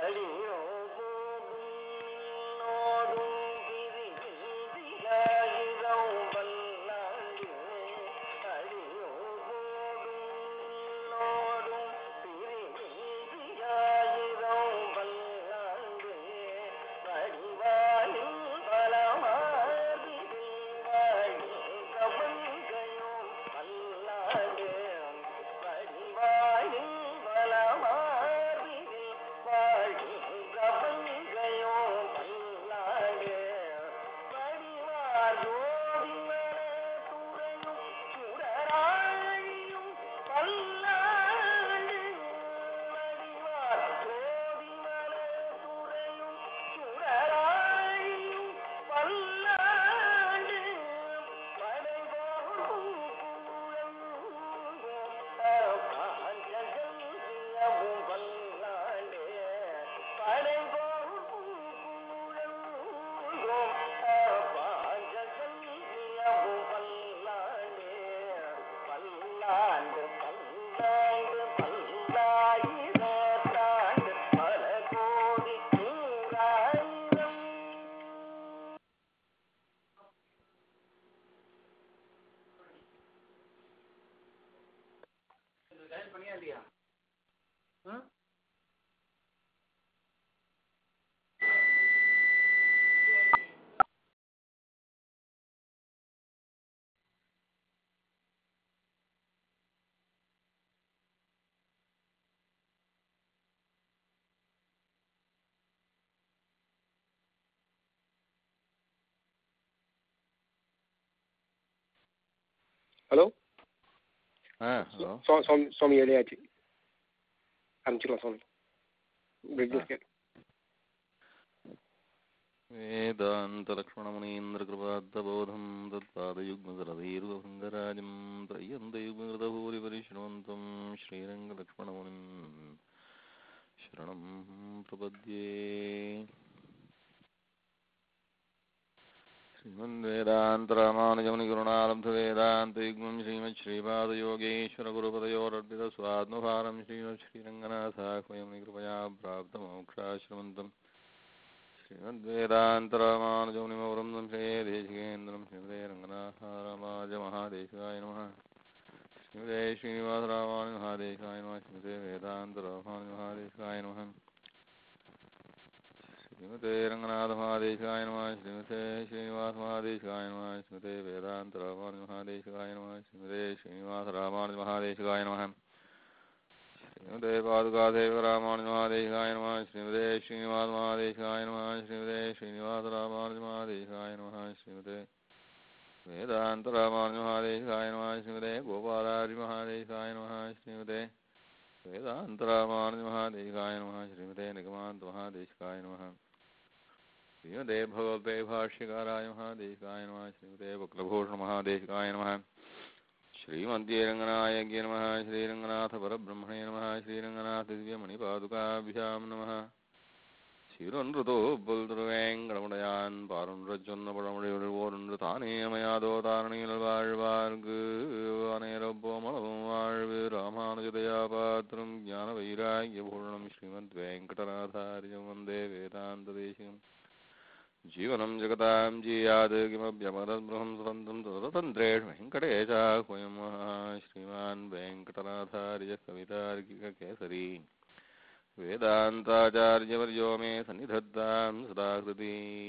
பண்ணியா இல்லையா ஆ? ஹலோ ஆ ஹலோ சுவா சுவாமி சுவாமி எழுதியாச்சு அனுப்பிச்சிடலாம் சுவாமி பிரிட்ஜஸ் கேட் वेदान्तलक्ष्मणमुनीन्द्रकृपाद्दबोधं तत्पादयुग्मसरदैर्वभङ्गराजं त्रय्यन्तयुग्मकृतभूरिपरिश्रवन्तं श्रीरङ्गलक्ष्मणमुनिं शरणं प्रपद्ये श्रीमन्वेदान्तरामानुजमुनिगुरुणालब्धवेदान्तयुग्मं श्रीमच्छ्रीपादयोगेश्वरगुरुपदयोरर्पितस्वात्मभारं श्रीमच्छ्रीरङ्गनाथाह्वयं कृपया प्राप्तमोक्षाश्रमन्तम् श्रीमद्वेदान्तरामानुजमुनिमवृन्दं श्रे देशिकेन्द्रं श्रीमते रङ्गनाथरामाजमहादेशिकाय नमः श्रीमते श्रीनिवासरामानुमहादेशिकाय नमः श्रीमते वेदान्तरामानुमहादेशिकाय नमः श्रीमते रङ्गनाथमहादेशिकाय नमः श्रीमते श्रीनिवासमहादेशिकाय नमः श्रीमते वेदान्तरामानुमहादेशिकाय नमः श्रीमते श्रीनिवासरामानुमहादेशिकाय नमः श्रीमते पादुकादेव रामानुजमहादेशाय नमः श्रीमते श्रीनिवासमहादेशाय नमः श्रीमते श्रीनिवासरामानुजमहादेशाय नमः श्रीमते वेदान्तरामानुजमहादेशाय नमः श्रीमते गोपालारिमहादेशाय नमः श्रीमते वेदान्तरामानुजमहादेशाय नमः श्रीमते निगमान्तमहादेशिकाय नमः श्रीमते भगवते भाष्यकाराय महादेशिकाय नमः श्रीमते वक्लभूषणमहादेशिकाय नमः श्रीमद्येरङ्गनायज्ञ नमः श्रीरङ्गनाथपरब्रह्मणे नमः श्रीरङ्गनाथदिव्यमणिपादुकाभ्यां नमः சீரொன்றுதோ புல்துருவேங்கடமுடையான் பாரொன்றச்சொன்ன பழமுடையொரு ஓரொன்று தானே அமையாதோ தாரணியில் வாழ்வார்க்கு அநேரப்போமளவும் வாழ்வு ராமானுஜதயா பாத்திரம் ஞான வைராகிய பூர்ணம் ஸ்ரீமத் வெங்கடநாதாரியம் வந்தே வேதாந்த தேசிகம் जीवनं जगतां जीयात् किमभ्यमदद्बृहं सुतन्त्रं तदतन्त्रेषु वेङ्कटेशाह्वयं श्रीमान् वेङ्कटनाथार्य कवितार्किककेसरी वेदान्ताचार्यवर्यो मे सन्निधत्तां सदाकृति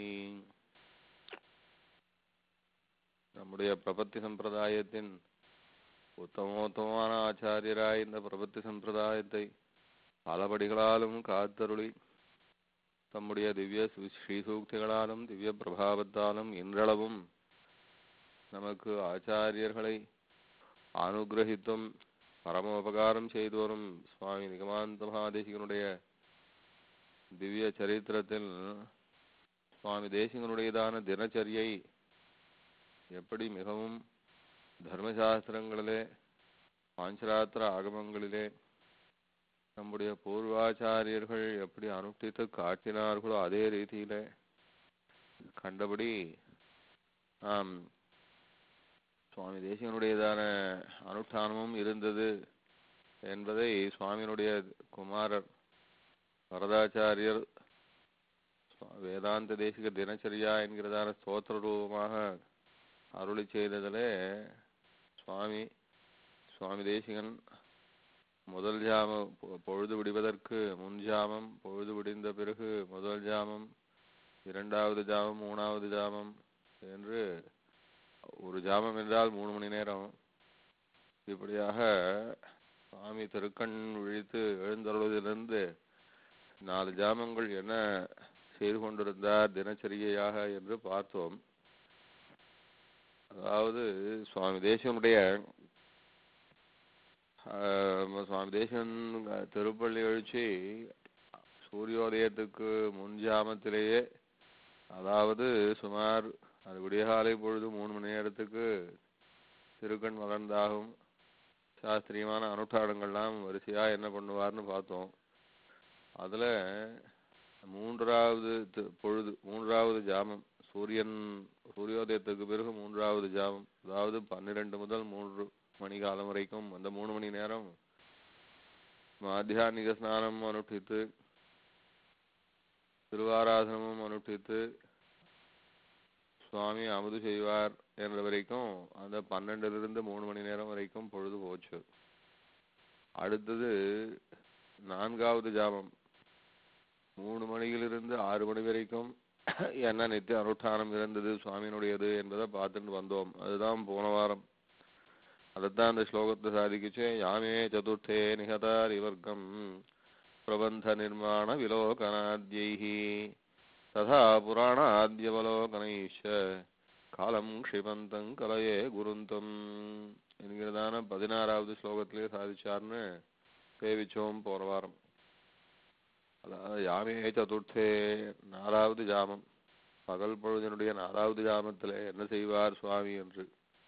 நம்முடைய பிரபத்தி சம்பிரதாயத்தின் உத்தமோத்தமான ஆச்சாரியராய் இந்த பிரபத்தி சம்பிரதாயத்தை பலபடிகளாலும் காத்தருளி தம்முடைய திவ்ய சு- ஸ்ரீசூக்திகளாலும் திவ்ய பிரபாவத்தாலும் இன்றளவும் நமக்கு ஆச்சாரியர்களை அனுகிரகித்தும் பரமோபகாரம் செய்து வரும் சுவாமி நிகமாந்த மகாதேசிகனுடைய திவ்ய சரித்திரத்தில் சுவாமி தேசிகனுடையதான தினச்சரியை எப்படி மிகவும் தர்மசாஸ்திரங்களிலே பாஞ்சராத்திர ஆகமங்களிலே நம்முடைய பூர்வாச்சாரியர்கள் எப்படி அனுஷ்டித்து காட்டினார்களோ அதே ரீதியில கண்டபடி ஆம் சுவாமி தேசிகனுடையதான அனுஷ்டானமும் இருந்தது என்பதை சுவாமியினுடைய குமாரர் வரதாச்சாரியர் சுவா- வேதாந்த தேசிக தினச்சரியா என்கிறதான ஸ்தோத்திர ரூபமாக அருளி செய்ததிலே சுவாமி சுவாமி தேசிகன் முதல் ஜாமம் பொ- பொழுது விடுவதற்கு முன் ஜாமம் பொழுது விடிந்த பிறகு முதல் ஜாமம் இரண்டாவது ஜாமம் மூணாவது ஜாமம் என்று ஒரு ஜாமம் என்றால் மூணு மணி நேரம் இப்படியாக சுவாமி திருக்கண் விழித்து எழுந்தருள்வதிலிருந்து நாலு ஜாமங்கள் என்ன செய்து கொண்டிருந்தார் தினச்சரியையாக என்று பார்த்தோம் அதாவது சுவாமி தேசியனுடைய ஆஹ், சுவாமி தேசன் திருப்பள்ளி எழுச்சி சூரியோதயத்துக்கு முன் ஜாமத்திலேயே அதாவது சுமார் அது விடியகாலை பொழுது மூணு மணி நேரத்துக்கு திருக்கண் மலர்ந்தாகும் சாஸ்திரியமான அனுஷ்டானங்கள்லாம் வரிசையா என்ன பண்ணுவார்னு பார்த்தோம் அதுல மூன்றாவது தி- பொழுது மூன்றாவது ஜாமம் சூரியன் சூரியோதயத்துக்கு பிறகு மூன்றாவது ஜாமம் அதாவது பன்னிரண்டு முதல் மூன்று மணி காலம் வரைக்கும் அந்த மூணு மணி நேரம் மாத்தியானிக ஸ்நானம் அனுஷ்டித்து திருவாராதனமும் அனுஷ்டித்து சுவாமி அமுது செய்வார் என்ற வரைக்கும் அந்த பன்னெண்டிலிருந்து மூணு மணி நேரம் வரைக்கும் பொழுது போச்சு அடுத்தது நான்காவது ஜாமம் மூணு மணியிலிருந்து ஆறு மணி வரைக்கும் என்ன நித்திய அனுஷ்டானம் இருந்தது சுவாமியினுடையது என்பதை பார்த்துட்டு வந்தோம் அதுதான் போன வாரம் அதைத்தான் அந்த ஸ்லோகத்தை சாதிக்குச்சு யாமே சதுர்த்தே நிகதார் இவர்க்கம் பிரபந்த நிர்மாண விலோகனாத்யைஹி ததா புராணாத்யவலோகனைஷ காலம் க்ஷிபந்தம் கலையே குருந்தம் என்கிறதான பதினாறாவது ஸ்லோகத்திலே சாதிச்சார்னு சேவிச்சோம் போன வாரம் அதாவது யாமே சதுர்த்தே நாலாவது ஜாமம் பகல் பொழுதினுடைய நாலாவது ஜாமத்திலே என்ன செய்வார் சுவாமி என்று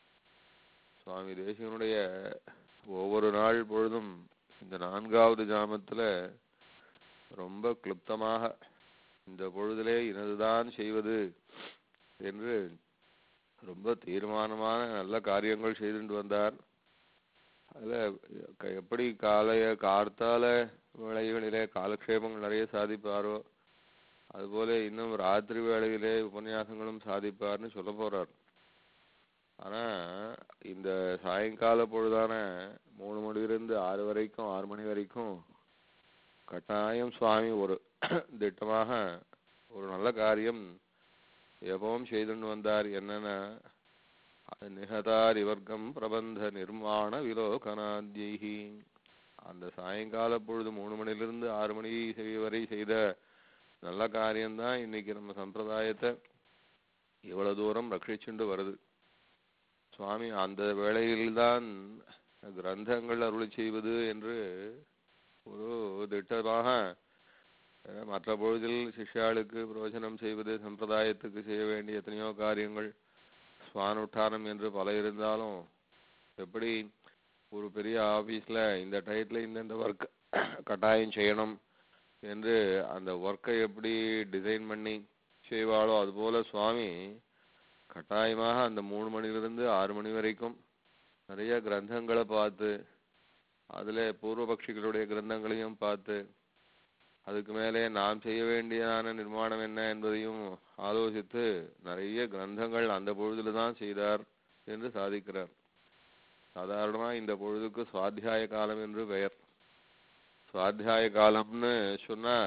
சுவாமி தேசிகனுடைய ஒவ்வொரு நாள் பொழுதும் இந்த நான்காவது ஜாமத்துல ரொம்ப கிளுப்தமாக இந்த பொழுதிலே இனதுதான் செய்வது என்று ரொம்ப தீர்மானமான நல்ல காரியங்கள் செய்துட்டு வந்தார் அதுல க- எப்படி காலைய கார்த்தால வேளைகளிலே காலக்ஷேபங்கள் நிறைய சாதிப்பாரோ அதுபோல இன்னும் ராத்திரி வேளையிலே உபன்யாசங்களும் சாதிப்பார்னு சொல்ல போறார் ஆனா இந்த சாயங்கால பொழுதான மூணு மணிலிருந்து ஆறு வரைக்கும் ஆறு மணி வரைக்கும் கட்டாயம் சுவாமி ஒரு திட்டமாக ஒரு நல்ல காரியம் எப்பவும் செய்துண்டு வந்தார் என்னன்னா அது நிகதார் இவர்க்கம் பிரபந்த நிர்மாண விலோகனாத்யைஹி அந்த சாயங்கால பொழுது மூணு மணிலிருந்து ஆறு மணி செய் வரை செய்த நல்ல காரியம்தான் இன்னைக்கு நம்ம சம்பிரதாயத்தை இவ்வளவு தூரம் ரட்சிச்சுண்டு வருது சுவாமி அந்த வேளையில்தான் கிரந்தங்கள் அருளி செய்வது என்று ஒரு திட்டமாக அஹ், மற்ற பொழுதில் சிஷ்யாளுக்கு பிரவச்சனம் செய்வது சம்பிரதாயத்துக்கு செய்ய வேண்டிய எத்தனையோ காரியங்கள் சுவானுஷ்டானம் என்று பல இருந்தாலும் எப்படி ஒரு பெரிய ஆபீஸ்ல இந்த டயத்துல இந்தந்த ஒர்க் கட்டாயம் செய்யணும் என்று அந்த ஒர்க்கை எப்படி டிசைன் பண்ணி செய்வாளோ அதுபோல சுவாமி கட்டாயமாக அந்த மூணு மணிலிருந்து ஆறு மணி வரைக்கும் நிறைய கிரந்தங்களை பார்த்து அதுல பூர்வபக்ஷிகளுடைய கிரந்தங்களையும் பார்த்து அதுக்கு மேலே நாம் செய்ய வேண்டியதான நிர்மாணம் என்ன என்பதையும் ஆலோசித்து நிறைய கிரந்தங்கள் அந்த பொழுதுல தான் செய்தார் என்று சாதிக்கிறார் சாதாரணமா இந்த பொழுதுக்கு சுவாத்தியாய காலம் என்று பெயர் சுவாத்தியாய காலம்னு சொன்னா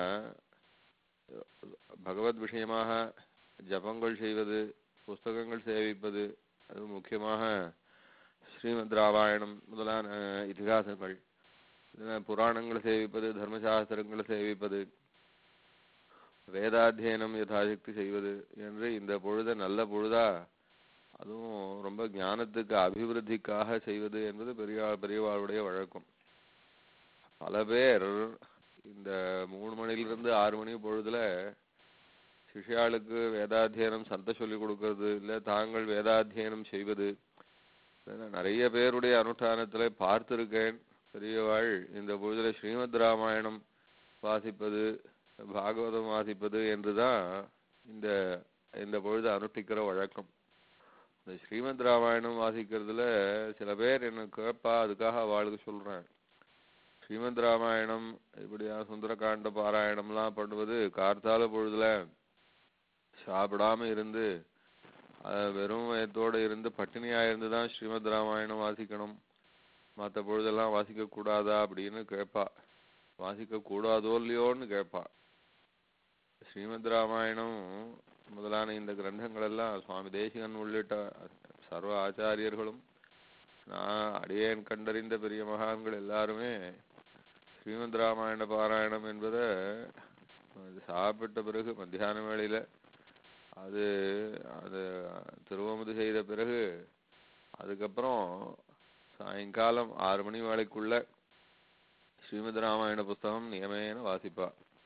பகவத் விஷயமாக ஜபங்கள் செய்வது புஸ்தகங்கள் சேவிப்பது அது முக்கியமாக ஸ்ரீமத் ராமாயணம் முதலான இதிகாசங்கள் அஹ் புராணங்களை சேவிப்பது தர்மசாஸ்திரங்களை சேவிப்பது வேதாத்தியனம் யதாசக்தி செய்வது என்று இந்த பொழுத நல்ல பொழுதா அதுவும் ரொம்ப ஞானத்துக்கு அபிவிருத்திக்காக செய்வது என்பது பெரிய பெரியவாளுடைய வழக்கம் பல பேர் இந்த மூணு மணிலிருந்து ஆறு மணி பொழுதுல சிஷ்யாளுக்கு வேதாத்தியனம் சந்த சொல்லி கொடுக்கறது இல்ல தாங்கள் வேதாத்தியனம் செய்வது இதெல்லாம் நிறைய பேருடைய அனுஷ்டானத்துல பார்த்திருக்கேன் பெரியவாள் இந்த பொழுதுல ஸ்ரீமத் ராமாயணம் வாசிப்பது பாகவதம் வாசிப்பது என்றுதான் இந்த இந்த பொழுது அனுஷ்டிக்கிற வழக்கம் இந்த ஸ்ரீமத் ராமாயணம் வாசிக்கிறதுல சில பேர் என்ன கேட்பா அதுக்காக அவளுக்கு சொல்றேன் ஸ்ரீமத் ராமாயணம் இப்படியா சுந்தரகாண்ட பாராயணம்லாம் பண்ணுவது கார்த்தால பொழுதுல சாப்பிடாம இருந்து அஹ், வெறும் வயத்தோட இருந்து பட்டினியா இருந்து தான் ஸ்ரீமத் ராமாயணம் வாசிக்கணும் மற்ற பொழுதெல்லாம் வாசிக்க கூடாதா அப்படின்னு கேட்பா வாசிக்க கூடாதோ இல்லையோன்னு கேட்பா ஸ்ரீமத் ராமாயணம் முதலான இந்த கிரந்தங்கள் எல்லாம் சுவாமி தேசிகன் உள்ளிட்ட சர்வ ஆச்சாரியர்களும் நான் அடியேன் கண்டறிந்த பெரிய மகான்கள் எல்லாருமே ஸ்ரீமத் ராமாயண பாராயணம் என்பதை அது சாப்பிட்ட பிறகு மத்தியான வேளையில அது அது திருவமுது செய்த பிறகு அதுக்கப்புறம் சாயங்காலம் ஆறு மணி வேளைக்குள்ள ஸ்ரீமத் ராமாயண புஸ்தகம் நியமேன வாசிப்பா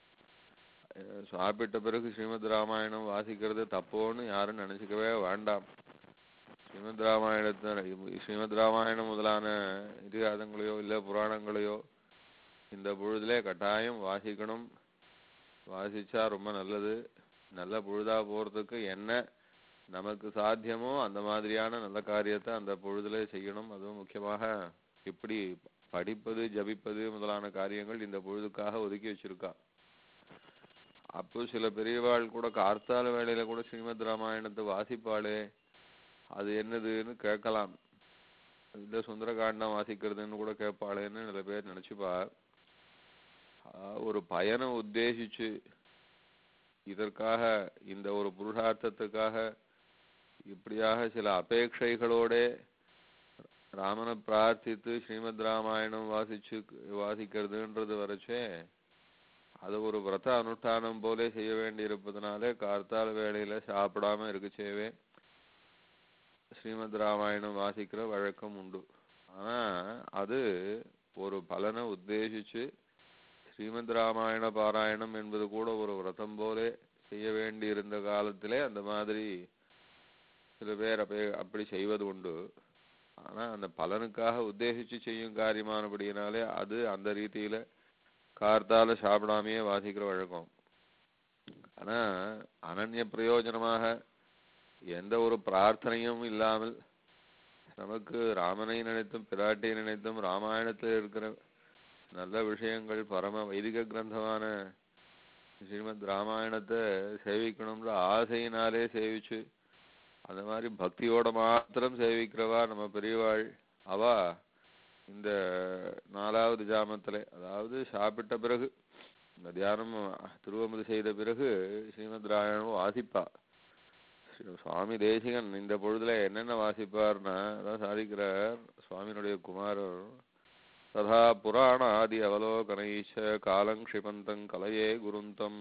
அஹ் சாப்பிட்ட பிறகு ஸ்ரீமத் ராமாயணம் வாசிக்கிறது தப்போன்னு யாரும் நினைச்சுக்கவே வேண்டாம் ஸ்ரீமத் ராமாயணத்தை ஸ்ரீமத் ராமாயணம் முதலான இதிகாசங்களையோ இல்ல புராணங்களையோ இந்த பொழுதுல கட்டாயம் வாசிக்கணும் வாசிச்சா ரொம்ப நல்லது நல்ல பொழுதா போறதுக்கு என்ன நமக்கு சாத்தியமோ அந்த மாதிரியான நல்ல காரியத்தை அந்த பொழுதுல செய்யணும் அதுவும் முக்கியமாக இப்படி படிப்பது ஜபிப்பது முதலான காரியங்கள் இந்த பொழுதுக்காக ஒதுக்கி வச்சிருக்கா அப்போ சில பெரியவாள் கூட கார்த்தால வேளையில கூட ஸ்ரீமத் ராமாயணத்தை வாசிப்பாளே அது என்னதுன்னு கேட்கலாம் இல்ல சுந்தரகாண்டம் வாசிக்கிறதுன்னு கூட கேட்பாளேன்னு நிறைய பேர் நினைச்சுப்பா ஆஹ் ஒரு பயனை உத்தேசிச்சு இதற்காக இந்த ஒரு புருஷார்த்தத்துக்காக இப்படியாக சில அபேட்சைகளோட ராமனை பிரார்த்தித்து ஸ்ரீமத் ராமாயணம் வாசிச்சு வாசிக்கிறதுன்றது வரைச்சே அது ஒரு விரத அனுஷ்டானம் போல செய்ய வேண்டி இருப்பதனாலே கார்த்தால வேளையில சாப்பிடாம இருக்கச்சேவே ஸ்ரீமத் ராமாயணம் வாசிக்கிற வழக்கம் உண்டு ஆனா அது ஒரு பலனை உத்தேசிச்சு ஸ்ரீமத் ராமாயண பாராயணம் என்பது கூட ஒரு விரதம் போல செய்ய வேண்டி இருந்த காலத்திலே அந்த மாதிரி சில பேர் அப்படி அப்படி செய்வது உண்டு ஆனா அந்த பலனுக்காக உத்தேசிச்சு செய்யும் காரியமானபடியினாலே அது அந்த ரீதியில கார்த்தால சாப்பிடாமையே வாசிக்கிற வழக்கம் ஆனா அனன்ய பிரயோஜனமாக எந்த ஒரு பிரார்த்தனையும் இல்லாமல் நமக்கு ராமனை நினைத்தும் பிராட்டியை நினைத்தும் ராமாயணத்தில் இருக்கிற நல்ல விஷயங்கள் பரம வைதிக கிரந்தமான ஸ்ரீமத் ராமாயணத்தை சேவிக்கணும்ன்ற ஆசையினாலே சேவிச்சு அந்த மாதிரி பக்தியோட மாத்திரம் சேவிக்கிறவா நம்ம பெரியவாள் அவா இந்த நாலாவது ஜாமத்துல அதாவது சாப்பிட்ட பிறகு மத்தியானம் திருவமுது செய்த பிறகு ஸ்ரீமத் ராமாயணம் வாசிப்பா ஸ்ரீ- சுவாமி தேசிகன் இந்த பொழுதுல என்னென்ன வாசிப்பார்னா அதான் சாதிக்கிறார் சுவாமியினுடைய குமாரர் ததா புராணாதி அவலோகனைச்ச காலங்ஷிபந்தம் கலையே குருந்தம்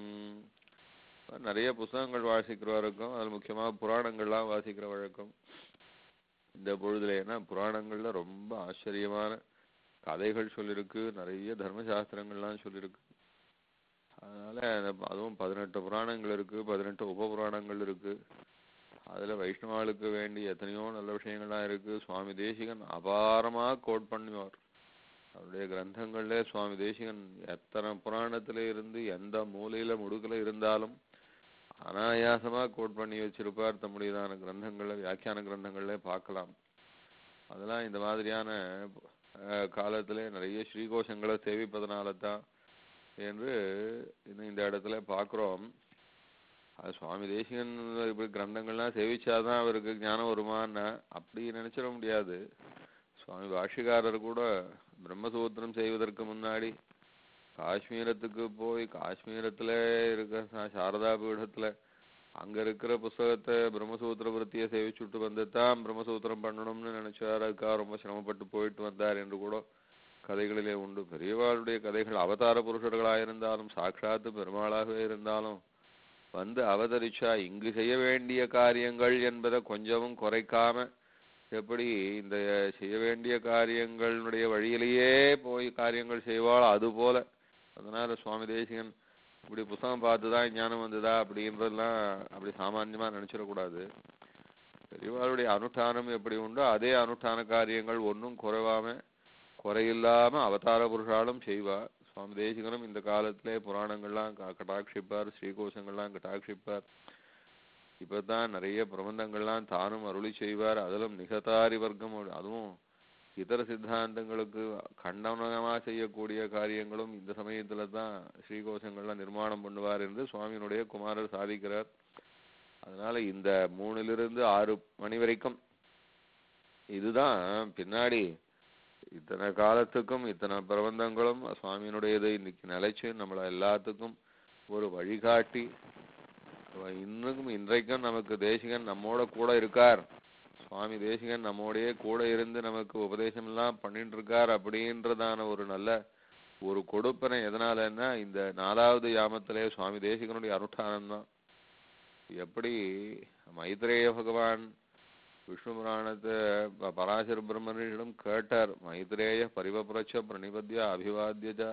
நிறைய புஸ்தகங்கள் வாசிக்கிற வழக்கம் அது முக்கியமா புராணங்கள்லாம் வாசிக்கிற வழக்கம் இந்த பொழுதுல ஏன்னா புராணங்கள்ல ரொம்ப ஆச்சரியமான கதைகள் சொல்லிருக்கு நிறைய தர்மசாஸ்திரங்கள்லாம் சொல்லிருக்கு அதனால அந்த- அதுவும் பதினெட்டு புராணங்கள் இருக்கு பதினெட்டு உப புராணங்கள் இருக்கு அதுல வைஷ்ணவாளுக்கு வேண்டி எத்தனையோ நல்ல விஷயங்கள்லாம் இருக்கு சுவாமி தேசிகன் அபாரமா கோட் பண்ணுவார் அவருடைய கிரந்தங்கள்ல சுவாமி தேசிகன் எத்தனை புராணத்துல இருந்து எந்த மூலையில முடுக்கல இருந்தாலும் அனாயாசமா கோட் பண்ணி வச்சிருப்பார் தம்முடையதான கிரந்தங்கள்ல வியாக்கியான கிரந்தங்கள்ல பார்க்கலாம் அதெல்லாம் இந்த மாதிரியான அஹ், காலத்திலே நிறைய ஸ்ரீகோஷங்களை சேவிப்பதனால தான் என்று இன்னும் இந்த இடத்துல பார்க்கிறோம் அது சுவாமி தேசிகன் இப்படி கிரந்தங்கள்லாம் சேவிச்சாதான் அவருக்கு ஞானம் வருமான்னு அப்படி நினைச்சிட முடியாது சுவாமி பாஷ்யக்காரர் கூட பிரம்மசூத்திரம் செய்வதற்கு முன்னாடி காஷ்மீரத்துக்கு போய் காஷ்மீரத்துல இருக்க சா- சாரதா பீடத்துல அங்க இருக்கிற புஸ்தகத்தை பிரம்மசூத்திர விருத்தியை சேவிச்சுட்டு வந்து தான் பிரம்மசூத்திரம் பண்ணணும்னு நினைச்சார் அதுக்காக ரொம்ப சிரமப்பட்டு போயிட்டு வந்தார் என்று கூட கதைகளிலே உண்டு பெரியவாளுடைய கதைகள் அவதார புருஷர்களாயிருந்தாலும் சாட்சாத்து பெருமாளாகவே இருந்தாலும் வந்து அவதரிச்சா இங்கு செய்ய வேண்டிய காரியங்கள் என்பதை கொஞ்சமும் குறைக்காம எப்படி இந்த செய்ய வேண்டிய காரியங்களுடைய வழியிலேயே போய் காரியங்கள் செய்வாள் அது போல அதனால சுவாமி தேசிகன் இப்படி புஸ்தகம் பார்த்துதான் ஞானம் வந்ததா அப்படின்றதெல்லாம் அப்படி சாமான்யமா நினைச்சிடக்கூடாது பெரியவாளுடைய அனுஷ்டானம் எப்படி உண்டோ அதே அனுஷ்டான காரியங்கள் ஒன்றும் குறைவாம குறையில்லாம அவதார புருஷாலும் செய்வா சுவாமி தேசிகனும் இந்த காலத்திலே புராணங்கள்லாம் க- கட்டாட்சிப்பார் ஸ்ரீகோஷங்கள்லாம் கட்டாட்சிப்பார் இப்பதான் நிறைய பிரபந்தங்கள்லாம் தானும் அருளி செய்வார் அதிலும் நிகதாரி வர்க்கம் ஒரு- அதுவும் இதர சித்தாந்தங்களுக்கு கண்டனமா செய்யக்கூடிய காரியங்களும் இந்த சமயத்துல தான் ஸ்ரீகோஷங்கள்லாம் நிர்மாணம் பண்ணுவார் என்று சுவாமியினுடைய குமாரர் சாதிக்கிறார் அதனால இந்த மூணிலிருந்து ஆறு மணி வரைக்கும் இதுதான் பின்னாடி இத்தனை காலத்துக்கும் இத்தனை பிரபந்தங்களும் சுவாமியினுடையது இன்னைக்கு நிலைச்சு நம்மள எல்லாத்துக்கும் ஒரு வழிகாட்டி அவ இன்னும் இன்றைக்கும் நமக்கு தேசிகன் நம்மோட கூட இருக்கார் சுவாமி தேசிகன் நம்மோடயே கூட இருந்து நமக்கு உபதேசம் எல்லாம் பண்ணிட்டு இருக்கார் அப்படின்றதான ஒரு நல்ல ஒரு கொடுப்பனை எதனாலன்னா இந்த நாலாவது யாமத்திலே சுவாமி தேசிகனுடைய அனுஷ்டானம் தான் எப்படி மைத்ரேய பகவான் விஷ்ணு புராணத்தை ப- பராசர பிரம்மனிடம் கேட்டார் மைத்ரேய பரிவப்ரச்ச பிரணிபத்ய அபிவாத்தியஜ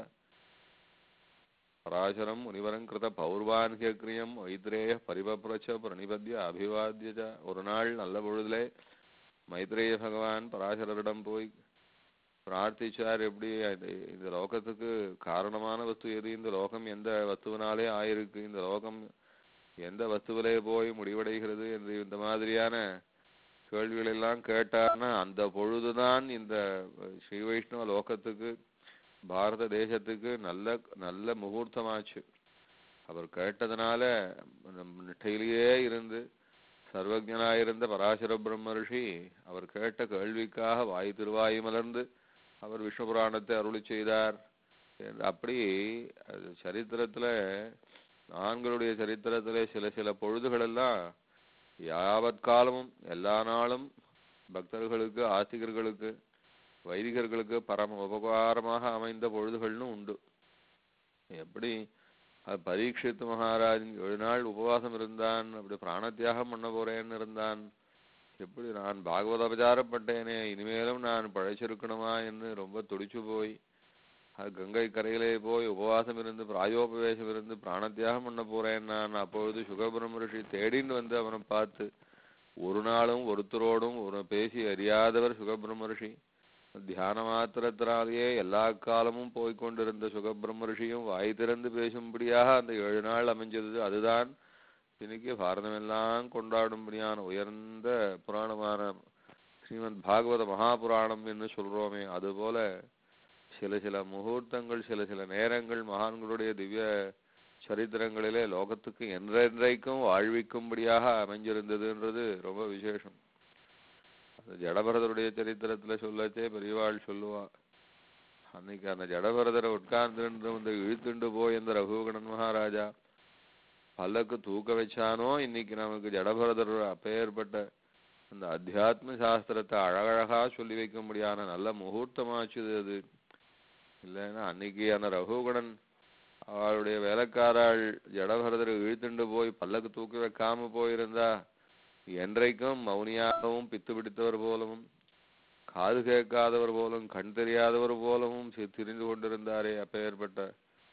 பராசரம் முனிவரம் கிருத பௌர்வான்கியம் மைத்ரேய பரிவப்ரச்ச பிரணிபத்ய அபிவாத்தியஜ ஒரு நாள் நல்ல பொழுதிலே மைத்ரேய பகவான் பராசரரிடம் போய் பிரார்த்திச்சார் எப்படி இந்த- இந்த லோகத்துக்கு காரணமான வஸ்து எது இந்த லோகம் எந்த வஸ்துவினாலே ஆயிருக்கு இந்த லோகம் எந்த வஸ்துவிலே போய் முடிவடைகிறது என்று இந்த மாதிரியான கேள்விகள் எல்லாம் கேட்டார்னா அந்த பொழுதுதான் இந்த ஸ்ரீ வைஷ்ணவ லோகத்துக்கு பாரத தேசத்துக்கு நல்ல நல்ல முகூர்த்தமாச்சு அவர் கேட்டதுனால நம்ம நிட்டையிலேயே இருந்து சர்வஜனாயிருந்த பராசர பிரம்ம ரிஷி அவர் கேட்ட கேள்விக்காக வாய் திருவாய் மலர்ந்து அவர் விஷ்ணு புராணத்தை அருளி செய்தார் என்று அப்படி அது சரித்திரத்துல ஆண்களுடைய சரித்திரத்திலே சில சில பொழுதுகள் எல்லாம் யாவத் காலமும் எல்லா நாளும் பக்தர்களுக்கு ஆஸ்திகர்களுக்கு வைதிகர்களுக்கு பரம உபகாரமாக அமைந்த பொழுதுகள்னு உண்டு எப்படி அது பரீட்சித்து மகாராஜ் ஏழு நாள் உபவாசம் இருந்தான் அப்படி பிராணத்தியாகம் பண்ண போறேன்னு இருந்தான் எப்படி நான் பாகவதோபச்சாரப்பட்டேனே இனிமேலும் நான் பழைச்சிருக்கணுமா என்று ரொம்ப துடிச்சு போய் அது கங்கை கரையிலே போய் உபவாசம் இருந்து பிராயோபவேசம் இருந்து பிராணத்தியாகம் பண்ண போறேன் நான் அப்பொழுது சுகபிரம்ம ரிஷி தேடின்னு வந்து அவனை பார்த்து ஒரு நாளும் ஒருத்தரோடும் ஒரு பேசி அறியாதவர் சுகபிரம்ம ரிஷி தியான மாத்திரத்தினாலேயே எல்லா காலமும் போய்க் கொண்டிருந்த சுகபிரம்ம ரிஷியும் வாய் திறந்து பேசும்படியாக அந்த ஏழு நாள் அமைஞ்சது அதுதான் இன்னைக்கு பாரதமெல்லாம் கொண்டாடும்படியான உயர்ந்த புராணமான ஸ்ரீமத் பாகவத மகாபுராணம் என்று சொல்றோமே அதுபோல சில சில முகூர்த்தங்கள் சில சில நேரங்கள் மகான்களுடைய திவ்ய சரித்திரங்களிலே லோகத்துக்கு என்றென்றைக்கும் வாழ்விக்கும்படியாக அமைஞ்சிருந்ததுன்றது ரொம்ப விசேஷம் அது ஜடபரதருடைய சரித்திரத்துல சொல்லச்சே பெரியவாள் சொல்லுவா அன்னைக்கு அந்த ஜடபரதரை உட்கார்ந்து வந்து இழுத்துண்டு போய் அந்த ரகுகணன் மகாராஜா பல்லக்கு தூக்க வச்சானோ இன்னைக்கு நமக்கு ஜடபரதர் அப்பேற்பட்ட அந்த அத்தியாத்ம சாஸ்திரத்தை அழகழகா சொல்லி வைக்க முடியாத நல்ல முகூர்த்தமாச்சுது அது இல்லைன்னா அன்னைக்கு அந்த ரகுகணன் அவளுடைய வேலைக்காராள் ஜடபரதரை இழுத்துண்டு போய் பல்லக்கு தூக்கி வைக்காம போயிருந்தா என்றைக்கும் மௌனியாகவும் பித்து பிடித்தவர் போலவும் காது கேட்காதவர் போலும் கண் தெரியாதவர் போலவும் சி- திரிந்து கொண்டிருந்தாரே அப்பேற்பட்ட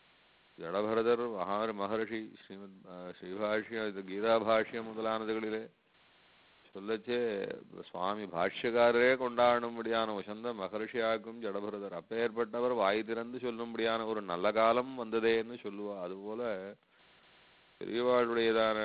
ஜடபரதர் மகா மகர்ஷி ஸ்ரீமத் அஹ், ஸ்ரீபாஷ்யம் இது கீதா பாஷ்யம் முதலானதுகளிலே சொல்லச்சே சுவாமி பாஷ்யக்காரரே கொண்டாடும்படியான உசந்த மகர்ஷியாக்கும் ஜடபரதர் அப்பேற்பட்டவர் வாய் திறந்து சொல்லும்படியான ஒரு நல்ல காலம் வந்ததேன்னு சொல்லுவா அதுபோல பெரியவாளுடையதான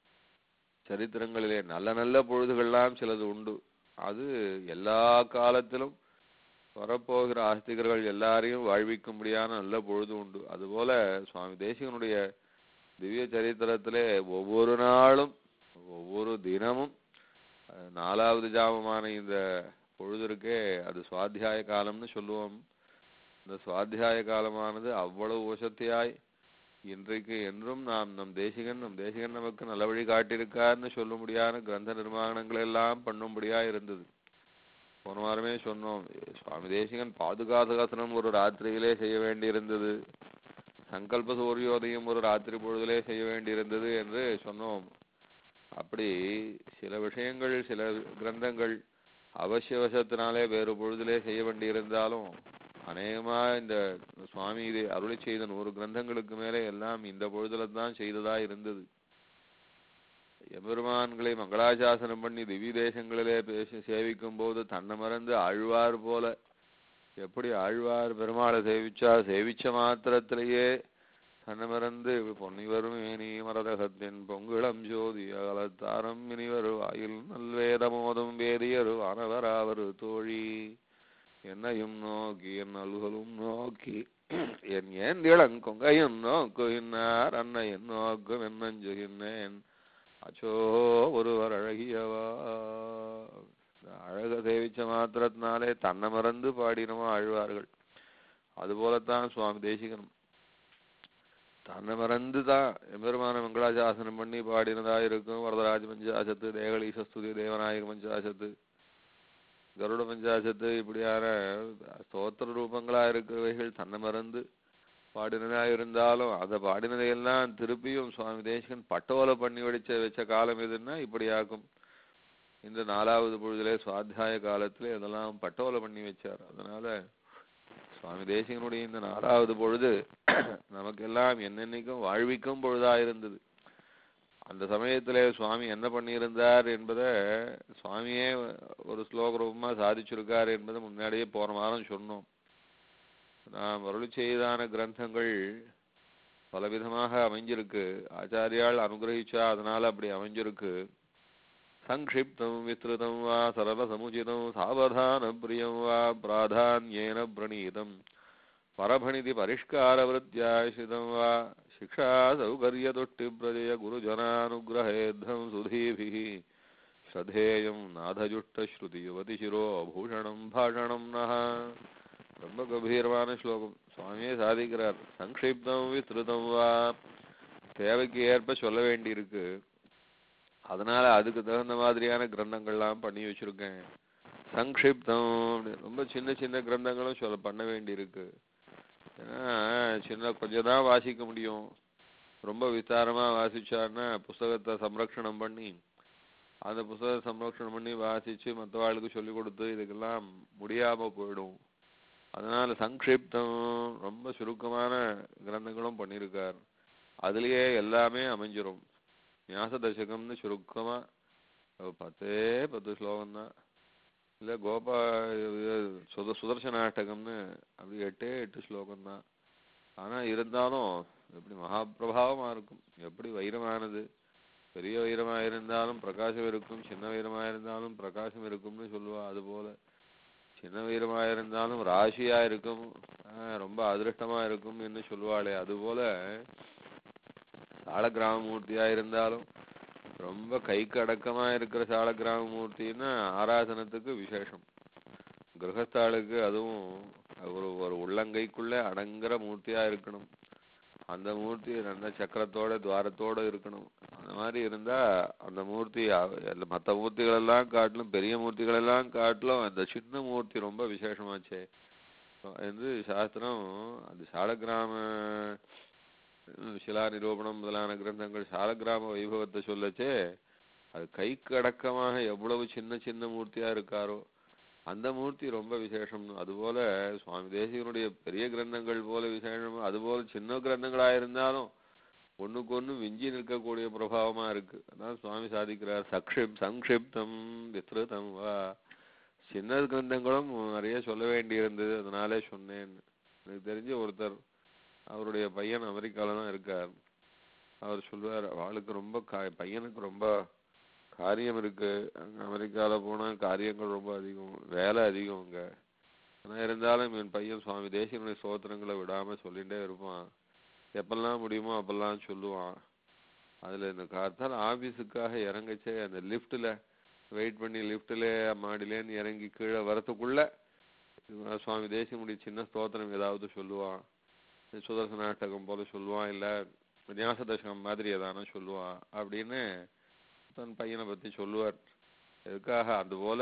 சரித்திரங்களிலே நல்ல நல்ல பொழுதுகள்லாம் சிலது உண்டு அது எல்லா காலத்திலும் வரப்போகிற ஆஸ்திகர்கள் எல்லாரையும் வாழ்விக்கும்படியான நல்ல பொழுது உண்டு அதுபோல சுவாமி தேசிகனுடைய திவ்ய சரித்திரத்திலே ஒவ்வொரு நாளும் ஒவ்வொரு தினமும் அஹ், நாலாவது ஜாமமான இந்த பொழுது இருக்கே அது சுவாத்தியாய காலம்னு சொல்லுவோம் இந்த சுவாத்தியாய காலமானது அவ்வளவு வசத்தியாய் இன்றைக்கு என்றும் நாம் நம் தேசிகன் நம் தேசிகன் நமக்கு நல்ல வழி காட்டியிருக்கார்னு சொல்லும்படியான கிரந்த நிர்மாணங்கள் எல்லாம் பண்ணும்படியா இருந்தது போன வாரமே சொன்னோம் சுவாமி தேசிகன் பாதுகாதகாசனம் ஒரு ராத்திரியிலே செய்ய வேண்டியிருந்தது சங்கல்ப சூரியோதயம் ஒரு ராத்திரி பொழுதிலே செய்ய வேண்டியிருந்தது என்று சொன்னோம் அப்படி சில விஷயங்கள் சில கிரந்தங்கள் அவசியவசத்தினாலே வேறு பொழுதிலே செய்ய வேண்டியிருந்தாலும் அநேகமா இந்த சுவாமி இது அருளி செய்த நூறு கிரந்தங்களுக்கு மேலே எல்லாம் இந்த பொழுதுல தான் செய்ததா இருந்தது எம்பெருமான்களை மங்களாசாசனம் பண்ணி திவ்ய தேசங்களிலே பேசி சேவிக்கும் போது தன்னை மறந்து ஆழ்வார் போல எப்படி ஆழ்வார் பெருமாளை சேவிச்சா சேவிச்ச மாத்திரத்திலேயே தன்னை மறந்து பொன்னிவரும் ஏனி மரதகத்தின் பொங்குளம் ஜோதி அகலத்தாரம் இனிவரு வாயில் நல்வேதமோதும் வேதியரு வானவராவரு தோழி என்னையும் நோக்கி என் அலுகலும் நோக்கி என் ஏன் இளங்கொங்கையும் நோக்குகின்றார் அன்னையின் நோக்கும் என்னஞ்சுகின்றேன் அச்சோ ஒருவர் அழகியவா இந்த அழக சேவிச்ச மாத்திரத்தினாலே தன்னை மறந்து பாடினமா ஆழ்வார்கள் அதுபோலத்தான் சுவாமி தேசிகனும் தன்னை மறந்து தான் எம்பெருமான மங்களாசாசனம் பண்ணி பாடினதா இருக்கும் வரதராஜ பஞ்சாசத்து தேகலீச ஸ்துதி தேவநாயக பஞ்சாசத்து கருட பஞ்சாசத்து இப்படியான ஸ்தோத்திர ரூபங்களா இருக்கிறவைகள் தன்னை மறந்து பாடினதா இருந்தாலும் அதை பாடினதையெல்லாம் திருப்பியும் சுவாமி தேசிகன் பட்டோலை பண்ணி வடிச்ச வச்ச காலம் எதுன்னா இப்படியாக்கும் இந்த நாலாவது பொழுதிலே சுவாத்தியாய காலத்திலே இதெல்லாம் பட்டோலை பண்ணி வச்சார் அதனால சுவாமி தேசிகனுடைய இந்த நாலாவது பொழுது நமக்கெல்லாம் என்னென்னைக்கும் வாழ்விக்கும் பொழுதா இருந்தது அந்த சமயத்திலே சுவாமி என்ன பண்ணியிருந்தார் என்பதை சுவாமியே ஒரு ஸ்லோக ரூபமா சாதிச்சிருக்கார் என்பதை முன்னாடியே போன வாரம் சொன்னோம் நாம் அருளி செய்தான கிரந்தங்கள் பலவிதமாக அமைஞ்சிருக்கு ஆச்சாரியால் அனுகிரகிச்சா அதனால அப்படி அமைஞ்சிருக்கு சங்கிப்தம் விஸ்ருதம் வா சரள சமுச்சிதம் சாவதான பிரியம் வா பிராதான்யேன பிரணீதம் பரபணிதி பரிஷ்காரவృత్యాశ్రిதம் வா शिक्षा सौकर्यतुष्टिप्रजय गुरुजनानुग्रहेद्धं सुधीभिः श्रद्धेयं नाथजुष्टश्रुतियुवतिशिरो भूषणं भाषणं नः ரொம்ப கம்பீரமான ஸ்லோகம் சுவாமியே சாதிக்கிறார் சங்கிப்தம் விஸ்ருதம் வா தேவைக்கு ஏற்ப சொல்ல வேண்டியிருக்கு அதனால அதுக்கு தகுந்த மாதிரியான கிரந்தங்கள்லாம் பண்ணி வச்சிருக்கேன் சங்கிப்தம் அப்படின்னு ரொம்ப சின்ன சின்ன கிரந்தங்களும் சொல்ல பண்ண வேண்டியிருக்கு ஏன்னா சின்ன கொஞ்சம் தான் வாசிக்க முடியும் ரொம்ப விஸ்தாரமா வாசிச்சாருன்னா புஸ்தகத்தை சம்ரக்ஷணம் பண்ணி அந்த புஸ்தகத்தை சம்ரக்ஷணம் பண்ணி வாசிச்சு மற்றவாளுக்கு சொல்லி கொடுத்து இதுக்கெல்லாம் முடியாம போயிடும் அதனால சங்கிப்தம் ரொம்ப சுருக்கமான கிரந்தங்களும் பண்ணியிருக்கார் அதுலயே எல்லாமே அமைஞ்சிரும் ஞாச தசகம்னு சுருக்கமா ஒரு பத்தே பத்து ஸ்லோகம் தான் இல்ல கோபா இது சுத சுதர்சனாஷ்டகம்னு அப்படி எட்டே எட்டு ஸ்லோகம் தான் ஆனா இருந்தாலும் எப்படி மகாபிரபாவமா இருக்கும் எப்படி வைரமானது பெரிய வைரமா இருந்தாலும் பிரகாசம் இருக்கும் சின்ன வைரமா இருந்தாலும் பிரகாசம் இருக்கும்னு சொல்லுவா அது போல சின்ன வைரமா இருந்தாலும் ராசியா இருக்கும் ஆஹ் ரொம்ப அதிருஷ்டமா இருக்கும் என்று சொல்லுவாளே அது போல சாலக்கிராம மூர்த்தியா இருந்தாலும் ரொம்ப கைக்கு அடக்கமா இருக்கிற சாலக்கிராம மூர்த்தின்னா ஆராதனத்துக்கு விசேஷம் கிரகஸ்தாளுக்கு அதுவும் ஒரு ஒரு உள்ளங்கைக்குள்ள அடங்குற மூர்த்தியா இருக்கணும் அந்த மூர்த்தி நல்ல சக்கரத்தோட துவாரத்தோட இருக்கணும் அந்த மாதிரி இருந்தா அந்த மூர்த்தி அவ- எல்லா- மத்த மூர்த்திகளெல்லாம் காட்டிலும் பெரிய மூர்த்திகளெல்லாம் காட்டிலும் அந்த சின்ன மூர்த்தி ரொம்ப விசேஷமாச்சே என்று சாஸ்திரம் அந்த சாலக்கிராம உம், சிலா நிரூபணம் முதலான கிரந்தங்கள் சாலக்கிராம வைபவத்தை சொல்லச்சே அது கைக்கு அடக்கமாக எவ்வளவு சின்ன சின்ன மூர்த்தியா இருக்காரோ அந்த மூர்த்தி ரொம்ப விசேஷம் அதுபோல சுவாமி தேசிகனுடைய பெரிய கிரந்தங்கள் போல விசேஷம் அதுபோல சின்ன கிரந்தங்களா இருந்தாலும் ஒண்ணுக்கு ஒண்ணு விஞ்சி நிற்கக்கூடிய பிரபாவமா இருக்கு அதான் சுவாமி சாதிக்கிறார் சக்ஷிப் சங்கிப்தம் விஸ்ருதம் வா சின்ன கிரந்தங்களும் நிறைய சொல்ல வேண்டியிருந்தது அதனாலே சொன்னேன் எனக்கு தெரிஞ்ச ஒருத்தர் அவருடைய பையன் அமெரிக்கால தான் இருக்கார் அவர் சொல்வார் அவளுக்கு ரொம்ப கா- பையனுக்கு ரொம்ப காரியம் இருக்கு அங்க அமெரிக்கால போனா காரியங்கள் ரொம்ப அதிகம் வேலை அதிகம் அங்க ஆனா இருந்தாலும் என் பையன் சுவாமி தேசியனுடைய சோத்திரங்களை விடாம சொல்லிட்டே இருப்பான் எப்பெல்லாம் முடியுமோ அப்பெல்லாம் சொல்லுவான் அதுல இந்த கார்த்தால ஆபீஸுக்காக இறங்கச்சே அந்த லிஃப்ட்ல வெயிட் பண்ணி லிஃப்ட்ல மாடிலேன்னு இறங்கி கீழே வரத்துக்குள்ள இவன் சுவாமி தேசியனுடைய சின்ன ஸ்தோத்திரம் ஏதாவது சொல்லுவான் சுதர்சன நாட்டகம் போல சொல்லுவான் இல்ல விநியாச தசகம் மாதிரி எதானா சொல்லுவான் அப்படின்னு தன் பையனை பத்தி சொல்லுவார் எதுக்காக அது போல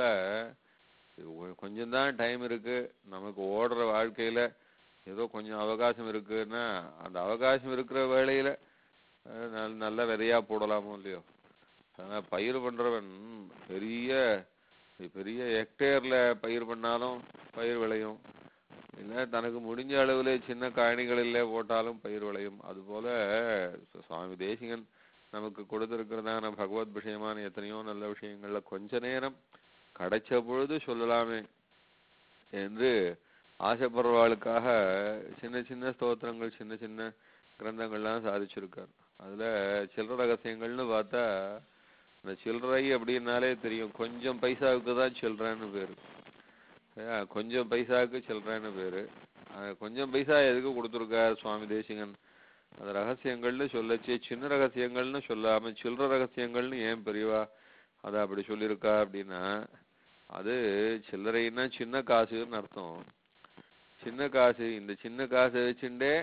கொஞ்சம் தான் டைம் இருக்கு நமக்கு ஓடுற வாழ்க்கையில ஏதோ கொஞ்சம் அவகாசம் இருக்குன்னா அந்த அவகாசம் இருக்கிற வேளையில அஹ், நல்ல- நல்ல விதையா போடலாமோ இல்லையோ ஆனா பயிர் பண்றவன் பெரிய பெரிய ஹெக்டேர்ல பயிர் பண்ணாலும் பயிர் விளையும் இல்ல தனக்கு முடிஞ்ச அளவுல சின்ன காணிகளிலே போட்டாலும் பயிர் விளையும் அதுபோல சு- சுவாமி தேசிகன் நமக்கு கொடுத்திருக்கிறதான பகவத் விஷயமான எத்தனையோ நல்ல விஷயங்கள்ல கொஞ்ச நேரம் கிடைச்ச பொழுது சொல்லலாமே என்று ஆசைப்படுறவாளுக்காக சின்ன சின்ன ஸ்தோத்திரங்கள் சின்ன சின்ன கிரந்தங்கள்லாம் சாதிச்சிருக்கார் அதுல சில்லற ரகசியங்கள்னு பார்த்தா இந்த சில்லறை அப்படின்னாலே தெரியும் கொஞ்சம் பைசாவுக்கு தான் சில்லறைன்னு பேரு அஹ் கொஞ்சம் பைசாவுக்கு சில்லறைன்னு பேரு அஹ் கொஞ்சம் பைசா எதுக்கு கொடுத்துருக்கார் சுவாமி தேசிகன் அந்த ரகசியங்கள்னு சொல்லச்சு சின்ன ரகசியங்கள்னு சொல்லாம சில்லற ரகசியங்கள்னு ஏன் பெரியவா அதை அப்படி சொல்லியிருக்கா அப்படின்னா அது சில்லறைன்னா சின்ன காசுன்னு அர்த்தம் சின்ன காசு இந்த சின்ன காசை வச்சுட்டே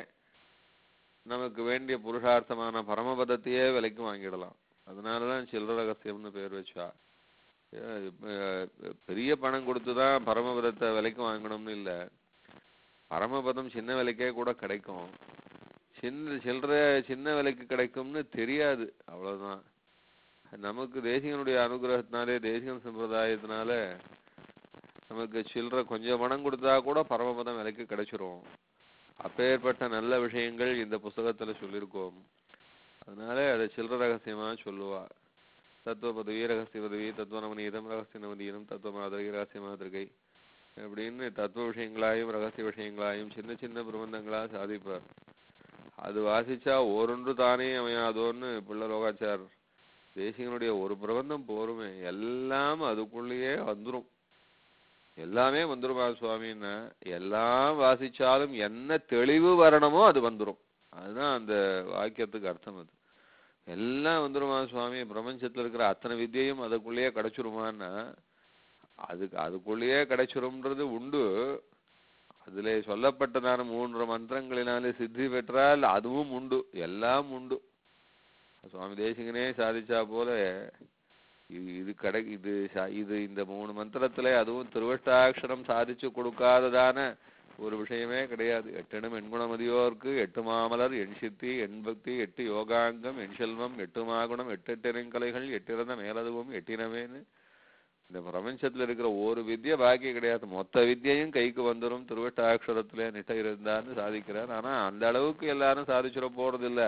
நமக்கு வேண்டிய புருஷார்த்தமான பரமபதத்தையே விலைக்கு வாங்கிடலாம் அதனாலதான் சில்லற ரகசியம்னு பேர் வச்சா ஏ, அஹ் பெரிய பணம் கொடுத்து தான் பரமபதத்தை விலைக்கு வாங்கணும்னு இல்லை பரமபதம் சின்ன விலைக்கே கூட கிடைக்கும் சின்ன சில்லற சின்ன விலைக்கு கிடைக்கும்னு தெரியாது அவ்வளவுதான் நமக்கு தேசிகனுடைய அனுகிரகத்தினாலே தேசிகன் சம்பிரதாயத்தினால நமக்கு சில்லற கொஞ்சம் பணம் கொடுத்தா கூட பரமபதம் விலைக்கு கிடைச்சிரும் அப்பேற்பட்ட நல்ல விஷயங்கள் இந்த புஸ்தகத்துல சொல்லியிருக்கோம் அதனால அதை சில்லற ரகசியமா சொல்லுவா தத்துவ பதவி ரகசிய பதவி தத்துவ நவநீதம் ரகசிய நவநீதம் தத்துவ மாதிரி ரகசிய மாதிரிகை அப்படின்னு தத்துவ விஷயங்களாயும் ரகசிய விஷயங்களாயும் சின்ன சின்ன பிரபந்தங்களா சாதிப்பார் அது வாசிச்சா ஓரொன்று தானே அமையாதோன்னு பிள்ளை லோகாச்சார் தேசிகனுடைய ஒரு பிரபந்தம் போருமே எல்லாம் அதுக்குள்ளேயே வந்துரும் எல்லாமே வந்துருமா சுவாமின்னா எல்லாம் வாசிச்சாலும் என்ன தெளிவு வரணுமோ அது வந்துரும் அதுதான் அந்த வாக்கியத்துக்கு அர்த்தம் அது எல்லாம் வந்துருமா சுவாமி பிரபஞ்சத்துல இருக்கிற அத்தனை வித்தியையும் அதுக்குள்ளேயே கிடைச்சிருமான்னா அதுக்கு அதுக்குள்ளேயே கிடைச்சிரும்ன்றது உண்டு அதிலே சொல்லப்பட்டதான மூன்று மந்திரங்களினாலே சித்தி பெற்றால் அதுவும் உண்டு எல்லாம் உண்டு சுவாமி தேசிகனே சாதிச்சா போல இது இது கடை இது சா- இது இந்த மூணு மந்திரத்துல அதுவும் திருவஷ்டாட்சரம் சாதிச்சு கொடுக்காததான ஒரு விஷயமே கிடையாது எட்டெனும் எண்குணமதியோர்க்கு எட்டு மாமலர் எண் சித்தி எண் பக்தி எட்டு யோகாங்கம் எண் செல்வம் எட்டு மாகுணம் எட்டு எட்டெருங்கலைகள் எட்டிறந்த மேலதுவும் எட்டினவேன்னு இந்த பிரபஞ்சத்துல இருக்கிற ஒரு வித்யை பாக்கி கிடையாது மொத்த வித்யையும் கைக்கு வந்துரும் திருவட்டாட்சரத்துல நிட்ட இருந்தான்னு சாதிக்கிறார் ஆனா அந்த அளவுக்கு எல்லாரும் சாதிச்சிட போறது இல்ல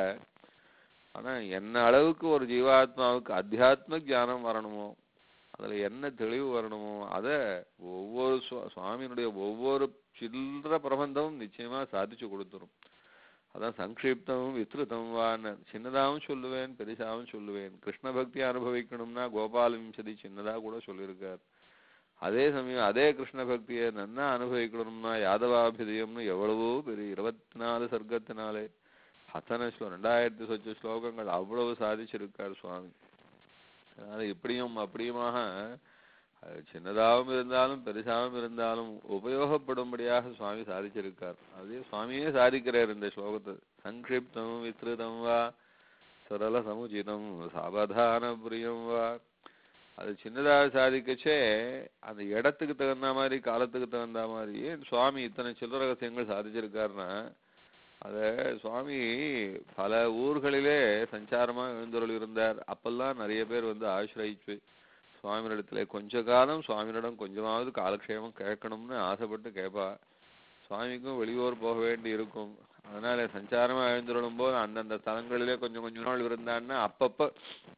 ஆனா என்ன அளவுக்கு ஒரு ஜீவாத்மாவுக்கு அத்தியாத்ம ஞானம் வரணுமோ அதுல என்ன தெளிவு வரணுமோ அத ஒவ்வொரு சுவா- சுவாமியினுடைய ஒவ்வொரு சில்லற பிரபந்தமும் நிச்சயமா சாதிச்சு கொடுத்துரும் அதான் சங்கிப்தமும் விஸ்திருதமும் வான்னு சின்னதாவும் சொல்லுவேன் பெருசாவும் சொல்லுவேன் கிருஷ்ண பக்தி அனுபவிக்கணும்னா கோபால விம்சதி சின்னதா கூட சொல்லியிருக்கார் அதே சமயம் அதே கிருஷ்ண பக்தியை நன்னா அனுபவிக்கணும்னா யாதவாபிதயம்னு எவ்வளவோ பெரிய இருபத்தி நாலு சர்க்கத்தினாலே அத்தனை ஸ்லோ ரெண்டாயிரத்தி சொச்ச ஸ்லோகங்கள் அவ்வளவு சாதிச்சிருக்கார் சுவாமி அதனால இப்படியும் அப்படியுமாக அது சின்னதாகவும் இருந்தாலும் பெருசாகவும் இருந்தாலும் உபயோகப்படும்படியாக சுவாமி சாதிச்சிருக்கார் அதே சுவாமியே சாதிக்கிறார் இந்த ஸ்லோகத்தை சங்கிப்தம் விஸ்ருதம் வா சரள சமுச்சிதம் சாவதான பிரியம் வா அது சின்னதாக சாதிக்கச்சே அந்த இடத்துக்கு தகுந்த மாதிரி காலத்துக்கு தகுந்த மாதிரி ஏன் சுவாமி இத்தனை சில்லற ரகசியங்கள் சாதிச்சிருக்காருன்னா அத சுவாமி பல ஊர்களிலே சஞ்சாரமா எழுந்தருள் இருந்தார் அப்பெல்லாம் நிறைய பேர் வந்து ஆசிரயிச்சு சுவாமியிடத்துல கொஞ்ச காலம் சுவாமியிடம் கொஞ்சமாவது காலக்ஷேமம் கேட்கணும்னு ஆசைப்பட்டு கேட்பா சுவாமிக்கும் வெளியூர் போக வேண்டி இருக்கும் அதனால சஞ்சாரமா எழுந்துருளும் போது அந்தந்த ஸ்தலங்களிலே கொஞ்சம் கொஞ்ச நாள் இருந்தான்னா அப்பப்ப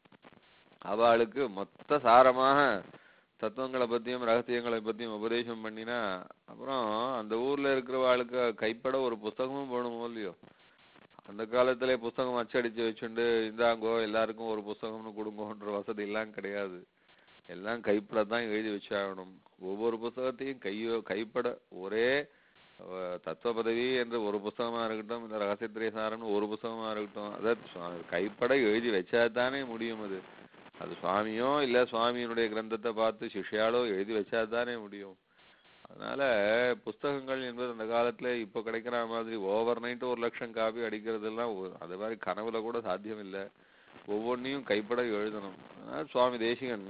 அவளுக்கு மொத்த சாரமாக தத்துவங்களை பத்தியும் ரகசியங்களை பத்தியும் உபதேசம் பண்ணினா அப்புறம் அந்த ஊர்ல இருக்கிறவாளுக்கு கைப்பட ஒரு புஸ்தகமும் போகணுமோ இல்லையோ அந்த காலத்திலே புஸ்தகம் அச்சடிச்சு வச்சுண்டு இந்தாங்கோ எல்லாருக்கும் ஒரு புஸ்தகம்னு கொடுங்கோன்ற வசதி எல்லாம் கிடையாது எல்லாம் கைப்பட தான் எழுதி வச்சாகணும் ஒவ்வொரு புஸ்தகத்தையும் கையோ கைப்பட ஒரே அஹ், தத்துவ பதவி என்ற ஒரு புஸ்தகமா இருக்கட்டும் இந்த ரகசியத்திரிய சாரம்னு ஒரு புஸ்தகமா இருக்கட்டும் அதை சுவா- கைப்பட எழுதி வச்சா தானே முடியும் அது அது சுவாமியோ இல்ல சுவாமியினுடைய கிரந்தத்தை பார்த்து சிஷ்யாலோ எழுதி வச்சா தானே முடியும் அதனால புஸ்தகங்கள் என்பது அந்த காலத்துல இப்போ கிடைக்கிற மாதிரி ஓவர் நைட் ஒரு லட்சம் காப்பி அடிக்கிறதெல்லாம் ஒரு- அது மாதிரி கனவுல கூட சாத்தியம் இல்லை ஒவ்வொன்றையும் கைப்பட எழுதணும் அதனால சுவாமி தேசிகன்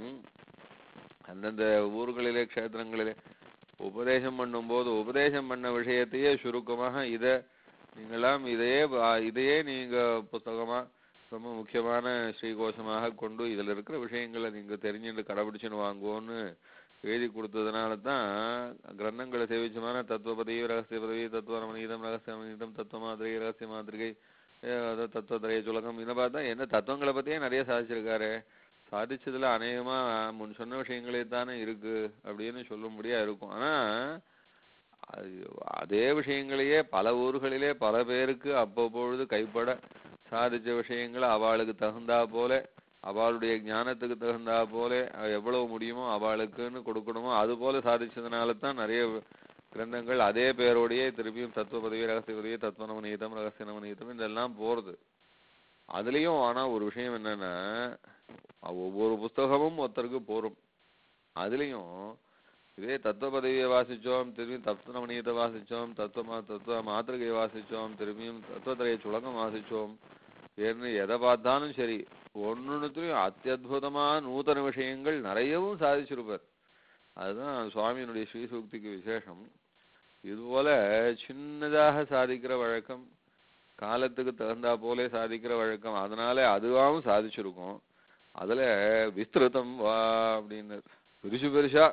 அந்தந்த ஊர்களிலே க்ஷேத்திரங்களிலே உபதேசம் பண்ணும்போது உபதேசம் பண்ண விஷயத்தையே சுருக்கமாக இத நீங்களாம் இதையே வா- இதையே நீங்க புஸ்தகமா ரொம்ப முக்கியமான ஸ்ரீகோஷமாக கொண்டு இதுல இருக்கிற விஷயங்களை நீங்க தெரிஞ்சுட்டு கடைபிடிச்சுன்னு வாங்குவோன்னு எழுதி கொடுத்ததுனால தான் கிரந்தங்களை சேவிச்சமான தத்துவ பதவி ரகசிய பதவி தத்துவ ரமணீதம் ரகசிய ரமணீதம் தத்துவ மாதிரி ரகசிய மாதிரிகை அஹ் அது தத்துவ திரைய சுலகம் இதை பார்த்தா என்ன தத்துவங்களை பத்தியே நிறைய சாதிச்சிருக்காரு சாதிச்சதுல அநேகமா முன் சொன்ன விஷயங்களே தானே இருக்கு அப்படின்னு சொல்லும்படியா இருக்கும் ஆனா அது அதே விஷயங்களையே பல ஊர்களிலே பல பேருக்கு அவ்வப்பொழுது கைப்பட சாதிச்ச விஷயங்களை அவளுக்கு தகுந்தா போல அவளுடைய ஞானத்துக்கு தகுந்தா போல அஹ், எவ்வளவு முடியுமோ அவளுக்குன்னு கொடுக்கணுமோ அது போல சாதிச்சதுனால தான் நிறைய கிரந்தங்கள் அதே பேரோடையே திருப்பியும் தத்துவ பதவி ரகசிய பதவி தத்துவ நவநீதம் ரகசிய நவநீதம் இதெல்லாம் போறது அதுலயும் ஆனா ஒரு விஷயம் என்னன்னா அஹ், ஒவ்வொரு புஸ்தகமும் ஒருத்தருக்கு போரும் அதுலயும் இதே தத்துவ பதவியை வாசிச்சோம் திரும்பியும் தத்துவ நவநீதத்தை வாசிச்சோம் தத்துவ மா- தத்துவ மாத்திரையை வாசிச்சோம் திரும்பியும் தத்துவத்திரைய சுலகம் வாசிச்சோம் ஏன்னு எதை பார்த்தாலும் சரி ஒன்னொன்னுத்துலயும் அத்தியுதமா நூத்தன விஷயங்கள் நிறையவும் சாதிச்சிருப்பார் அதுதான் சுவாமியினுடைய ஸ்ரீசூக்திக்கு விசேஷம் இதுபோல சின்னதாக சாதிக்கிற வழக்கம் காலத்துக்கு தகுந்தா போலே சாதிக்கிற வழக்கம் அதனால அதுவாவும் சாதிச்சிருக்கோம் அதுல விஸ்திருதம் வா அப்படின்னு பெருசு பெருசா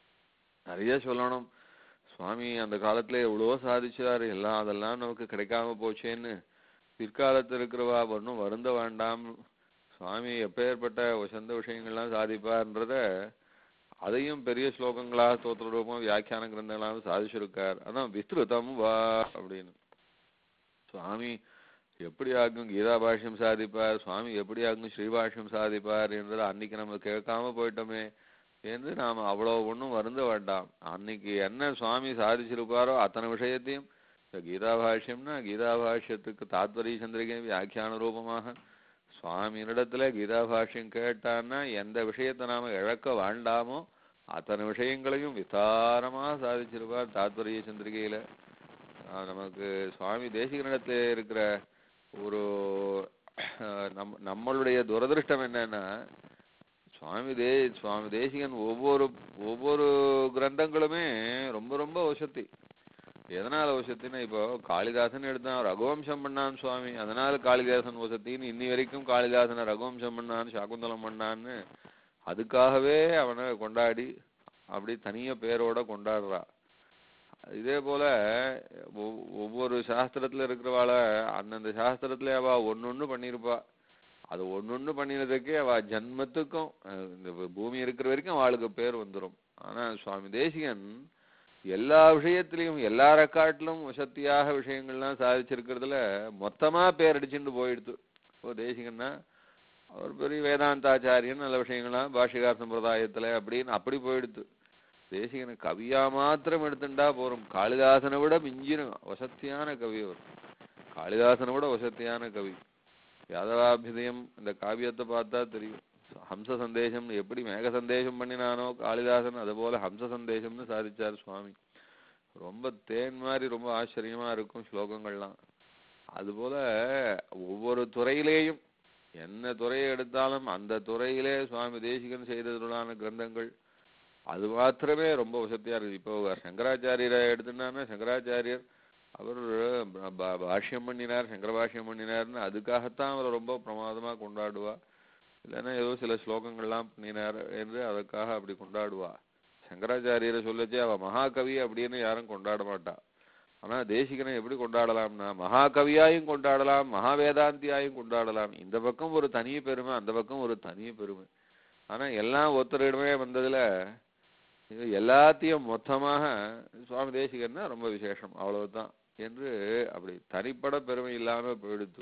நிறைய சொல்லணும் சுவாமி அந்த காலத்துல எவ்வளவோ சாதிச்சாரு எல்லாம் அதெல்லாம் நமக்கு கிடைக்காம போச்சேன்னு பிற்காலத்துல இருக்கிறவா ஒன்றும் வருந்த வேண்டாம் சுவாமி எப்பேற்பட்ட சொந்த விஷயங்கள்லாம் சாதிப்பார்ன்றத அதையும் பெரிய ஸ்லோகங்களா ஸ்தோத்திர ரூபம் வியாக்கியான கிரந்தங்களாக சாதிச்சிருக்கார் அதான் விஸ்திருதம் வா அப்படின்னு சுவாமி எப்படி ஆகும் கீதா பாஷ்யம் சாதிப்பார் சுவாமி எப்படி ஆகும் ஸ்ரீபாஷ்யம் சாதிப்பார் என்றதை அன்னைக்கு நம்ம கேட்காம போயிட்டோமே என்று நாம அவ்வளவு ஒண்ணும் வருந்த வேண்டாம் அன்னைக்கு என்ன சுவாமி சாதிச்சிருப்பாரோ அத்தனை விஷயத்தையும் இப்ப கீதா பாஷ்யம்னா கீதா பாஷ்யத்துக்கு தாத்பரிய சந்திரிகை வியாக்கியான ரூபமாக சுவாமியினிடத்துல கீதா பாஷ்யம் கேட்டான்னா எந்த விஷயத்தை நாம இழக்க வேண்டாமோ அத்தனை விஷயங்களையும் விஸ்தாரமா சாதிச்சிருப்பார் தாத்பரிய சந்திரிகையில ஆஹ் நமக்கு சுவாமி தேசிகனிடத்துல இருக்கிற ஒரு ஆஹ் நம் நம்மளுடைய துரதிருஷ்டம் என்னன்னா சுவாமி தே சுவாமி தேசிகன் ஒவ்வொரு ஒவ்வொரு கிரந்தங்களுமே ரொம்ப ரொம்ப வசத்தி எதனால வசத்தின்னா இப்போ காளிதாசன் எடுத்தான் ரகுவம்சம் பண்ணான் சுவாமி அதனால காளிதாசன் வசத்தின்னு இன்னி வரைக்கும் காளிதாசனை ரகுவம்சம் பண்ணான் சாகுந்தலம் பண்ணான்னு அதுக்காகவே அவனை கொண்டாடி அப்படி தனிய பேரோட கொண்டாடுறா இதே போல ஒவ்- ஒவ்வொரு சாஸ்திரத்துல இருக்கிறவாள அந்தந்த சாஸ்திரத்துல அவ ஒன்னொன்னு பண்ணியிருப்பா அது ஒன்னொன்னு பண்ணினதுக்கே அவ ஜன்மத்துக்கும் அஹ், இந்த பூமி இருக்கிற வரைக்கும் அவளுக்கு பேர் வந்துரும் ஆனா சுவாமி தேசிகன் எல்லா விஷயத்திலையும் எல்லா ரெக்கார்ட்லும் வசத்தியாக விஷயங்கள்லாம் சாதிச்சிருக்கிறதுல மொத்தமா பேர் அடிச்சுட்டு போயிடுது இப்போ தேசிகன்னா அவர் பெரிய வேதாந்தாச்சாரியன் நல்ல விஷயங்கள்லாம் பாஷிகார் சம்பிரதாயத்துல அப்படின்னு அப்படி போயிடுது தேசிகனை கவியா மாத்திரம் எடுத்துட்டா போறோம் காளிதாசனை விட மிஞ்சின வசத்தியான கவி அவர் காளிதாசனை விட வசத்தியான கவி யாதவாபிதயம் இந்த காவியத்தை பார்த்தா தெரியும் ஹம்ச சந்தேசம் எப்படி மேக சந்தேசம் பண்ணினானோ காளிதாசன் அதுபோல ஹம்ச சந்தேசம்னு சாதிச்சார் சுவாமி ரொம்ப தேன் மாதிரி ரொம்ப ஆச்சரியமா இருக்கும் ஸ்லோகங்கள்லாம் அதுபோல ஒவ்வொரு துறையிலேயும் என்ன துறையை எடுத்தாலும் அந்த துறையிலே சுவாமி தேசிகன் செய்ததுலான கிரந்தங்கள் அது மாத்திரமே ரொம்ப வசதியா இருக்கு இப்போ சங்கராச்சாரியரை எடுத்துட்டான்னா சங்கராச்சாரியர் அவர் ப- ப- பாஷ்யம் பண்ணினார் சங்கர பாஷ்யம் பண்ணினார்னு அதுக்காகத்தான் அவரை ரொம்ப பிரமாதமா கொண்டாடுவா இல்லைன்னா ஏதோ சில ஸ்லோகங்கள்லாம் பண்ணினார் என்று அதற்காக அப்படி கொண்டாடுவா சங்கராச்சாரியரை சொல்லச்சே அவ மகாகவி அப்படின்னு யாரும் கொண்டாட மாட்டா ஆனா தேசிகனை எப்படி கொண்டாடலாம்னா மகாகவியாயும் கொண்டாடலாம் மகாவேதாந்தியாயும் கொண்டாடலாம் இந்த பக்கம் ஒரு தனி பெருமை அந்த பக்கம் ஒரு தனி பெருமை ஆனா எல்லாம் ஒருத்தரிடமே வந்ததுல இது எல்லாத்தையும் மொத்தமாக சுவாமி தேசிகன்னா ரொம்ப விசேஷம் அவ்வளவுதான் என்று அப்படி தனிப்பட பெருமை இல்லாம போயிடுத்து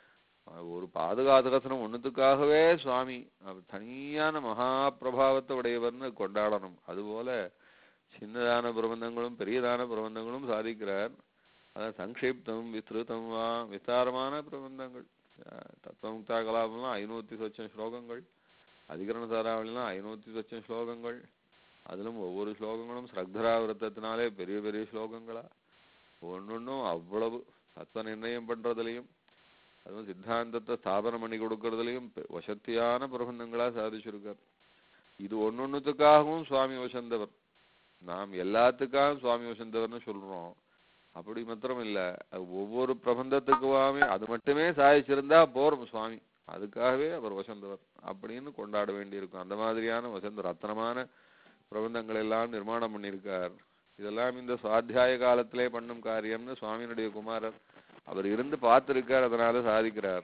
அஹ் ஒரு பாதுகாதகசனம் ஒண்ணுத்துக்காகவே சுவாமி அவர் தனியான மகா பிரபாவத்தை உடையவர்னு கொண்டாடணும் அதுபோல சின்னதான பிரபந்தங்களும் பெரியதான பிரபந்தங்களும் சாதிக்கிறார் அதான் சங்கிப்தம் விஸ்திருதம் வா விஸ்தாரமான பிரபந்தங்கள் அஹ் தத்துவமுக்தா கலாபம்லாம் ஐநூத்தி சொச்சம் ஸ்லோகங்கள் அதிகரண சாராவளிலாம் ஐநூத்தி சொச்சம் ஸ்லோகங்கள் அதிலும் ஒவ்வொரு ஸ்லோகங்களும் ஸ்ரக்தரா விரத்தத்தினாலே பெரிய பெரிய ஸ்லோகங்களா ஒன்னொன்னும் அவ்வளவு தத்துவ நிர்ணயம் பண்றதுலயும் அதுவும் சித்தாந்தத்தை ஸ்தாபனம் பண்ணி கொடுக்கறதுலயும் பெ- வசத்தியான பிரபந்தங்களா சாதிச்சிருக்கார் இது ஒன்னொன்னுத்துக்காகவும் சுவாமி வசந்தவர் நாம் எல்லாத்துக்காகவும் சுவாமி வசந்தவர்னு சொல்றோம் அப்படி மாத்திரம் இல்ல அது ஒவ்வொரு பிரபந்தத்துக்குவாமே அது மட்டுமே சாதிச்சிருந்தா போறோம் சுவாமி அதுக்காகவே அவர் வசந்தவர் அப்படின்னு கொண்டாட வேண்டியிருக்கும் அந்த மாதிரியான வசந்த ரத்னமான பிரபந்தங்கள் எல்லாம் நிர்மாணம் பண்ணியிருக்கார் இதெல்லாம் இந்த சுவாத்தியாய காலத்திலே பண்ணும் காரியம்னு சுவாமியினுடைய குமாரர் அவர் இருந்து பார்த்திருக்கார் அதனால சாதிக்கிறார்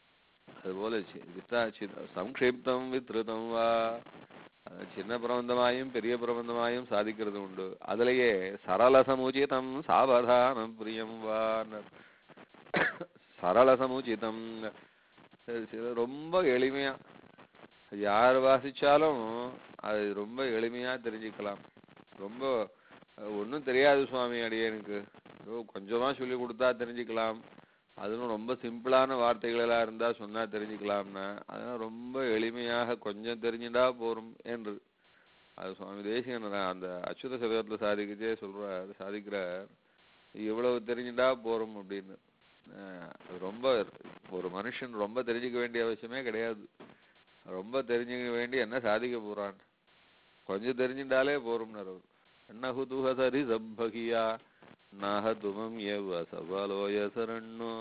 அதுபோல சி- வித்தா சி- சம்க்ஷிப்தம் வித்ருதம் வா அஹ் சின்ன பிரபந்தமாயும் பெரிய பிரபந்தமாயும் சாதிக்கிறது உண்டு அதுலயே சரள சமுச்சிதம் சாவதானம் பிரியம் வா சரள சமுச்சிதம் சில ரொம்ப எளிமையா யார் வாசிச்சாலும் அது ரொம்ப எளிமையா தெரிஞ்சுக்கலாம் ரொம்ப ஒன்றும் தெரியாது சுவாமி அடியேனுக்கு ஏதோ கொஞ்சமா சொல்லி கொடுத்தா தெரிஞ்சுக்கலாம் அதுவும் ரொம்ப சிம்பிளான வார்த்தைகளெல்லாம் இருந்தா சொன்னா தெரிஞ்சுக்கலாம்னா அதெல்லாம் ரொம்ப எளிமையாக கொஞ்சம் தெரிஞ்சுட்டா போரும் என்று அது சுவாமி தேசிகன் அந்த அச்சுத சதகத்துல சாதிக்கச்சே சொல்றார் சாதிக்கிறார் இவ்வளவு தெரிஞ்சுட்டா போரும் அப்படின்னு அஹ் அது ரொம்ப ஒரு மனுஷன் ரொம்ப தெரிஞ்சுக்க வேண்டிய அவசியமே கிடையாது ரொம்ப தெரிஞ்சுக்க வேண்டி என்ன சாதிக்க போறான் கொஞ்சம் தெரிஞ்சுட்டாலே போரும்னு அவர் நகுதுஹசரி சம்பகியா நாஹதுமம் எவ சபலோய சரண்ணோ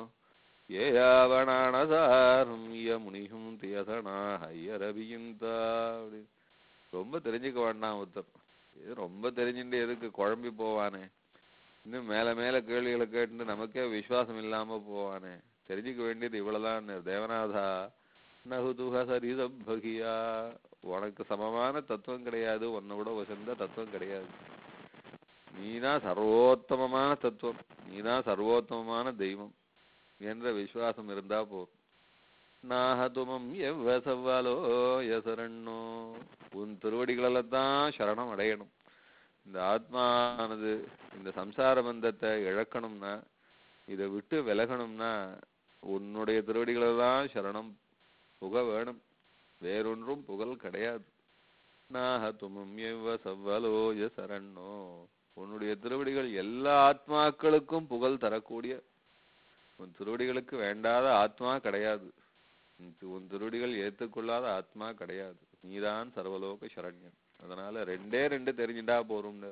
ஏயாவணானசாரம் முனிகும் தியசனா ஹையரபியுந்தா அப்படி ரொம்ப தெரிஞ்சுக்க வேண்டாம் ஒருத்தர் இது ரொம்ப தெரிஞ்சுட்டு எதுக்கு குழம்பி போவானே இன்னும் மேல மேல கேள்விகளை கேட்டு நமக்கே விசுவாசம் இல்லாம போவானே தெரிஞ்சுக்க வேண்டியது இவ்வளவுதான் தேவநாதா நகுதுக சரிதம்பகியா உனக்கு சமமான தத்துவம் கிடையாது உன்னை விட உசந்த தத்துவம் கிடையாது நீதான் சர்வோத்தமமான தத்துவம் நீதான் சர்வோத்தமமான தெய்வம் என்ற விசுவாசம் இருந்தா போதும் நாஹதுமம் எவ்வ சவ்வாலோ யசரண்ணோ உன் திருவடிகளில தான் சரணம் அடையணும் இந்த ஆத்மானது இந்த சம்சார பந்தத்தை இழக்கணும்னா இதை விட்டு விலகணும்னா உன்னுடைய திருவடிகளில் தான் சரணம் புக வேணும் வேறொன்றும் புகழ் கிடையாது நாஹதுமம் எவ்வ சவ்வலோய சரண்ணோ உன்னுடைய திருவடிகள் எல்லா ஆத்மாக்களுக்கும் புகழ் தரக்கூடிய உன் திருவடிகளுக்கு வேண்டாத ஆத்மா கிடையாது உன் தி- உன் திருவடிகள் ஏத்துக்கொள்ளாத ஆத்மா கிடையாது நீதான் சர்வலோக சரண்யன் அதனால ரெண்டே ரெண்டு தெரிஞ்சுட்டா போரும்னு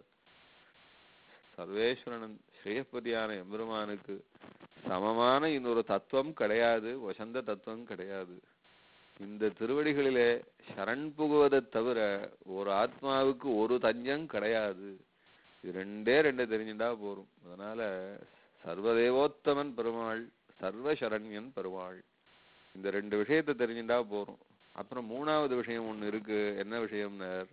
சர்வேஸ்வரன் ஸ்ரீயப்பதியான எம்பெருமானுக்கு சமமான இன்னொரு தத்துவம் கிடையாது வசந்த தத்துவம் கிடையாது இந்த திருவடிகளிலே சரண் புகுவதை தவிர ஒரு ஆத்மாவுக்கு ஒரு தஞ்சம் கிடையாது இது ரெண்டே ரெண்டு தெரிஞ்சுட்டா போரும் அதனால சர்வதேவோத்தமன் பெருமாள் சர்வ சரண்யன் பெருமாள் இந்த ரெண்டு விஷயத்தை தெரிஞ்சுட்டா போரும் அப்புறம் மூணாவது விஷயம் ஒண்ணு இருக்கு என்ன விஷயம்னார்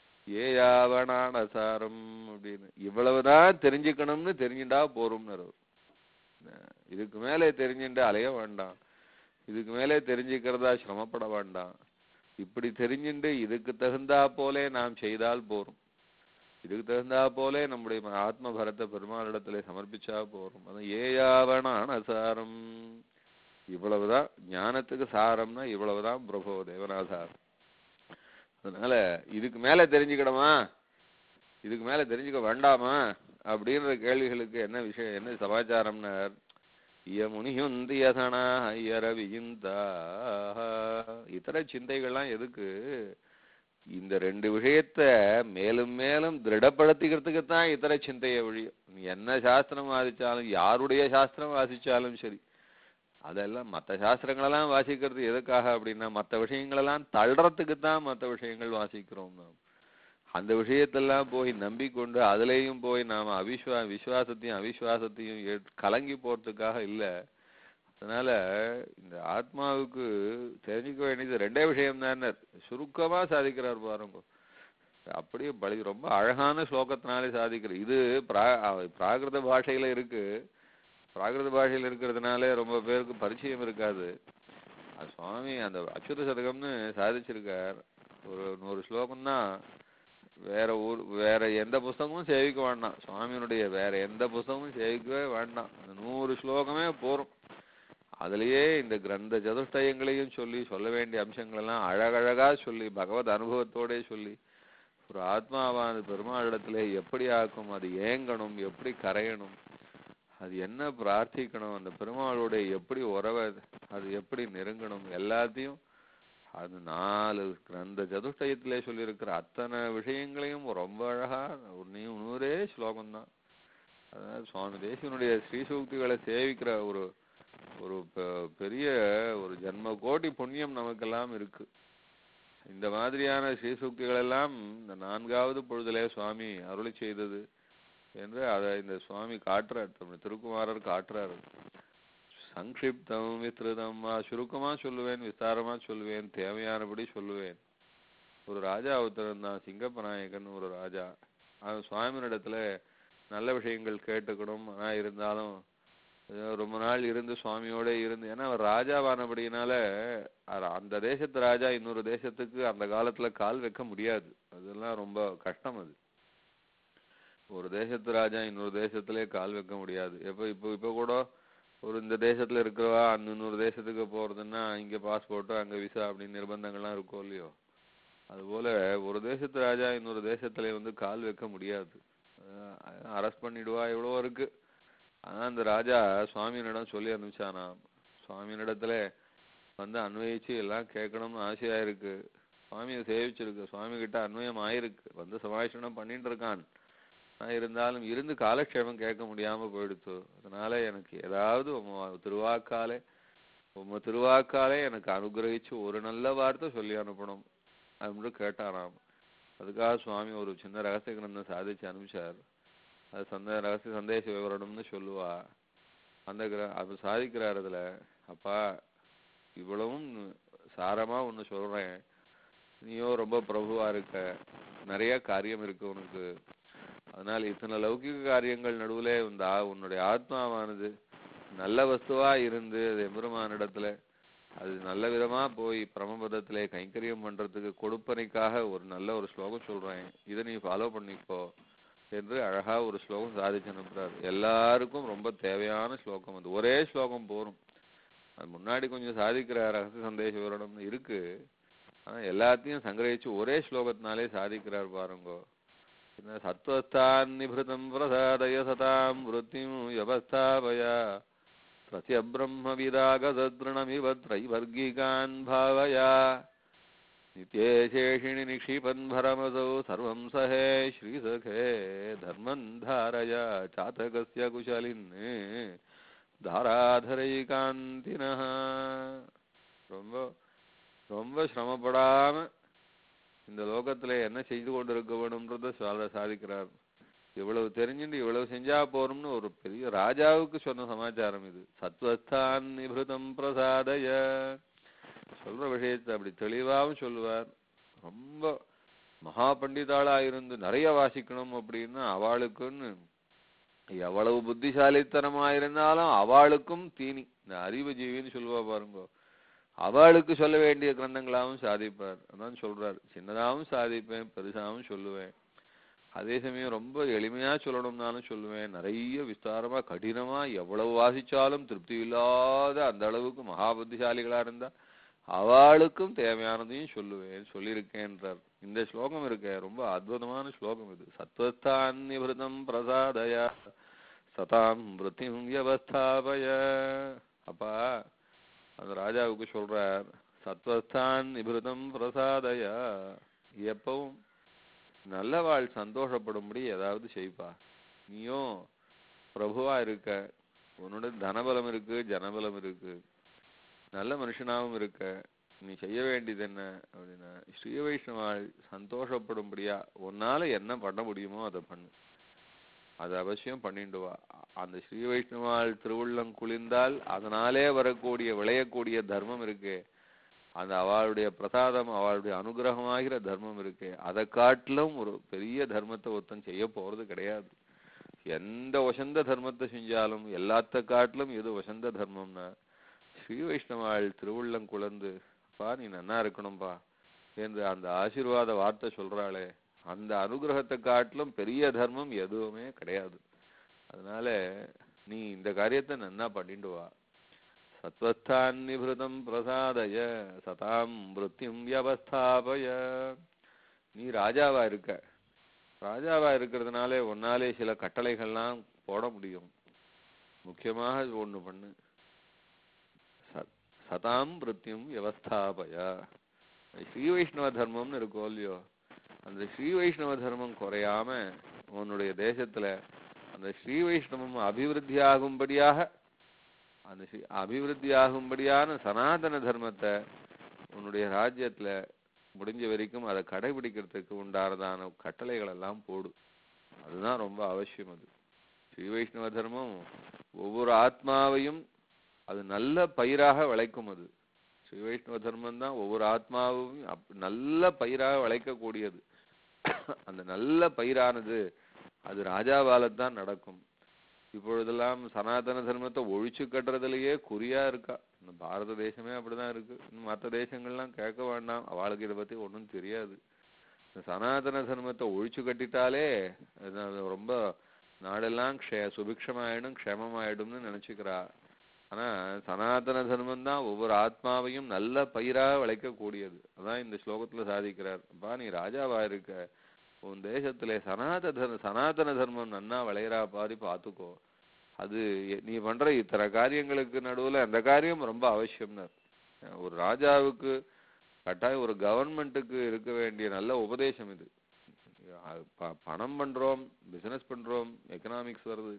ஏயாவனானசாரம் அப்படின்னு இவ்வளவுதான் தெரிஞ்சுக்கணும்னு தெரிஞ்சுட்டா போரும்னார் அவர். அஹ் இதுக்கு மேலே தெரிஞ்சுட்டு அலைய வேண்டாம் இதுக்கு மேலே தெரிஞ்சுக்கிறதா சிரமப்பட வேண்டாம் இப்படி தெரிஞ்சுண்டு இதுக்கு தகுந்தா போலே நாம் செய்தால் போரும் இதுக்கு தகுந்தா போலே நம்முடைய ம- ஆத்ம பரத்தை பெருமாளிடத்துல சமர்ப்பிச்சா போரும் அது ஏயாவனான சாரம் இவ்வளவுதான் ஞானத்துக்கு சாரம்னா இவ்வளவுதான் பிரபோ தேவநாதார் அதனால இதுக்கு மேல தெரிஞ்சுக்கணுமா இதுக்கு மேல தெரிஞ்சுக்க வேண்டாமா அப்படின்ற கேள்விகளுக்கு என்ன விஷயம் என்ன சமாச்சாரம்னார் இய முனியுந்தியசனா ஐயரவியுந்தா இதர சிந்தைகள்லாம் எதுக்கு இந்த ரெண்டு விஷயத்த மேலும் மேலும் திருடப்படுத்திக்கிறதுக்கு தான் இதர சிந்தையை வழியும் நீ என்ன சாஸ்திரம் வாசிச்சாலும் யாருடைய சாஸ்திரம் வாசிச்சாலும் சரி அதெல்லாம் மற்ற சாஸ்திரங்களெல்லாம் வாசிக்கிறது எதுக்காக அப்படின்னா மற்ற விஷயங்களெல்லாம் தள்ளுறதுக்கு தான் மற்ற விஷயங்கள் வாசிக்கிறோம் நாம் அந்த விஷயத்தெல்லாம் போய் நம்பிக்கொண்டு அதுலேயும் போய் நாம அவிஸ்வா விசுவாசத்தையும் அவிசுவாசத்தையும் ஏற்- கலங்கி போறதுக்காக இல்ல அதனால இந்த ஆத்மாவுக்கு தெரிஞ்சுக்க வேண்டியது ரெண்டே விஷயம் தானே சுருக்கமா சாதிக்கிறார் பாருங்க அப்படியே பலி ரொம்ப அழகான ஸ்லோகத்தினாலே சாதிக்கிற இது பிரா அஹ் பிராகிருத பாஷையில இருக்கு பிராகிருத பாஷையில இருக்கிறதுனாலே ரொம்ப பேருக்கு பரிச்சயம் இருக்காது அது சுவாமி அந்த அச்சுத சதகம்னு சாதிச்சிருக்கார் ஒரு நூறு ஸ்லோகம் தான் வேற ஊர் வேற எந்த புஸ்தகமும் சேவிக்க வேண்டாம் சுவாமியினுடைய வேற எந்த புஸ்தகமும் சேவிக்கவே வேண்டாம் அந்த நூறு ஸ்லோகமே போரும் அதுலயே இந்த கிரந்த சதுஷ்டயங்களையும் சொல்லி சொல்ல வேண்டிய அம்சங்கள் எல்லாம் அழகழகா சொல்லி பகவத் அனுபவத்தோட சொல்லி ஒரு ஆத்மாவானது பெருமாளிடத்துல எப்படி ஆக்கும் அது ஏங்கணும் எப்படி கரையணும் அது என்ன பிரார்த்திக்கணும் அந்த பெருமாளோட எப்படி உறவை அது எப்படி நெருங்கணும் எல்லாத்தையும் அது நாலு கிரந்த சதுஷ்டயத்திலே சொல்லியிருக்கிற அத்தனை விஷயங்களையும் ரொம்ப அழகா ஒரு நீ நூறே ஸ்லோகம்தான் அதாவது சுவாமி தேசியனுடைய ஸ்ரீசூக்திகளை சேவிக்கிற ஒரு ஒரு பெ- பெரிய ஒரு ஜன்ம கோடி புண்ணியம் நமக்கெல்லாம் இருக்கு இந்த மாதிரியான ஸ்ரீசூக்திகள் எல்லாம் இந்த நான்காவது பொழுதிலே சுவாமி அருளி செய்தது என்று அதை இந்த சுவாமி காட்டுறார் தம்முடைய திருக்குமாரர் காட்டுறாரு சங்கிப்தம் வித்ருதம் வா சுருக்கமா சொல்லுவேன் விஸ்தாரமா சொல்லுவேன் தேவையானபடி சொல்லுவேன் ஒரு ராஜா ஒருத்தர் தான் சிங்கப்ப நாயக்கன் ஒரு ராஜா அவன் சுவாமியினிடத்துல நல்ல விஷயங்கள் கேட்டுக்கணும் ஆனா இருந்தாலும் அஹ் ரொம்ப நாள் இருந்து சுவாமியோட இருந்து ஏன்னா அவர் ராஜாவானபடியினால அ- அந்த தேசத்து ராஜா இன்னொரு தேசத்துக்கு அந்த காலத்துல கால் வைக்க முடியாது அதெல்லாம் ரொம்ப கஷ்டம் அது ஒரு தேசத்து ராஜா இன்னொரு தேசத்திலே கால் வைக்க முடியாது எப்ப இப்போ இப்போ கூட ஒரு இந்த தேசத்துல இருக்கிறவா அந்த இன்னொரு தேசத்துக்கு போறதுன்னா இங்க பாஸ்போர்ட் அங்க விசா அப்படின்னு நிர்பந்தங்கள்லாம் இருக்கும் இல்லையோ அதுபோல ஒரு தேசத்து ராஜா இன்னொரு தேசத்துல வந்து கால் வைக்க முடியாது அரெஸ்ட் பண்ணிடுவா எவ்வளவோ இருக்கு ஆனா அந்த ராஜா சுவாமியினிடம் சொல்லி அனுப்பிச்சானாம் சுவாமியினிடத்துல வந்து அன்வயிச்சு எல்லாம் கேட்கணும்னு ஆசையா இருக்கு சுவாமியை சேவிச்சிருக்கு சுவாமி கிட்ட அன்வயம் ஆயிருக்கு வந்து சமாஷணம் பண்ணிட்டு இருக்கான் ஆனா இருந்தாலும் இருந்து காலக்ஷேபம் கேட்க முடியாம போயிடுத்து அதனால எனக்கு ஏதாவது உம்ம திருவாக்காலே உம்ம திருவாக்காலே எனக்கு அனுகிரகிச்சு ஒரு நல்ல வார்த்தை சொல்லி அனுப்பணும் அப்படின்னு கேட்டாராம் அதுக்காக சுவாமி ஒரு சின்ன ரகசிய கிரந்தம் சாதிச்சு அனுப்பிச்சார் அது சந்த ரகசிய சந்தேச விவரணம்னு சொல்லுவா அந்த கிர அது சாதிக்கிறார் அதுல அப்பா இவ்வளவும் சாரமா ஒண்ணு சொல்றேன் நீயோ ரொம்ப பிரபுவா இருக்க நிறைய காரியம் இருக்கு உனக்கு அதனால இத்தனை லௌகிக காரியங்கள் நடுவுல இந்த ஆ- உன்னுடைய ஆத்மாவானது நல்ல வஸ்துவா இருந்து அது எம்பெருமானிடத்துல அது நல்ல விதமா போய் பிரமபதத்திலே கைங்கரியம் பண்றதுக்கு கொடுப்பனைக்காக ஒரு நல்ல ஒரு ஸ்லோகம் சொல்றேன் இதை நீ ஃபாலோ பண்ணிக்கோ என்று அழகா ஒரு ஸ்லோகம் சாதிச்சு அனுப்புறாரு எல்லாருக்கும் ரொம்ப தேவையான ஸ்லோகம் அது ஒரே ஸ்லோகம் போரும் அது முன்னாடி கொஞ்சம் சாதிக்கிறார் ரகசிய சந்தேச விவரணம்னு இருக்கு ஆனா எல்லாத்தையும் சங்கிரகிச்சு ஒரே ஸ்லோகத்தினாலே சாதிக்கிறார் பாருங்கோ என்ன சத்வஸ்தான் நிபிருதம் பிரசாதய சதாம் விருத்திம் யவஸ்தாபய பிரத்யபிரம்மவிதாகசத்ருணமிவ த்ரைவர்கிகான் பாவயா नित्यशेषिणि निक्षिपन् भरमसौ सर्वं सहे श्रीसखे धर्मन् धारय चातकस्य कुशलिन् தாராதரைகாந்தினஹ ரொம்ப ரொம்ப சிரமப்படாம இந்த லோகத்துல என்ன செய்து கொண்டிருக்க வேணும்ன்றத சாத சாதிக்கிறார் இவ்வளவு தெரிஞ்சுட்டு இவ்வளவு செஞ்சா போறோம்னு ஒரு பெரிய ராஜாவுக்கு சொன்ன சமாச்சாரம் இது சத்வஸ்தான் நிபிருதம் பிரசாதய சொல்ற விஷயத்தை அப்படி தெளிவாவும் சொல்லுவார் ரொம்ப மகா பண்டிதாளா இருந்து நிறைய வாசிக்கணும் அப்படின்னா அவளுக்குன்னு எவ்வளவு புத்திசாலித்தனமா இருந்தாலும் அவளுக்கும் தீனி இந்த அறிவு ஜீவின்னு சொல்லுவா பாருங்க அவளுக்கு சொல்ல வேண்டிய கிரந்தங்களாவும் சாதிப்பார் அதான் சொல்றார் சின்னதாவும் சாதிப்பேன் பெருசாவும் சொல்லுவேன் அதே சமயம் ரொம்ப எளிமையா சொல்லணும்னாலும் சொல்லுவேன் நிறைய விஸ்தாரமா கடினமா எவ்வளவு வாசிச்சாலும் திருப்தி இல்லாத அந்த அளவுக்கு மகா புத்திசாலிகளா இருந்தா அவளுக்கும் தேவையானதையும் சொல்லுவேன் சொல்லியிருக்கேன்றார் இந்த ஸ்லோகம் இருக்க ரொம்ப அற்புதமான ஸ்லோகம் இது சத்வஸ்தான் நிபிருதம் பிரசாதய சதாம் விருத்திம் வியவஸ்தாபய அப்பா அந்த ராஜாவுக்கு சொல்றார் சத்வஸ்தான் நிபிருதம் பிரசாதய எப்பவும் நல்லவாள் சந்தோஷப்படும்படி ஏதாவது செய்ப்பா நீயும் பிரபுவா இருக்க உன்னோட தனபலம் இருக்கு ஜனபலம் இருக்கு நல்ல மனுஷனாவும் இருக்க நீ செய்ய வேண்டியது என்ன அப்படின்னா ஸ்ரீ வைஷ்ணவாள் சந்தோஷப்படும்படியா உன்னால என்ன பண்ண முடியுமோ அதை பண்ணு அது அவசியம் பண்ணிட்டு வா அந்த ஸ்ரீ வைஷ்ணவாள் திருவுள்ளம் குளிர்ந்தால் அதனாலே வரக்கூடிய விளையக்கூடிய தர்மம் இருக்கே அந்த அவளுடைய பிரசாதம் அவளுடைய அனுகிரகமாகிற தர்மம் இருக்கே அதை காட்டிலும் ஒரு பெரிய தர்மத்தை ஒருத்தன் செய்ய போறது கிடையாது எந்த வசந்த தர்மத்தை செஞ்சாலும் எல்லாத்த காட்டிலும் எது வசந்த தர்மம்னா ஸ்ரீ வைஷ்ணவாள் திருவுள்ளம் குளர்ந்து பா நீ நன்னா இருக்கணும்பா என்று அந்த ஆசீர்வாத வார்த்தை சொல்றாளே அந்த அனுகிரகத்தை காட்டிலும் பெரிய தர்மம் எதுவுமே கிடையாது அதனால நீ இந்த காரியத்தை நன்னா பண்ணிட்டு வா சத்வஸ்தான் நிபிருதம் பிரசாதய சதாம் விருத்திம் வியவஸ்தாபய நீ ராஜாவா இருக்க ராஜாவா இருக்கிறதுனாலே உன்னாலே சில கட்டளைகள்லாம் போட முடியும் முக்கியமாக ஒண்ணு பண்ணு சத்- சதாம் விருத்தியும் வியவஸ்தாபய ஸ்ரீ வைஷ்ணவ தர்மம்னு இருக்கும் இல்லையோ அந்த ஸ்ரீ வைஷ்ணவ தர்மம் குறையாம உன்னுடைய தேசத்துல அந்த ஸ்ரீ வைஷ்ணவம் அபிவிருத்தி ஆகும்படியாக அந்த ஸ்ரீ அபிவிருத்தி ஆகும்படியான சனாதன தர்மத்தை உன்னுடைய ராஜ்யத்துல முடிஞ்ச வரைக்கும் அதை கடைபிடிக்கிறதுக்கு உண்டானதான கட்டளைகள் எல்லாம் போடு அதுதான் ரொம்ப அவசியம் அது ஸ்ரீ வைஷ்ணவ தர்மம் ஒவ்வொரு ஆத்மாவையும் அது நல்ல பயிராக விளைக்கும் அது ஸ்ரீ வைஷ்ணவ தர்மம் தான் ஒவ்வொரு ஆத்மாவையும் அப்- நல்ல பயிராக விளைக்கக்கூடியது அந்த நல்ல பயிரானது அது ராஜாவால தான் நடக்கும் இப்பொழுதெல்லாம் சனாதன தர்மத்தை ஒழிச்சு கட்டுறதுலயே குறியா இருக்கா இந்த பாரத தேசமே அப்படிதான் இருக்கு இன்னும் மற்ற தேசங்கள்லாம் கேட்க வேண்டாம் அவளுக்கு இதை பத்தி ஒண்ணும் தெரியாது இந்த சனாதன தர்மத்தை ஒழிச்சு கட்டிட்டாலே அது அது ரொம்ப நாடெல்லாம் க்ஷே சுபிக்ஷமாயிடும் க்ஷேமமாயிடும்னு நினைச்சுக்கிறா ஆனா சனாதன தர்மம் தான் ஒவ்வொரு ஆத்மாவையும் நல்ல பயிரா விளைக்கக்கூடியது அதான் இந்த ஸ்லோகத்துல சாதிக்கிறார் அப்பா நீ ராஜாவா இருக்க உன் தேசத்திலே சனாத தர்ம சனாதன தர்மம் நன்னா விளையிறா பாரி பார்த்துக்கோ அது எ- நீ பண்ற இத்தனை காரியங்களுக்கு நடுவுல அந்த காரியம் ரொம்ப அவசியம்னார் ஒரு ராஜாவுக்கு கட்டாயம் ஒரு கவர்மெண்ட்டுக்கு இருக்க வேண்டிய நல்ல உபதேசம் இது அது ப- பணம் பண்றோம் பிசினஸ் பண்றோம் எக்கனாமிக்ஸ் வருது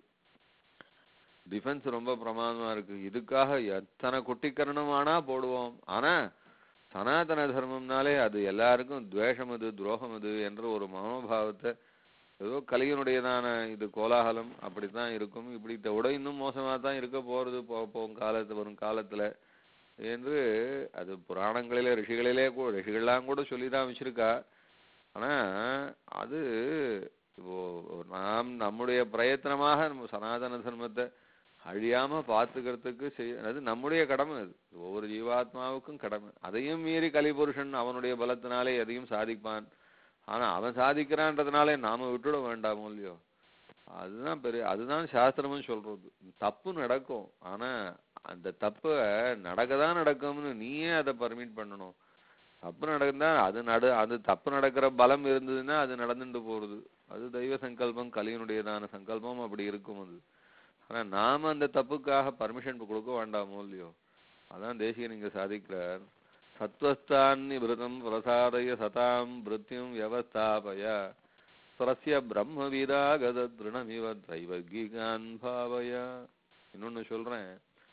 டிஃபென்ஸ் ரொம்ப பிரமாதமா இருக்கு இதுக்காக எத்தனை குட்டிக்கரணம் ஆனா போடுவோம் ஆனா சனாதன தர்மம்னாலே அது எல்லாருக்கும் துவேஷம் அது துரோகம் அது என்ற ஒரு மனோபாவத்தை ஏதோ கலியனுடையதான இது கோலாகலம் அப்படித்தான் இருக்கும் இப்படி இதை விட இன்னும் மோசமா தான் இருக்க போறது போ போகும் காலத்து வரும் காலத்துல என்று அது புராணங்களிலே ரிஷிகளிலே கூட ரிஷிகள்லாம் கூட சொல்லிதான் வச்சிருக்கா ஆனா அது இப்போ நாம் நம்முடைய பிரயத்தனமாக நம்ம சனாதன தர்மத்தை அழியாம பார்த்துக்கிறதுக்கு செய் அது நம்முடைய கடமை அது ஒவ்வொரு ஜீவாத்மாவுக்கும் கடமை அதையும் மீறி கலிபுருஷன் அவனுடைய பலத்தினாலே எதையும் சாதிப்பான் ஆனா அவன் சாதிக்கிறான்றதுனாலே நாம விட்டுட வேண்டாமோ இல்லையோ அதுதான் பெரிய அதுதான் சாஸ்திரமும் சொல்றது தப்பு நடக்கும் ஆனா அந்த தப்பு நடக்கதான் நடக்கும்னு நீயே அதை பர்மிட் பண்ணணும் தப்பு நடந்தா அது நடு அது தப்பு நடக்கிற பலம் இருந்ததுன்னா அது நடந்துட்டு போறது அது தெய்வ சங்கல்பம் கலியனுடையதான சங்கல்பம் அப்படி இருக்கும் அது ஆனா நாம அந்த தப்புக்காக பர்மிஷன் கொடுக்க வேண்டாமோ இல்லையோ அதான் தேசிகன் இங்க சாதிக்கிறார் சத்வஸ்தான் விரதம் பிரசாதய சதாம் பிருத்தியும் வியவஸ்தாபய ஸ்வரஸ்ய பிரம்ம வீராகத திருணமிவ திரைவர்கிகான் பாவய இன்னொன்னு சொல்றேன்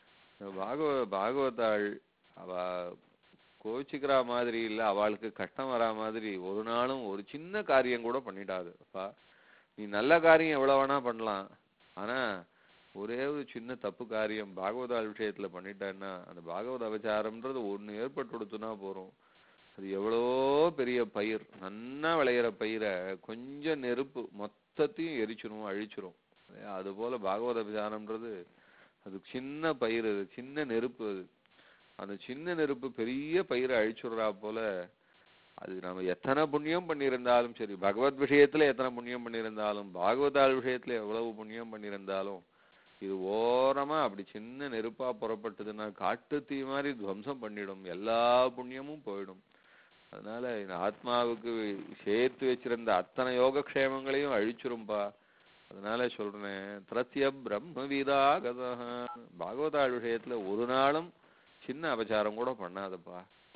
பாகவ பாகவதாள் அவ கோச்சிக்கிற மாதிரி இல்ல அவளுக்கு கஷ்டம் வரா மாதிரி ஒரு நாளும் ஒரு சின்ன காரியம் கூட பண்ணிடாது அப்பா நீ நல்ல காரியம் எவ்வளவு வேணா பண்ணலாம் ஆனா ஒரே ஒரு சின்ன தப்பு காரியம் பாகவதாள் விஷயத்துல பண்ணிட்டேன்னா அந்த பாகவத அபச்சாரம்ன்றது ஒண்ணு ஏற்பட்டு கொடுத்துனா போறோம் அது எவ்வளவோ பெரிய பயிர் நன்னா விளையிற பயிரை கொஞ்சம் நெருப்பு மொத்தத்தையும் எரிச்சிரும் அழிச்சிரும் இல்லையா? அது போல பாகவத அபச்சாரம்ன்றது அது சின்ன பயிர் அது சின்ன நெருப்பு அது அந்த சின்ன நெருப்பு பெரிய பயிரை அழிச்சுடுறா போல அது நம்ம எத்தனை புண்ணியம் பண்ணியிருந்தாலும் சரி பகவத் விஷயத்துல எத்தனை புண்ணியம் பண்ணியிருந்தாலும் பாகவதாள் விஷயத்துல எவ்வளவு புண்ணியம் பண்ணியிருந்தாலும் இது ஓரமா அப்படி சின்ன நெருப்பா புறப்பட்டதுன்னா காட்டு தீ மாதிரி துவம்சம் பண்ணிடும் எல்லா புண்ணியமும் போயிடும் அதனால இந்த ஆத்மாவுக்கு சேர்த்து வச்சிருந்த அத்தனை யோகக்ஷேமங்களையும் அழிச்சிரும்பா அதனால சொல்றேன் திரத்திய பிரம்ம வீதாகதா பாகவதாள் விஷயத்துல ஒரு நாளும் சின்ன அபச்சாரம் கூட பண்ணாதப்பா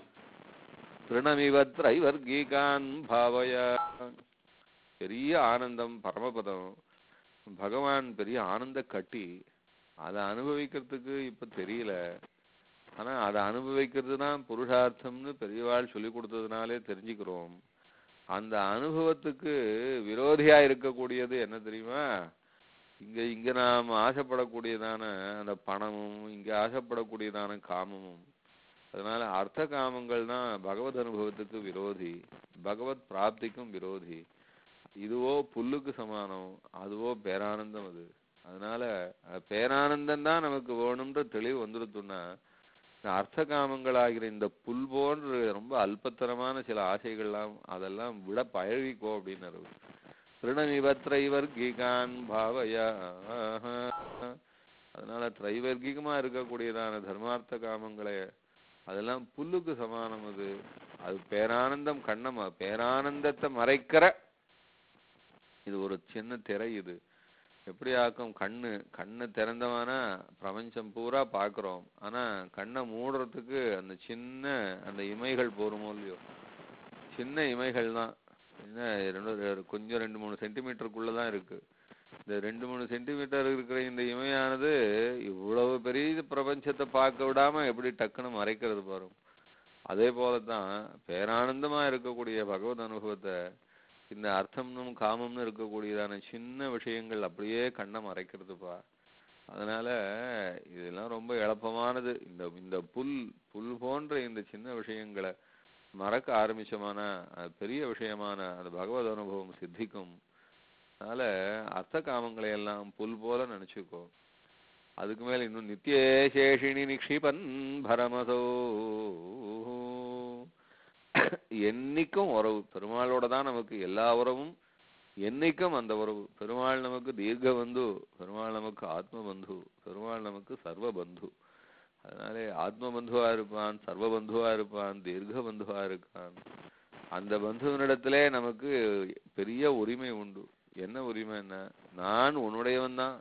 திருணமிவ திரைவர்கீகான் பாவய பெரிய ஆனந்தம் பரமபதம் பகவான் பெரிய ஆனந்த கட்டி அதை அனுபவிக்கிறதுக்கு இப்ப தெரியல ஆனா அதை அனுபவிக்கிறது தான் புருஷார்த்தம்னு பெரியவாள் சொல்லி கொடுத்ததுனாலே தெரிஞ்சுக்கிறோம் அந்த அனுபவத்துக்கு விரோதியா இருக்கக்கூடியது என்ன தெரியுமா இங்க இங்க நாம் ஆசைப்படக்கூடியதான அந்த பணமும் இங்க ஆசைப்படக்கூடியதான காமமும் அதனால அர்த்த காமங்கள் தான் பகவத் அனுபவத்துக்கு விரோதி பகவத் பிராப்திக்கும் விரோதி இதுவோ புல்லுக்கு சமானம் அதுவோ பேரானந்தம் அது அதனால அஹ், பேரானந்தம் தான் நமக்கு வேணும்ன்ற தெளிவு வந்துருத்துன்னா இந்த அர்த்த காமங்களாகிற இந்த புல் போன்ற ரொம்ப அல்பத்தரமான சில ஆசைகள்லாம் அதெல்லாம் விட பழகிக்கோ அப்படின்னாரு திருணமிவ திரைவர்கிகான் பாவய அதனால திரைவர்க்கிகமா இருக்கக்கூடியதான தர்மார்த்த காமங்களை அதெல்லாம் புல்லுக்கு சமானம் அது அது பேரானந்தம் கண்ணமா பேரானந்தத்தை மறைக்கிற இது ஒரு சின்ன திரை இது எப்படி ஆக்கும் கண்ணு கண்ணு திறந்தவனா பிரபஞ்சம் பூரா பார்க்கிறோம் ஆனா கண்ணை மூடுறதுக்கு அந்த சின்ன அந்த இமைகள் போருமோ இல்லையோ சின்ன இமைகள் தான் என்ன ரெண்டு ரெ- கொஞ்சம் ரெண்டு மூணு சென்டிமீட்டருக்குள்ள தான் இருக்கு இந்த ரெண்டு மூணு சென்டிமீட்டர் இருக்கிற இந்த இமையானது இவ்வளவு பெரிய பிரபஞ்சத்தை பார்க்க விடாம எப்படி டக்குன்னு மறைக்கிறது பாருங்க அதே போலதான் பேரானந்தமா இருக்கக்கூடிய பகவத் அனுபவத்தை இந்த அர்த்தம்னும் காமம்னு இருக்கக்கூடியதான சின்ன விஷயங்கள் அப்படியே கண்ணை மறைக்கிறதுப்பா அதனால இதெல்லாம் ரொம்ப எளப்பமானது இந்த இந்த புல் புல் போன்ற இந்த சின்ன விஷயங்களை மறக்க ஆரம்பிச்சோமானா அது பெரிய விஷயமான அந்த பகவத் அனுபவம் சித்திக்கும் அதனால அர்த்த காமங்களை எல்லாம் புல் போல நினைச்சுக்கோ அதுக்கு மேல இன்னும் நித்திய சேஷினி நிக்ஷிபன் பரமதோ என்னைக்கும் உறவு பெருமாளோட தான் நமக்கு எல்லா உறவும் என்னைக்கும் அந்த உறவு பெருமாள் நமக்கு தீர்க்க பந்து பெருமாள் நமக்கு ஆத்ம பந்து பெருமாள் நமக்கு சர்வ பந்து அதனாலே ஆத்ம பந்துவா இருப்பான் சர்வ பந்துவா இருப்பான் தீர்க்க பந்துவா இருக்கான் அந்த பந்துவனிடத்திலே நமக்கு பெரிய உரிமை உண்டு என்ன உரிமை என்ன நான் உன்னுடையவன் தான்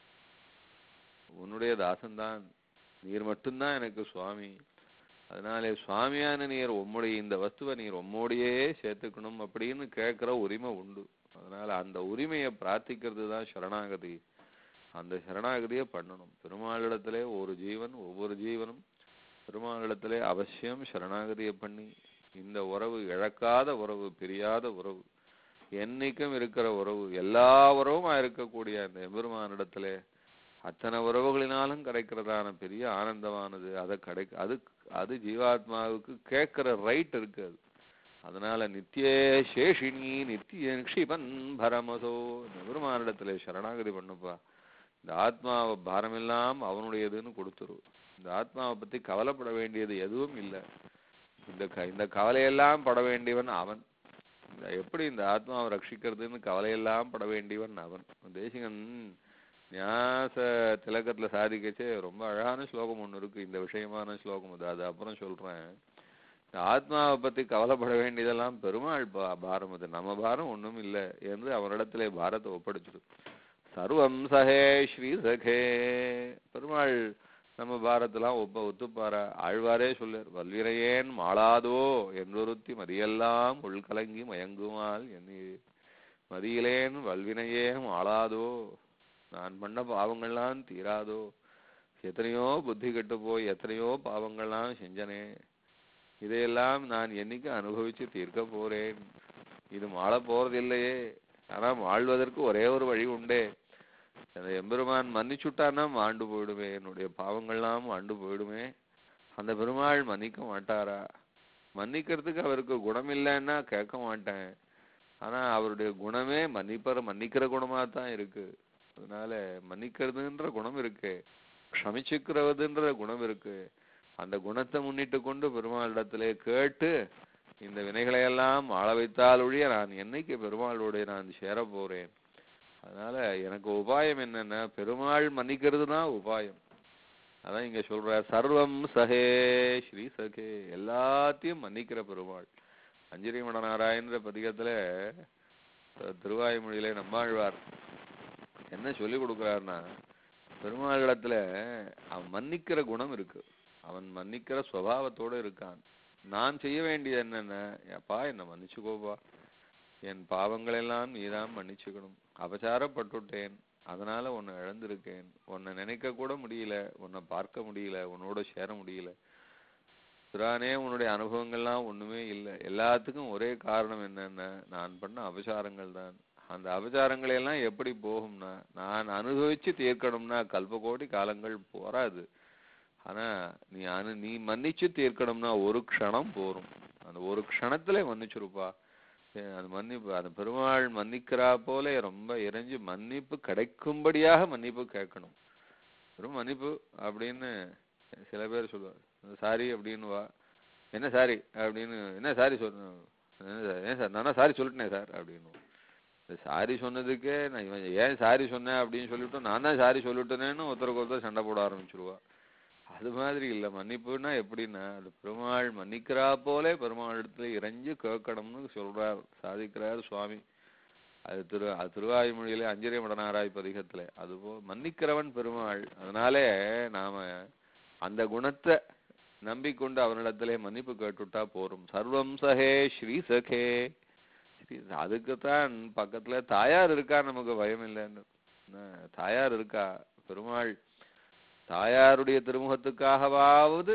உன்னுடைய தாசன்தான் நீர் மட்டும்தான் எனக்கு சுவாமி அதனாலே சுவாமியான நீர் உம்முடைய இந்த வஸ்துவை நீர் உம்மோடையே சேர்த்துக்கணும் அப்படின்னு கேட்கிற உரிமை உண்டு அதனால அந்த உரிமையை பிரார்த்திக்கிறது தான் சரணாகதி அந்த சரணாகதியை பண்ணணும் பெருமாளிடத்திலே ஒரு ஜீவன் ஒவ்வொரு ஜீவனும் பெருமாளிடத்திலே அவசியம் சரணாகதியை பண்ணி இந்த உறவு இழக்காத உறவு பிரியாத உறவு என்னைக்கும் இருக்கிற உறவு எல்லா உறவுமா இருக்கக்கூடிய அந்த எம்பெருமானிடத்திலே அத்தனை உறவுகளினாலும் கிடைக்கிறதான பெரிய ஆனந்தமானது அதை கிடை அது அது ஜீவாத்மாவுக்கு கேட்கிற ரைட் இருக்கு அது அதனால நித்திய சேஷினி நித்திய நிக்ஷிபன் பரமதோ இந்த பெருமானிடத்துல சரணாகதி பண்ணுப்பா இந்த ஆத்மாவை பாரமில்லாம் அவனுடையதுன்னு கொடுத்துரு இந்த ஆத்மாவை பத்தி கவலைப்பட வேண்டியது எதுவும் இல்லை இந்த க இந்த கவலையெல்லாம் பட வேண்டியவன் அவன் இந்த எப்படி இந்த ஆத்மாவை ரட்சிக்கிறதுன்னு கவலையெல்லாம் பட வேண்டியவன் அவன் தேசிகன் ஞாச திலக்கத்துல சாதிக்கச்சே ரொம்ப அழகான ஸ்லோகம் ஒண்ணு இருக்கு இந்த விஷயமான ஸ்லோகம் அது அது அப்புறம் சொல்றேன் இந்த ஆத்மாவை பத்தி கவலைப்பட வேண்டியதெல்லாம் பெருமாள் பா- பாரம் அது நம்ம பாரம் ஒண்ணும் இல்லை என்று அவனிடத்திலே பாரத்தை ஒப்படைச்சிடு சர்வம் சகே ஸ்ரீ சகே பெருமாள் நம்ம பாரத்தெல்லாம் ஒப்ப ஒத்துப்பாரா ஆழ்வாரே சொல்லார் வல்விரையேன் மாளாதோ என்றொருத்தி மதியெல்லாம் உள்கலங்கி மயங்குமால் என்னி மதியிலேன் வல்வினையே மாளாதோ நான் பண்ண பாவங்கள்லாம் தீராதோ எத்தனையோ புத்தி கெட்டு போய் எத்தனையோ பாவங்கள்லாம் செஞ்சனே இதையெல்லாம் நான் என்னைக்கு அனுபவிச்சு தீர்க்க போறேன் இது மாள போறதில்லையே ஆனா வாழ்வதற்கு ஒரே ஒரு வழி உண்டே அந்த எம்பெருமான் மன்னிச்சுட்டான்னா மாண்டு போயிடுமே என்னுடைய பாவங்கள்லாம் மாண்டு போயிடுமே அந்த பெருமாள் மன்னிக்க மாட்டாரா மன்னிக்கிறதுக்கு அவருக்கு குணம் இல்லைன்னா கேட்க மாட்டேன் ஆனா அவருடைய குணமே மன்னிப்பற மன்னிக்கிற குணமா தான் இருக்கு அதனால மன்னிக்கிறதுன்ற குணம் இருக்கு க்ஷமிச்சுக்கிறதுன்ற குணம் இருக்கு அந்த குணத்தை முன்னிட்டு கொண்டு பெருமாளிடத்திலே கேட்டு இந்த வினைகளை எல்லாம் ஆள வைத்தால் ஒழிய நான் என்னைக்கு பெருமாளோட நான் சேர போறேன் அதனால எனக்கு உபாயம் என்னன்னா பெருமாள் மன்னிக்கிறது தான் உபாயம் அதான் இங்க சொல்ற சர்வம் சகே ஸ்ரீ சகே எல்லாத்தையும் மன்னிக்கிற பெருமாள் அஞ்சரி மடநாராயணன்ற பதிகத்துல அஹ், திருவாய்மொழியிலே நம்மாழ்வார் என்ன சொல்லி கொடுக்குறாருன்னா பெருமாளிடத்துல அவன் மன்னிக்கிற குணம் இருக்கு அவன் மன்னிக்கிற சுவாவத்தோட இருக்கான் நான் செய்ய வேண்டியது என்னென்ன அப்பா என்னை மன்னிச்சுக்கோப்பா என் பாவங்களெல்லாம் நீதான் மன்னிச்சுக்கணும் அபச்சாரப்பட்டுட்டேன் அதனால உன்னை இழந்திருக்கேன் உன்னை நினைக்க கூட முடியல உன்னை பார்க்க முடியல உன்னோட சேர முடியல பிரானே உன்னுடைய அனுபவங்கள்லாம் ஒண்ணுமே இல்லை எல்லாத்துக்கும் ஒரே காரணம் என்னன்னா நான் பண்ண அபச்சாரங்கள் தான் அந்த அபச்சாரங்களை எல்லாம் எப்படி போகும்னா நான் அனுபவிச்சு தீர்க்கணும்னா கல்பகோடி காலங்கள் போராது ஆனா நீ அனு நீ மன்னிச்சு தீர்க்கணும்னா ஒரு க்ஷணம் போரும் அந்த ஒரு க்ஷணத்துல மன்னிச்சிருப்பா ஏ, அந்த மன்னிப்பு அந்த பெருமாள் மன்னிக்கிறா போல ரொம்ப இறைஞ்சு மன்னிப்பு கிடைக்கும்படியாக மன்னிப்பு கேட்கணும் வெறும் மன்னிப்பு அப்படின்னு சில பேர் சொல்லுவாங்க சாரி அப்படின்னு வா என்ன சாரி அப்படின்னு என்ன சாரி சொன்ன என்ன சார் ஏன் சார் நானா சாரி சொல்லிட்டேனே சார் அப்படின்னு சாரி சொன்னதுக்கே நான் இவன் ஏன் சாரி சொன்னேன் அப்படின்னு சொல்லிட்டு நான் தான் சாரி சொல்லிட்டேனேன்னு ஒருத்தருக்கு ஒருத்தர் சண்டை போட ஆரம்பிச்சிருவா அது மாதிரி இல்ல மன்னிப்புன்னா எப்படின்னா அது பெருமாள் மன்னிக்கிறா போலே பெருமாள் இடத்துல இறைஞ்சு கேட்கணும்னு சொல்றார் சாதிக்கிறார் சுவாமி அது திரு அது திருவாய்மொழியிலே அஞ்சரை மடனாராய் பதிகத்துல அதுபோ மன்னிக்கிறவன் பெருமாள் அதனாலே நாம அந்த குணத்தை நம்பிக்கொண்டு அவனிடத்திலே மன்னிப்பு கேட்டுட்டா போரும் சர்வம் சகே ஸ்ரீ சகே ஸ்ரீ அதுக்குத்தான் பக்கத்துல தாயார் இருக்கா நமக்கு பயம் இல்லைன்னு என்ன, தாயார் இருக்கா பெருமாள் தாயாருடைய திருமுகத்துக்காகவாவது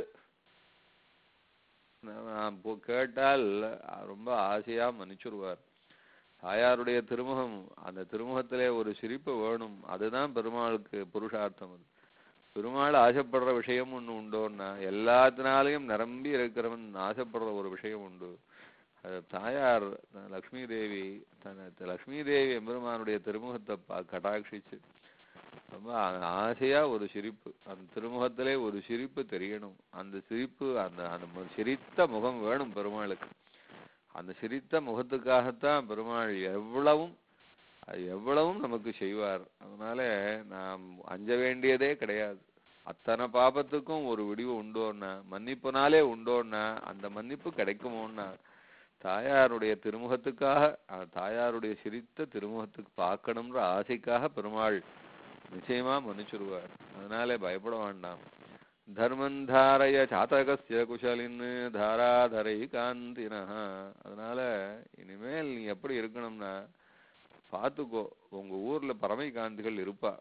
நான் போ- கேட்டால் ரொம்ப ஆசையா மன்னிச்சுருவார் தாயாருடைய திருமுகம் அந்த திருமுகத்திலே ஒரு சிரிப்பு வேணும் அதுதான் பெருமாளுக்கு புருஷார்த்தம் அது பெருமாள் ஆசைப்படுற விஷயம் ஒண்ணு உண்டோன்னா எல்லாத்தினாலையும் நிரம்பி இருக்கிறவன் ஆசைப்படுற ஒரு விஷயம் உண்டு அது தாயார் அஹ், லக்ஷ்மி தேவி தன லக்ஷ்மி தேவி எம்பெருமானுடைய திருமுகத்தை பா- கடாட்சிச்சு ரொம்ப ஆ- ஆசையா ஒரு சிரிப்பு அந்த திருமுகத்திலே ஒரு சிரிப்பு தெரியணும் அந்த சிரிப்பு அந்த அந்த மு- சிரித்த முகம் வேணும் பெருமாளுக்கு அந்த சிரித்த முகத்துக்காகத்தான் பெருமாள் எவ்வளவும் அது எவ்வளவும் நமக்கு செய்வார் அதனால நாம் அஞ்ச வேண்டியதே கிடையாது அத்தனை பாபத்துக்கும் ஒரு விடிவு உண்டோன்னா மன்னிப்புனாலே உண்டோன்னா அந்த மன்னிப்பு கிடைக்குமோன்னா தாயாருடைய திருமுகத்துக்காக அஹ், தாயாருடைய சிரித்த திருமுகத்துக்கு பார்க்கணுன்ற ஆசைக்காக பெருமாள் நிச்சயமா மன்னிச்சிருவார் அதனாலே பயப்பட வேண்டாம் தர்மம் தாரய சாதகஸ்ய குஷலின் தாராதரை காந்தினா அதனால இனிமேல் நீ எப்படி இருக்கணும்னா பார்த்துக்கோ உங்க ஊர்ல பரமை காந்திகள் இருப்பா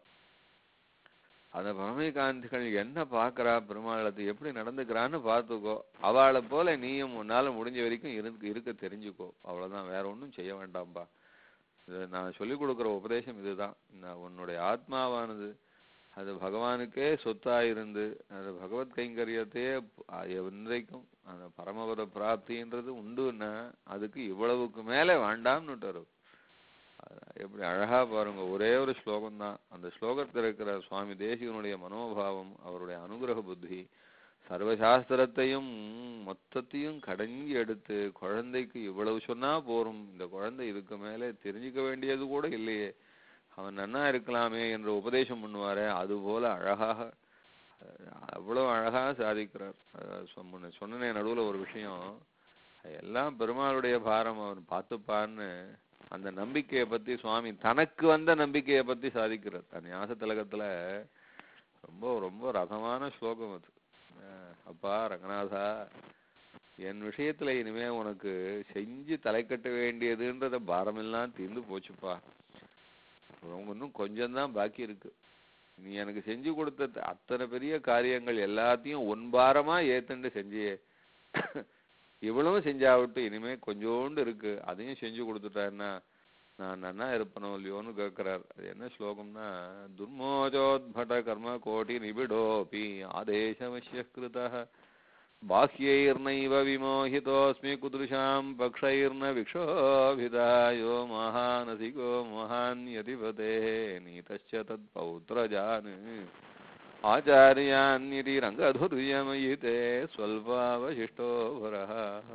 அந்த பரமை காந்திகள் என்ன பார்க்கறா பெருமாளத்தை எப்படி நடந்துக்கிறான்னு பார்த்துக்கோ அவளை போல நீயும் உன்னால முடிஞ்ச வரைக்கும் இருந்து இருக்க தெரிஞ்சுக்கோ அவ்வளவுதான் வேற ஒண்ணும் செய்ய வேண்டாம்பா இது நான் சொல்லிக் கொடுக்குற உபதேசம் இதுதான் நான் உன்னுடைய ஆத்மாவானது அது பகவானுக்கே சொத்தா இருந்து அது பகவத் கைங்கரியத்தையே அ- என்றைக்கும் அந்த பரமபத பிராப்தின்றது உண்டுன்னா அதுக்கு இவ்வளவுக்கு மேலே வேண்டாம்னுட்டாரு அது எப்படி அழகா பாருங்க ஒரே ஒரு ஸ்லோகம் தான் அந்த ஸ்லோகத்தில் இருக்கிற சுவாமி தேசிகனுடைய மனோபாவம் அவருடைய அனுகிரக புத்தி சர்வசாஸ்திரத்தையும் மொத்தத்தையும் கடைஞ்சி எடுத்து குழந்தைக்கு இவ்வளவு சொன்னா போரும் இந்த குழந்தை இதுக்கு மேலே தெரிஞ்சுக்க வேண்டியது கூட இல்லையே அவன் நன்னா இருக்கலாமே என்று உபதேசம் பண்ணுவாரே அது போல அழகாக அஹ், அவ்வளவு அழகா சாதிக்கிறார் அஹ் சொ- முன்ன சொன்னனே நடுவுல ஒரு விஷயம் எல்லாம் பெருமாளுடைய பாரம் அவன் பார்த்துப்பான்னு அந்த நம்பிக்கையை பத்தி சுவாமி தனக்கு வந்த நம்பிக்கையை பத்தி சாதிக்கிறார் அந்த ஞாச திலகத்துல ரொம்ப ரொம்ப ரசமான ஸ்லோகம் அது அஹ் அப்பா ரங்கநாதா என் விஷயத்துல இனிமே உனக்கு செஞ்சு தலை கட்ட வேண்டியதுன்றத பாரமெல்லாம் தீர்ந்து போச்சுப்பா உனக்கு இன்னும் கொஞ்சம்தான் பாக்கி இருக்கு நீ எனக்கு செஞ்சு கொடுத்த த- அத்தனை பெரிய காரியங்கள் எல்லாத்தையும் ஒன்பாரமா ஏத்துண்டு செஞ்சியே இவ்வளவும் செஞ்சாவிட்டு இனிமே கொஞ்சோண்டு இருக்கு அதையும் செஞ்சு கொடுத்துட்டாருன்னா நான் நன்னா இருப்பனோ இல்லையோன்னு கேட்கிறார் அது என்ன ஸ்லோகம்னா துர்மோஜோத்பட கர்ம கோட்டி நிபிடோபி ஆதேசமஸ்ய கிருதः बाह्यैर्नैव विमोहितोऽस्मि कुदृशां पक्षैर्न विक्षोभिदायो महानसिको महान्यतिपतेः नीतश्च तत्पौत्रजान् आचार्यान्यति रङ्गधुर्यमयिते स्वल्पावशिष्टो वरः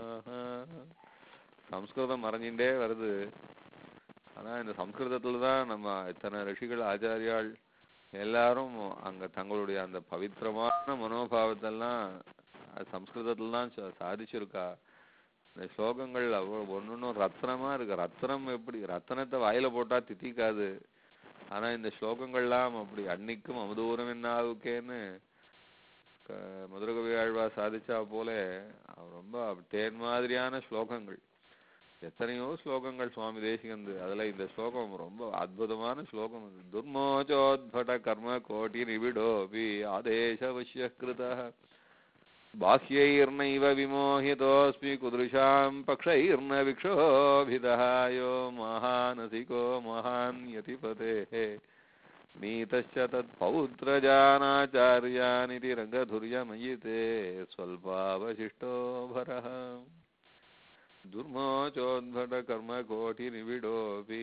சம்ஸ்கிருதம் மறைஞ்சிட்டே வருது ஆனா இந்த சம்ஸ்கிருதத்துல தான் நம்ம இத்தனை ரிஷிகள் ஆச்சாரியாள் எல்லாரும் அங்க தங்களுடைய அந்த பவித்திரமான மனோபாவத்தெல்லாம் அது சம்ஸ்கிருதத்துல தான் சா- சாதிச்சிருக்கா இந்த ஸ்லோகங்கள் அவ்வளவு ஒன்னொன்னும் ரத்னமா இருக்கு ரத்னம் எப்படி ரத்தனத்தை வாயில போட்டா தித்திக்காது ஆனா இந்த ஸ்லோகங்கள்லாம் அப்படி அன்னிக்கும் அமுதூரம் என்னாவுக்கேன்னு க- மதுரகவி ஆழ்வா சாதிச்சா போல அவ ரொம்ப அப்ப தேன் மாதிரியான ஸ்லோகங்கள் எத்தனையோ ஸ்லோகங்கள் சுவாமி தேசிகந்து அதுல இந்த ஸ்லோகம் ரொம்ப அற்புதமான ஸ்லோகம் இது. துர்மோச்சோத்பட கர்ம கோட்டி நிபிடோபி ஆதேசவசிய கிருதः बाह्यैर्नैव विमोहितोऽस्मि कुदृशां पक्षैर्न विक्षोभितः यो महानसिको महान् यतिपतेः नीतश्च तत्पौत्रजानाचार्यानिति रङ्गधुर्यमयिते स्वल्पावशिष्टो भरः துர்மோச்சோத்பட கர்ம கோட்டி நிபிடோபி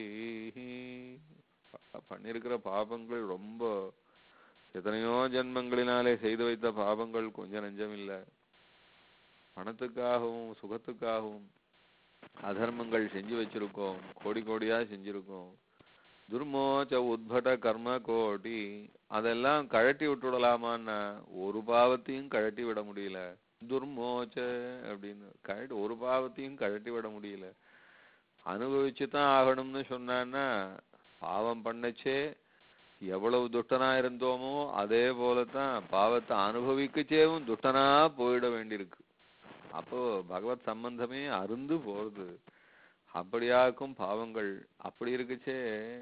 பண்ணிருக்கிற பாபங்கள் ரொம்ப எத்தனையோ ஜென்மங்களினாலே செய்து வைத்த பாபங்கள் கொஞ்சம் நெஞ்சம் இல்ல பணத்துக்காகவும் சுகத்துக்காகவும் அதர்மங்கள் செஞ்சு வச்சிருக்கோம் கோடி கோடியா செஞ்சிருக்கோம் துர்மோச்ச உத்பட கர்ம கோடி அதெல்லாம் கழட்டி விட்டுடலாமான்னா ஒரு பாவத்தையும் கழட்டி விட முடியல துர்மோச்ச அப்படின்னு கழட்டி ஒரு பாவத்தையும் கழட்டி விட முடியல அனுபவிச்சு தான் ஆகணும்னு சொன்னான்னா பாவம் பண்ணச்சே எவ்வளவு துட்டனா இருந்தோமோ அதே போலதான் பாவத்தை அனுபவிக்கச்சேவும் துட்டனா போயிட வேண்டியிருக்கு அப்போ பகவத் சம்பந்தமே அருந்து போறது அப்படியாக்கும் பாவங்கள் அப்படி இருக்குச்சே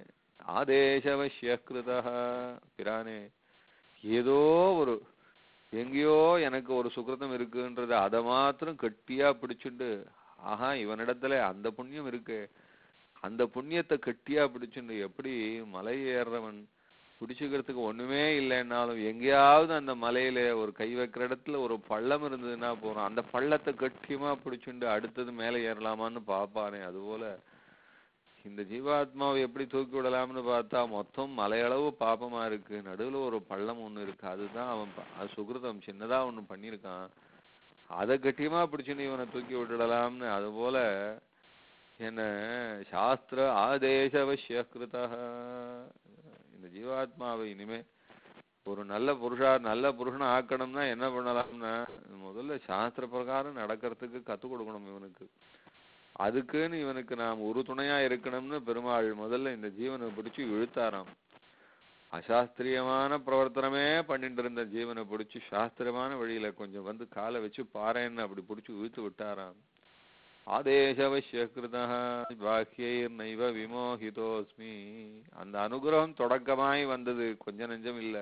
ஆதேசவசிய கிருதா பிரானே ஏதோ ஒரு எங்கேயோ எனக்கு ஒரு சுகிருதம் இருக்குன்றது அதை மாத்திரம் கெட்டியா பிடிச்சுண்டு ஆஹா இவனிடத்துல அந்த புண்ணியம் இருக்கு அந்த புண்ணியத்தை கெட்டியா பிடிச்சுண்டு எப்படி மலை ஏறுறவன் பிடிச்சுக்கிறதுக்கு ஒண்ணுமே இல்லைன்னாலும் எங்கேயாவது அந்த மலையில ஒரு கை வைக்கிற இடத்துல ஒரு பள்ளம் இருந்ததுன்னா போறோம் அந்த பள்ளத்தை கட்டியமா பிடிச்சுண்டு அடுத்தது மேலே ஏறலாமான்னு பார்ப்பானே அதுபோல இந்த ஜீவாத்மாவை எப்படி தூக்கி விடலாம்னு பார்த்தா மொத்தம் மலையளவு பாபமா இருக்கு நடுவுல ஒரு பள்ளம் ஒண்ணு இருக்கு அதுதான் அவன் ப- அது சுகிருதம் சின்னதா ஒண்ணு பண்ணியிருக்கான் அதை கட்டியமா பிடிச்சுன்னு இவனை தூக்கி விட்டுடலாம்னு அதுபோல என்ன சாஸ்திர ஆதேசவசிய கிருதா இந்த ஜீவாத்மாவை இனிமே ஒரு நல்ல புருஷா நல்ல புருஷனை ஆக்கணும்னா என்ன பண்ணலாம்னா முதல்ல சாஸ்திர பிரகாரம் நடக்கிறதுக்கு கத்துக் கொடுக்கணும் இவனுக்கு அதுக்குன்னு இவனுக்கு நாம் ஒரு துணையா இருக்கணும்னு பெருமாள் முதல்ல இந்த ஜீவனை பிடிச்சு இழுத்தாராம் அசாஸ்திரியமான பிரவர்த்தனமே பண்ணிட்டு இருந்த ஜீவனை பிடிச்சு சாஸ்திரமான வழியில கொஞ்சம் வந்து காலை வச்சு பாறேன்னு அப்படி பிடிச்சு இழுத்து விட்டாராம் ஆதேசவசிய கிருதா பாக்கியைர் நைவ விமோகிதோஸ்மி அந்த அனுகிரகம் தொடக்கமாய் வந்தது கொஞ்ச நெஞ்சம் இல்ல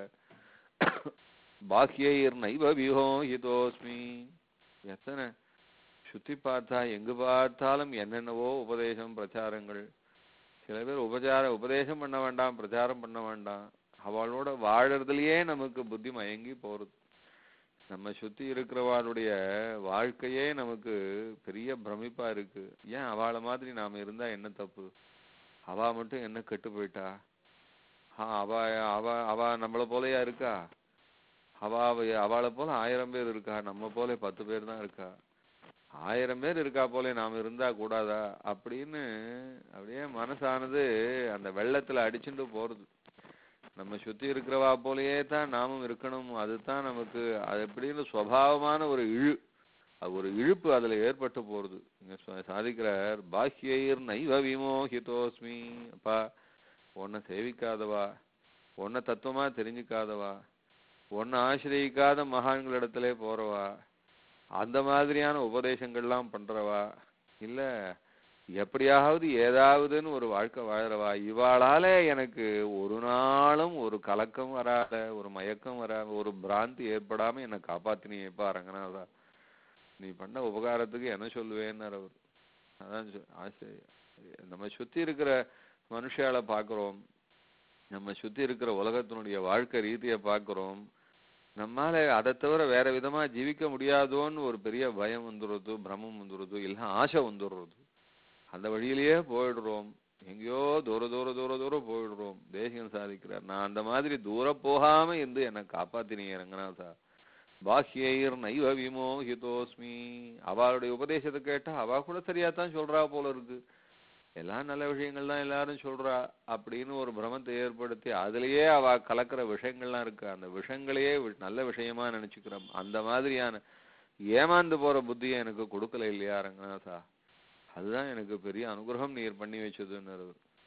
பாக்கியைர் நைவ விமோகிதோஸ்மி எத்தனை சுத்தி பார்த்தா எங்கு பார்த்தாலும் என்னென்னவோ உபதேசம் பிரச்சாரங்கள் சில பேர் உபச்சார உபதேசம் பண்ண வேண்டாம் பிரச்சாரம் பண்ண வேண்டாம் அவளோட வாழறதுலயே நமக்கு புத்தி மயங்கி போறது நம்ம சுத்தி இருக்கிறவாளுடைய வாழ்க்கையே நமக்கு பெரிய பிரமிப்பா இருக்கு ஏன் அவளை மாதிரி நாம இருந்தா என்ன தப்பு அவ மட்டும் என்ன கெட்டு போயிட்டா ஆ அவ அவ அவ நம்மள போலயா இருக்கா அவ அவ- அவளை போல ஆயிரம் பேர் இருக்கா நம்ம போல பத்து பேர் தான் இருக்கா ஆயிரம் பேர் இருக்கா போல நாம இருந்தா கூடாதா அப்படின்னு அப்படியே மனசானது அந்த வெள்ளத்துல அடிச்சுட்டு போறது நம்ம சுத்தி இருக்கிறவா போலயே தான் நாமும் இருக்கணும் அதுதான் நமக்கு அது எப்படின்னு சுவாவமான ஒரு இழு அது ஒரு இழுப்பு அதுல ஏற்பட்டு போறது இங்க சா- சாதிக்கிறார் பாக்கியைர் நைவ விமோகிதோஸ்மி அப்பா உன்னை சேவிக்காதவா உன்னை தத்துவமா தெரிஞ்சுக்காதவா உன்னை ஆசிரியிக்காத மகான்களிடத்திலே போறவா அந்த மாதிரியான உபதேசங்கள்லாம் பண்றவா இல்ல எப்படியாவது ஏதாவதுன்னு ஒரு வாழ்க்கை வாழறவா இவாளால எனக்கு ஒரு நாளும் ஒரு கலக்கம் வராத ஒரு மயக்கம் வராத ஒரு பிராந்தி ஏற்படாம என்னை காப்பாத்தினியேப்பா ரங்கநாதா நீ பண்ண உபகாரத்துக்கு என்ன சொல்லுவேன்னார் அவர் அதான் சொ- ஆசை நம்ம சுத்தி இருக்கிற மனுஷால பாக்குறோம் நம்ம சுத்தி இருக்கிற உலகத்தினுடைய வாழ்க்கை ரீதியை பார்க்கிறோம் நம்மால அதை தவிர வேற விதமா ஜீவிக்க முடியாதோன்னு ஒரு பெரிய பயம் வந்துடுறது பிரமம் வந்துடுறது இல்ல ஆசை வந்துடுறது அந்த வழியிலேயே போயிடுறோம் எங்கேயோ தூர தூர தூர தூரம் போயிடுறோம் தேசியம் சாதிக்கிறார் நான் அந்த மாதிரி தூர போகாம இருந்து என்னை காப்பாத்தினீங்க ரங்கநாதா பாக்கியைர் நைவ விமோகிதோஸ்மி அவளுடைய உபதேசத்தை கேட்டா அவ கூட சரியா தான் சொல்றா போல இருக்கு எல்லாம் நல்ல விஷயங்கள் தான் எல்லாரும் சொல்றா அப்படின்னு ஒரு பிரமத்தை ஏற்படுத்தி அதுலயே அவ கலக்கிற விஷயங்கள்லாம் இருக்கு அந்த விஷயங்களையே வி- நல்ல விஷயமா நினைச்சுக்கிறோம் அந்த மாதிரியான ஏமாந்து போற புத்தியை எனக்கு கொடுக்கல இல்லையா ரங்கநாதா அதுதான் எனக்கு பெரிய அனுகிரகம் நீர் பண்ணி வச்சதுன்னு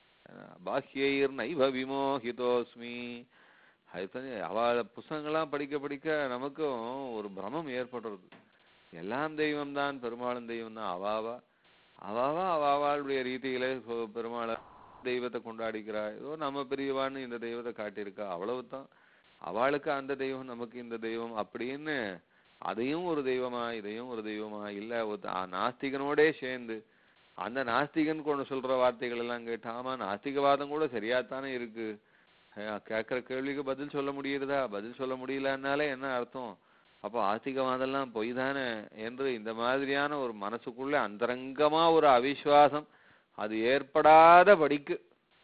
பாக்கியைர் நைவ விமோகிதோஸ்மி அதுதான் அவள புஸ்தகங்கள்லாம் படிக்க படிக்க நமக்கும் ஒரு பிரமம் ஏற்படுறது எல்லாம் தெய்வம் தான் பெருமாளும் தெய்வம் தான் அவாவா அவாவா அவாவாளுடைய ரீதியில சொ- பெருமாளை தெய்வத்தை கொண்டாடிக்கிறா ஏதோ நம்ம பெரியவான்னு இந்த தெய்வத்தை காட்டியிருக்கா அவ்வளவுதான் அவளுக்கு அந்த தெய்வம் நமக்கு இந்த தெய்வம் அப்படின்னு அதையும் ஒரு தெய்வமா இதையும் ஒரு தெய்வமா இல்ல ஒருத்த- ஆ, நாஸ்திகனோடே சேர்ந்து அந்த நாஸ்திகன் கொண்டு சொல்ற வார்த்தைகள் எல்லாம் கேட்டு ஆமா நாஸ்திகவாதம் கூட சரியாத்தானே இருக்கு அஹ் கேட்கிற கேள்விக்கு பதில் சொல்ல முடியுறதா பதில் சொல்ல முடியலன்னாலே என்ன அர்த்தம் அப்போ ஆஸ்திகவாதெல்லாம் பொய் தானே என்று இந்த மாதிரியான ஒரு மனசுக்குள்ள அந்தரங்கமா ஒரு அவிஸ்வாசம் அது ஏற்படாத படிக்கு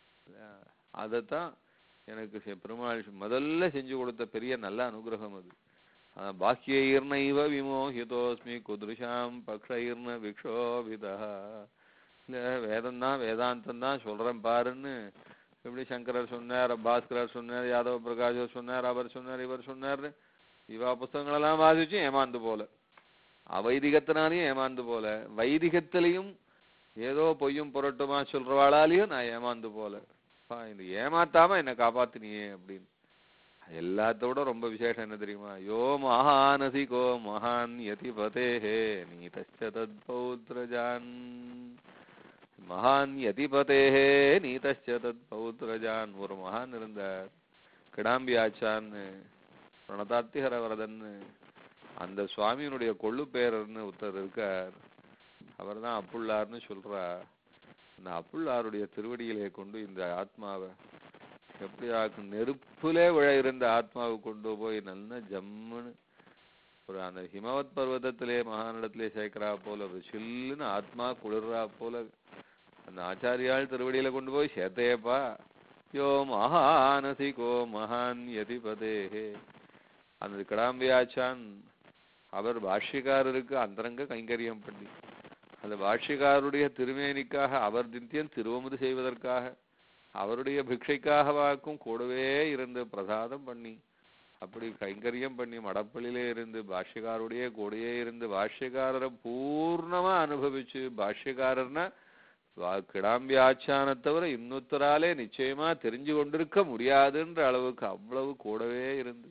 அதைத்தான் எனக்கு செ- பெருமாள் முதல்ல செஞ்சு கொடுத்த பெரிய நல்ல அனுகிரகம் அது அஹ் பாக்கியைர்நைவ விமோகிதோஸ்மி குதிருஷாம் பக்ஷைர்ன விக்ஷோபிதா இல்ல வேதம் தான் வேதாந்தம் தான் சொல்றேன் பாருன்னு எப்படி சங்கரர் சொன்னார் பாஸ்கரர் சொன்னார் யாதவ பிரகாஷர் சொன்னார் அவர் சொன்னார் இவர் சொன்னார் இவா புஸ்தகங்களெல்லாம் வாசிச்சு ஏமாந்து போல அவைதிகத்தினாலையும் ஏமாந்து போல வைதிகத்திலையும் ஏதோ பொய்யும் புரட்டுமா சொல்றவாளாலையும் நான் ஏமாந்து போல பா இந்த ஏமாத்தாம என்னை காப்பாத்தினியே அப்படின்னு எல்லாத்தோட ரொம்ப விசேஷம் என்ன தெரியுமா யோ மகானசிகோ மகான் யதிபதேஹே நீதச்ச தத்பௌத்ரஜான் மகான் யதிபதேஹே நீதச்ச தத்பௌத்ரஜான் ஒரு மகான் இருந்தார் கிடாம்பி ஆச்சான்னு பிரணதாத்திஹர வரதன்னு அந்த சுவாமியினுடைய கொள்ளு பேரர்னு ஒருத்தர் இருக்கார் அவர்தான் அப்புள்ளார்னு சொல்றா அந்த அப்புள்ளாருடைய திருவடியிலே கொண்டு இந்த ஆத்மாவை எப்படி ஆக்கும் நெருப்புலே விழ இருந்த ஆத்மாவை கொண்டு போய் நல்ல ஜம்முன்னு ஒரு அந்த ஹிமவத் பர்வதத்திலே மகானிடத்திலே சேர்க்கிறா போல ஒரு சில்லுன்னு ஆத்மா குளிர்றா போல அந்த ஆச்சாரியால் திருவடியில கொண்டு போய் சேர்த்தையப்பா யோ மகானசிகோ மகான் யதிபதேஹே அந்த கிடாம்பியாச்சான் அவர் பாஷ்யக்காரருக்கு அந்தரங்க கைங்கரியம் பண்ணி அந்த பாஷ்யக்காரருடைய திருமேனிக்காக அவர் நித்தியம் திருவமுது செய்வதற்காக அவருடைய பிக்ஷைக்காக வாக்கும் கூடவே இருந்து பிரசாதம் பண்ணி அப்படி கைங்கரியம் பண்ணி மடப்பள்ளியிலே இருந்து பாஷ்யக்காரருடைய கூடயே இருந்து பாஷ்யக்காரரை பூர்ணமா அனுபவிச்சு பாஷ்யக்காரர்னா வா- கிடாம்பி ஆச்சானை தவிர இன்னொருத்தராலே நிச்சயமா தெரிஞ்சு கொண்டிருக்க முடியாதுன்ற அளவுக்கு அவ்வளவு கூடவே இருந்து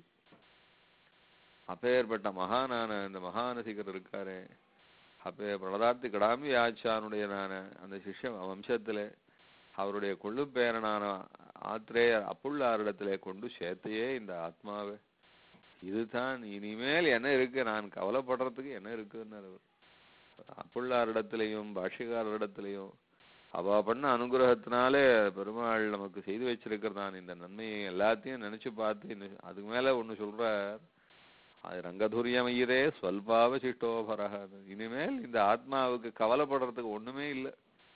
அப்பேற்பட்ட மகானான இந்த மகானசிகர் இருக்காரே அப்பே பிரதார்த்தி கிடாம்பி ஆச்சானுடைய நான அந்த சிஷ்ய வம்சத்திலே அவருடைய கொள்ளு பேரனான ஆத்திரேயர் அப்புள்ளாரிடத்திலே கொண்டு சேர்த்தையே இந்த ஆத்மாவை இதுதான் இனிமேல் என்ன இருக்கு நான் கவலைப்படுறதுக்கு என்ன இருக்குன்னு அப்புள்ளாரிடத்திலையும் பாஷ்யக்காரரிடத்திலையும் அவ பண்ண அனுகிரகத்தினாலே பெருமாள் நமக்கு செய்து வச்சிருக்கிறதான் இந்த நன்மையை எல்லாத்தையும் நினைச்சு பார்த்து இன்னும் அதுக்கு மேல ஒண்ணு சொல்றார் அது ரங்கதுரியமயிரே ஸ்வல்பாவசிஷ்டோபரக இனிமேல் இந்த ஆத்மாவுக்கு கவலைப்படுறதுக்கு ஒண்ணுமே இல்லை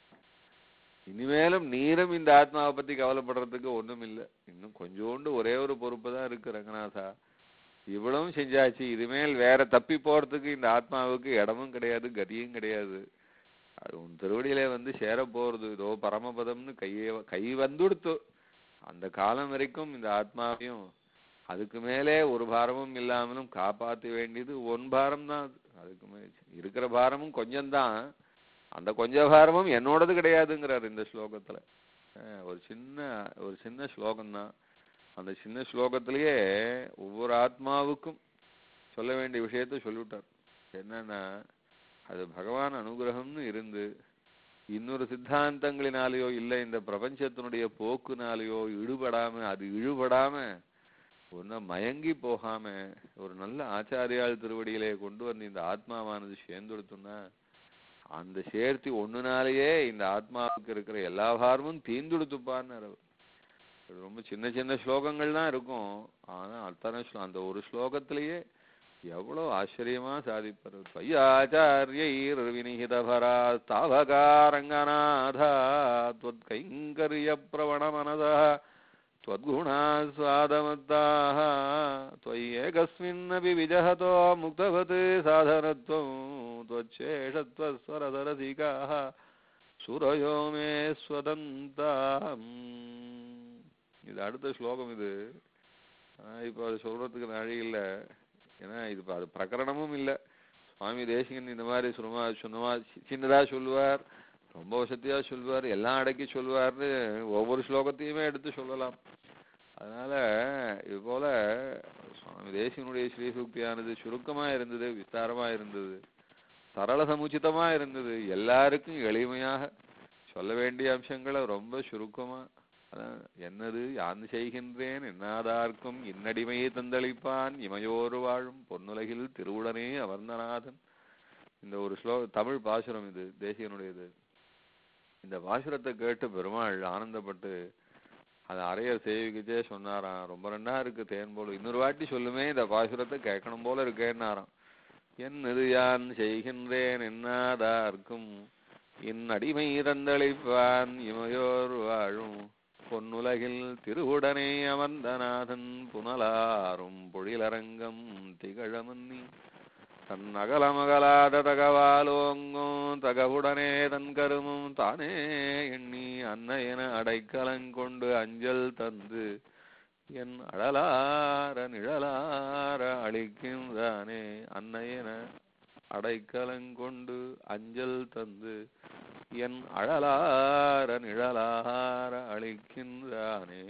இனிமேலும் நீரும் இந்த ஆத்மாவை பத்தி கவலைப்படுறதுக்கு ஒண்ணும் இல்லை இன்னும் கொஞ்சோண்டு ஒரே ஒரு பொறுப்பு தான் இருக்கு ரங்கநாதா இவ்வளவும் செஞ்சாச்சு இதுமேல் வேற தப்பி போறதுக்கு இந்த ஆத்மாவுக்கு இடமும் கிடையாது கதியும் கிடையாது அது உன் திருவடியிலே வந்து சேர போறது இதோ பரமபதம்னு கையே கை வந்துடுத்து அந்த காலம் வரைக்கும் இந்த ஆத்மாவையும் அதுக்கு மேலே ஒரு பாரமும் இல்லாமலும் காப்பாற்ற வேண்டியது ஒன் பாரம் தான் அது அதுக்கு மே இருக்கிற பாரமும் கொஞ்சம்தான் அந்த கொஞ்ச பாரமும் என்னோடது கிடையாதுங்கிறார் இந்த ஸ்லோகத்துல அஹ் ஒரு சின்ன ஒரு சின்ன ஸ்லோகம்தான் அந்த சின்ன ஸ்லோகத்திலேயே ஒவ்வொரு ஆத்மாவுக்கும் சொல்ல வேண்டிய விஷயத்த சொல்லிவிட்டார் என்னன்னா அது பகவான் அனுகிரகம்னு இருந்து இன்னொரு சித்தாந்தங்களினாலேயோ இல்லை இந்த பிரபஞ்சத்தினுடைய போக்குனாலேயோ இழுபடாம அது இழுபடாம ஒன்னும் மயங்கி போகாம ஒரு நல்ல ஆச்சாரியால் திருவடியிலே கொண்டு வந்து இந்த ஆத்மாவானது சேர்ந்துடுத்துன்னா அந்த சேர்த்தி ஒண்ணுனாலேயே இந்த ஆத்மாவுக்கு இருக்கிற எல்லா பாரமும் தீந்துடுத்துப்பான்னு அவர் இது ரொம்ப சின்ன சின்ன ஸ்லோகங்கள் தான் இருக்கும் ஆனா அத்தனை ஸ்லோ- அந்த ஒரு ஸ்லோகத்திலேயே எவ்வளவு ஆச்சரியமா சாதிப்பார் பையாச்சாரியைர் வினிஹிதபரா ஸ்தாவகாரங்கநாதா त्वत् கைங்கரிய பிரவண மனதா त्वद्गुणास्वादमत्ताः त्वय्येकस्मिन्नपि विजहतो मुक्तवत् साधनत्वं त्वच्छेषत्वस्वरदरसिकाः சுரயோ மே ஸ்வதந்தாம் இது அடுத்த ஸ்லோகம் இது ஆனா இப்போ அது சொல்றதுக்கு வழி இல்லை ஏன்னா இது இப்ப அது பிரகரணமும் இல்லை சுவாமி தேசிகன் இந்த மாதிரி சுருமா சுண்ணமா சின்னதா சொல்லுவார் ரொம்ப வசதியா சொல்லுவார் எல்லாம் அடக்கி சொல்லுவார்னு ஒவ்வொரு ஸ்லோகத்தையுமே எடுத்து சொல்லலாம் அதனால இது போல சுவாமி தேசிகனுடைய ஸ்ரீசூக்தியானது சுருக்கமா இருந்தது விஸ்தாரமா இருந்தது சரள சமுச்சிதமா இருந்தது எல்லாருக்கும் எளிமையாக சொல்ல வேண்டிய அம்சங்களை ரொம்ப சுருக்கமா அதான் என்னது யான் செய்கின்றேன் என்னாதார்க்கும் இன்னடிமையை தந்தளிப்பான் இமையோரு வாழும் பொன்னுலகில் திருவுடனே அமர்ந்தநாதன் இந்த ஒரு ஸ்லோ தமிழ் பாசுரம் இது தேசியனுடையது இந்த பாசுரத்தை கேட்டு பெருமாள் ஆனந்தப்பட்டு அது அரையர் சேவிக்கிச்சே சொன்னாராம் ரொம்ப ரெண்டா இருக்கு தேன் போல இன்னொரு வாட்டி சொல்லுமே இந்த பாசுரத்தை கேட்கணும் போல இருக்கேன்னாராம் என்னது யான் செய்கின்றேன் என்னாதார்க்கும் என் அடிமை தந்தளிப்பான் இமையோர் வாழும் பொன்னுலகில் திருவுடனே அமர்ந்தநாதன் புனலாரும் பொழிலரங்கம் திகழமன்னி தன் அகலமகலாத தகவாலோங்கும் தகவுடனே தன் கருமும் தானே எண்ணி அன்னையென அடைக்கலங்கொண்டு அஞ்சல் தந்து என் அழலார நிழலார அளிக்கின்றானே அன்னையென அடைக்கலங்கொண்டு அஞ்சல் தந்து என் அழலார நிழலார அளிக்கின்றானே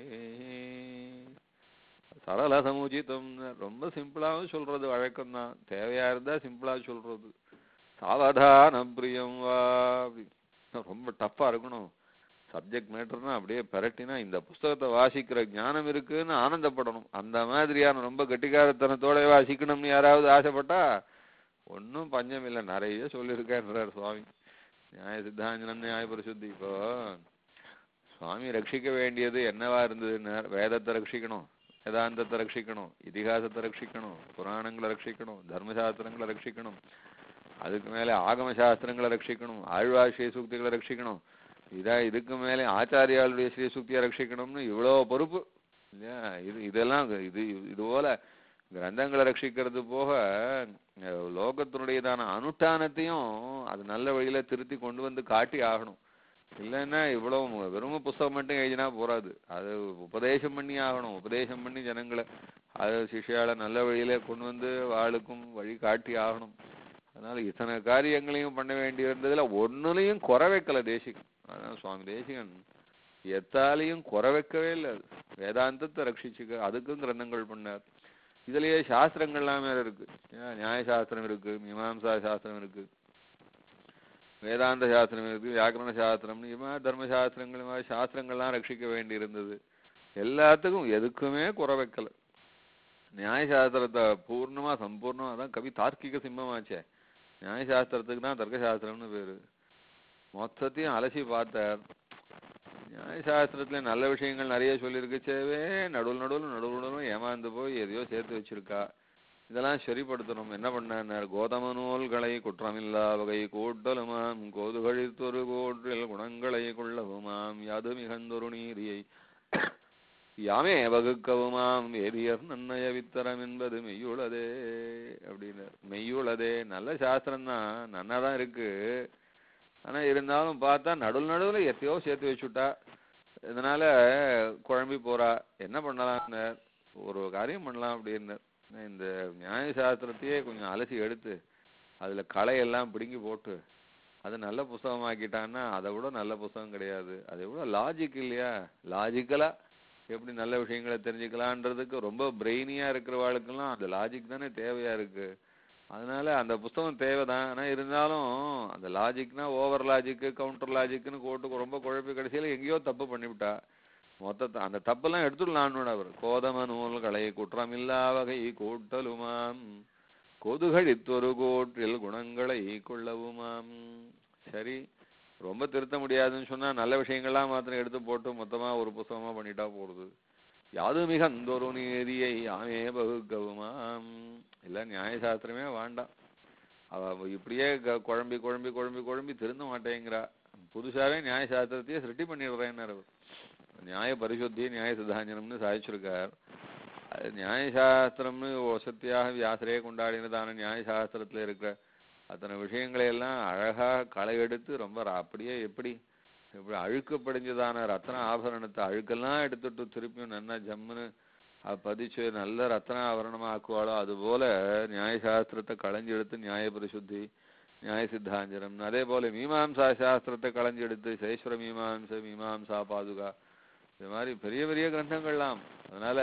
சரள சமுச்சிதம் ரொம்ப சிம்பிளாவும் சொல்றது வழக்கம்தான் தேவையா இருந்தா சிம்பிளா சொல்றது சாவதான பிரியம் வா அப்படி. ரொம்ப டஃப்பா இருக்கணும் சப்ஜெக்ட் மேட்டர்னா அப்படியே பெரட்டினா இந்த புஸ்தகத்தை வாசிக்கிற ஞானம் இருக்குன்னு ஆனந்தப்படணும் அந்த மாதிரியான ரொம்ப கெட்டிக்காரத்தனத்தோட வாசிக்கணும்னு யாராவது ஆசைப்பட்டா ஒன்றும் பஞ்சம் இல்லை நிறைய சொல்லியிருக்காருன்றார் சுவாமி நியாய சித்தாஞ்சனம் நியாய பரிசுத்தி இப்போ சுவாமி ரட்சிக்க வேண்டியது என்னவா இருந்ததுன்னா வேதத்தை ரட்சிக்கணும் வேதாந்தத்தை ரட்சிக்கணும் இதிகாசத்தை ரட்சிக்கணும் புராணங்களை ரட்சிக்கணும் தர்மசாஸ்திரங்களை ரட்சிக்கணும் அதுக்கு மேல ஆகம சாஸ்திரங்களை ரட்சிக்கணும் ஆழ்வார் ஸ்ரீசூக்திகளை ரட்சிக்கணும் இதா இதுக்கு மேலே ஆச்சாரியாளுடைய ஸ்ரீசூக்தியை ரட்சிக்கணும்னு இவ்வளோ பொறுப்பு இல்லையா இது இதெல்லாம் இது இது போல கிரந்தங்களை ரட்சிக்கிறது போக அஹ், லோகத்தினுடையதான அனுஷ்டானத்தையும் அது நல்ல வழியில திருத்தி கொண்டு வந்து காட்டி ஆகணும் இல்லைன்னா இவ்வளவு வெறும் புஸ்தகம் மட்டும் எழுதினா போறாது அது உபதேசம் பண்ணி ஆகணும் உபதேசம் பண்ணி ஜனங்களை அது சிஷ்யால நல்ல வழியில கொண்டு வந்து வாளுக்கும் வழி காட்டி ஆகணும் அதனால இத்தனை காரியங்களையும் பண்ண வேண்டி இருந்ததுல ஒண்ணுலையும் குறை வைக்கல தேசிகன் அதான் சுவாமி தேசிகன் எத்தாலையும் குறை வைக்கவே இல்லை அது. வேதாந்தத்தை ரட்சிச்சுக்க அதுக்கும் கிரந்தங்கள் பண்ணார் இதுலயே சாஸ்திரங்கள்லாம் வேற இருக்கு ஏன் நியாய சாஸ்திரம் இருக்கு மீமாம்சா சாஸ்திரம் இருக்கு வேதாந்த சாஸ்திரம் இருக்கு வியாக்கரண சாஸ்திரம்னு இது மாதிரி தர்ம சாஸ்திரங்கள் இது மாதிரி சாஸ்திரங்கள்லாம் ரட்சிக்க வேண்டி இருந்தது எல்லாத்துக்கும் எதுக்குமே குறை வைக்கல நியாய சாஸ்திரத்தை பூர்ணமா சம்பூர்ணமா அதான் கவி தார்க்கிக சிம்மமாச்சே நியாய சாஸ்திரத்துக்கு தான் தர்க்க சாஸ்திரம்னு பேரு மொத்தத்தையும் அலசி பார்த்தார் நியாய சாஸ்திரத்துல நல்ல விஷயங்கள் நிறைய சொல்லியிருக்கச்சேவே நடுவில் நடுவில் நடுவில் நடுவில் ஏமாந்து போய் எதையோ சேர்த்து வச்சிருக்கா இதெல்லாம் சரிப்படுத்தணும் என்ன பண்ணார் கோதம நூல்களை குற்றமில்லா வகை கூட்டலுமாம் கோதுகழித்தொரு கோற்றில் குணங்களை கொள்ளவுமாம் யாது மிகந்தொரு நீரியை யாமே வகுக்கவுமாம் வேதியர் நன்னய வித்தரம் என்பது மெய்யுளதே அப்படின்னார் மெய்யுளதே நல்ல சாஸ்திரம் தான் நன்னா தான் இருக்கு ஆனா இருந்தாலும் பார்த்தா நடுவில் நடுவில் எத்தையோ சேர்த்து வச்சுட்டா இதனால குழம்பி போறா என்ன பண்ணலாம்னு ஒரு காரியம் பண்ணலாம் அப்படின்னு இந்த நியாய சாஸ்திரத்தையே கொஞ்சம் அலசி எடுத்து அதுல களையெல்லாம் பிடுங்கி போட்டு அது நல்ல புஸ்தகமாக்கிட்டான்னா அதை விட நல்ல புஸ்தகம் கிடையாது அதை விட லாஜிக் இல்லையா லாஜிக்கலா எப்படி நல்ல விஷயங்களை தெரிஞ்சுக்கலான்றதுக்கு ரொம்ப பிரெயினியா இருக்கிறவாளுக்கெல்லாம் அந்த லாஜிக் தானே தேவையா இருக்கு அதனால அந்த புஸ்தகம் தேவைதான் ஆனா இருந்தாலும் அந்த லாஜிக்னா ஓவர் லாஜிக்கு கவுண்டர் லாஜிக்னு போட்டு ரொம்ப குழப்பி கடைசியில எங்கேயோ தப்பு பண்ணிவிட்டா மொத்தத்தை அந்த தப்பெல்லாம் எடுத்துடலான்னு அவர் கோதம நூல்களை குற்றமில்லா வகை கூட்டலுமாம் கொதுகழித்தொரு கோற்றில் குணங்களை கொள்ளவுமாம் சரி ரொம்ப திருத்த முடியாதுன்னு சொன்னா நல்ல விஷயங்கள்லாம் மாத்திரம் எடுத்து போட்டு மொத்தமா ஒரு புஸ்தகமா பண்ணிட்டா போறது யாது மிகந்தொரு நீதியை ஆமே பகுக்கவுமாம் இல்ல நியாய சாஸ்திரமே வேண்டாம் அவ அவ இப்படியே க- குழம்பி குழம்பி குழம்பி குழம்பி திருந்த மாட்டேங்கிறா புதுசாவே நியாய சாஸ்திரத்தையே சிருஷ்டி பண்ணிடுறேன்னாரு அவர் நியாய பரிசுத்தி நியாய சித்தாஞ்சனம்னு சாதிச்சிருக்கார் அது நியாய சாஸ்திரம்னு வசத்தியாக வியாசரே கொண்டாடினதான நியாய சாஸ்திரத்துல இருக்கிற அத்தனை விஷயங்களை எல்லாம் அழகா களை எடுத்து ரொம்ப ர- அப்படியே எப்படி இப்படி அழுக்கு படிஞ்சதான ரத்ன ஆபரணத்தை அழுக்கெல்லாம் எடுத்துட்டு திருப்பியும் நல்லா ஜம்முன்னு அது பதிச்சு நல்ல ரத்ன ஆபரணமா ஆக்குவாளோ அது போல நியாய சாஸ்திரத்தை களைஞ்சு எடுத்து நியாய பரிசுத்தி நியாய சித்தாஞ்சனம் அதே போல மீமாம்சா சாஸ்திரத்தை களைஞ்சு எடுத்து சேஸ்வர மீமாம்ச மீமாம்சா பாதுகா இது மாதிரி பெரிய பெரிய கிரந்தங்கள்லாம் அதனால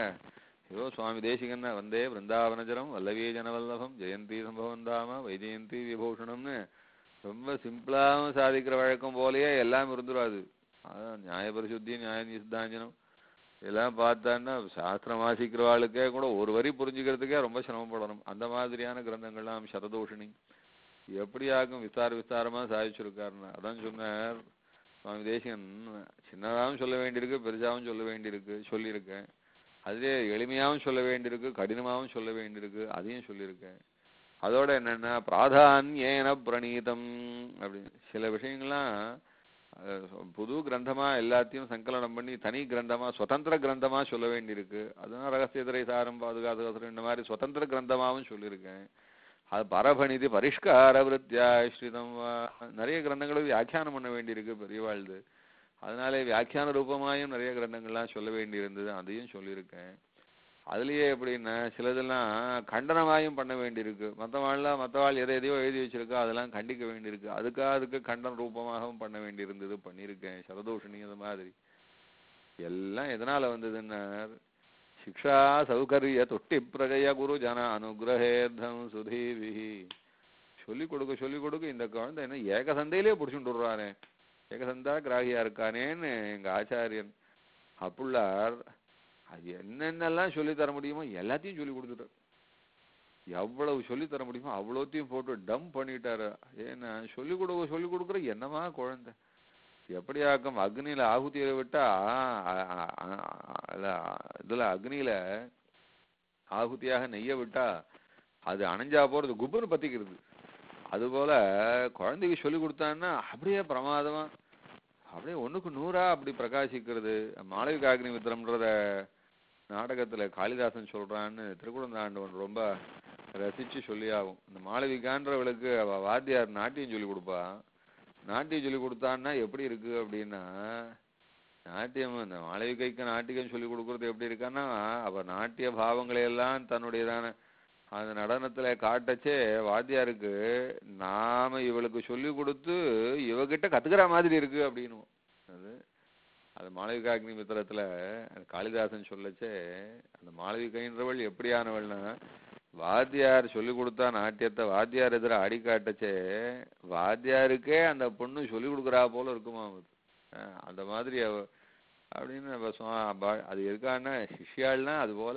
ஏதோ சுவாமி தேசிகன்னா வந்தே பிருந்தாவனஜரம் வல்லவி ஜனவல்லபம் ஜெயந்தி சம்பவம் தாம வைஜெயந்தி விபூஷணம்னு ரொம்ப சிம்பிளாவும் சாதிக்கிற வழக்கம் போலயே எல்லாம் இருந்துடாது அதான் நியாய பரிசுத்தி நியாய சித்தாஞ்சனம் இதெல்லாம் பார்த்தான்னா சாஸ்திரம் வாசிக்கிறவாளுக்கே கூட ஒரு வரி புரிஞ்சுக்கிறதுக்கே ரொம்ப சிரமப்படணும் அந்த மாதிரியான கிரந்தங்கள்லாம் சரதோஷினி எப்படியாக்கும் விஸ்தார விஸ்தாரமா சாதிச்சிருக்காருன்னா அதான் சொன்னார் சுவாமி தேசிகன் சின்னதாகவும் சொல்ல வேண்டியிருக்கு பெருசாவும் சொல்ல வேண்டியிருக்கு சொல்லியிருக்கேன் அதுவே எளிமையாவும் சொல்ல வேண்டியிருக்கு கடினமாவும் சொல்ல வேண்டியிருக்கு அதையும் சொல்லியிருக்கேன் அதோட என்னன்னா பிராதான்யேன பிரணீதம் அப்படின்னு சில விஷயங்கள்லாம் அஹ், புது கிரந்தமா எல்லாத்தையும் சங்கலனம் பண்ணி தனி கிரந்தமா சுதந்திர கிரந்தமா சொல்ல வேண்டியிருக்கு அதுதான் ரகசியத்திரை சாரம் பாதுகாத்து இந்த மாதிரி சுதந்திர கிரந்தமாவும் சொல்லியிருக்கேன் அது பரபணிதி பரிஷ்கார விருத்தியாஸ்ரிதம் வா நிறைய கிரந்தங்களுக்கு வியாக்கியானம் பண்ண வேண்டியிருக்கு பெரியவாழ்து அதனாலே வியாக்கியான ரூபமாயும் நிறைய கிரந்தங்கள்லாம் சொல்ல வேண்டியிருந்தது அதையும் சொல்லியிருக்கேன் அதுலயே எப்படின்னா சிலதெல்லாம் கண்டனமாயும் பண்ண வேண்டியிருக்கு மற்றவாள்லாம் மற்றவாள் எதை எதையோ எழுதி வச்சிருக்கோ அதெல்லாம் கண்டிக்க வேண்டியிருக்கு அதுக்காக அதுக்கு கண்டன ரூபமாகவும் பண்ண வேண்டியிருந்தது பண்ணியிருக்கேன் சரதோஷினி அந்த மாதிரி எல்லாம் எதனால வந்ததுன்னா சிக்ஷா சௌகரிய தொட்டி பிரஜய குரு ஜன அனுகிரகேர்தம் சுதீவிஹி சொல்லி கொடுக்க சொல்லி கொடுக்க இந்த குழந்தை என்ன ஏகசந்தையிலே பிடிச்சுட்டு விடுறானே ஏகசந்தா கிராகியா இருக்கானேன்னு எங்க ஆச்சாரியன் அப்புள்ளார் அது என்னென்னலாம் சொல்லி தர முடியுமோ எல்லாத்தையும் சொல்லி கொடுத்துட்டார் எவ்வளவு சொல்லி தர முடியுமோ அவ்வளோத்தையும் போட்டு டம் பண்ணிட்டாரு ஏன்னா சொல்லி கொடுக்க சொல்லி கொடுக்குற என்னமா குழந்தை எப்படியாக்கும் அக்னியில ஆகுதியை விட்டா அ- அ- அ- இல்ல, இதுல அக்னியில ஆகுதியாக நெய்ய விட்டா அது அணைஞ்சா போறது குபுன்னு பத்திக்கிறது அதுபோல குழந்தைக்கு சொல்லி கொடுத்தான்னா அப்படியே பிரமாதமா அப்படியே ஒண்ணுக்கு நூறா அப்படி பிரகாசிக்கிறது மாளவிகாக்னி மித்திரம்ன்றத நாடகத்துல காளிதாசன் சொல்றான்னு திருக்குழந்தாண்டவன் ரொம்ப ரசிச்சு சொல்லியாகும் இந்த மாளவிகான்றவளுக்கு அவ வாத்தியார் நாட்டியம் சொல்லி கொடுப்பா நாட்டியம் சொல்லி கொடுத்தான்னா எப்படி இருக்கு அப்படின்னா நாட்டியம் இந்த மாளவிகைக்கு நாட்டியம் சொல்லி கொடுக்கறது எப்படி இருக்கான்னா அவ நாட்டிய பாவங்களை எல்லாம் தன்னுடையதான அந்த நடனத்துல காட்டச்சே வாத்தியாருக்கு நாம இவளுக்கு சொல்லி கொடுத்து இவகிட்ட கத்துக்கிற மாதிரி இருக்கு அப்படின்னு அது அது மாளவிகாக்னி மித்திரத்துல அந்த காளிதாசன் சொல்லச்சே அந்த மாளவிகைன்றவள் எப்படியானவள்னா வாத்தியார் சொல்லி கொடுத்தா நாட்டியத்தை வாத்தியார் எதிர ஆடி காட்டச்சே வாத்தியாருக்கே அந்த பொண்ணு சொல்லி கொடுக்குறா போல இருக்குமா அது அஹ் அந்த மாதிரி அவ அப்படின்னு நம்ம சுவா- பா- அது எதுக்கான்னா சிஷ்யாள்னா அது போல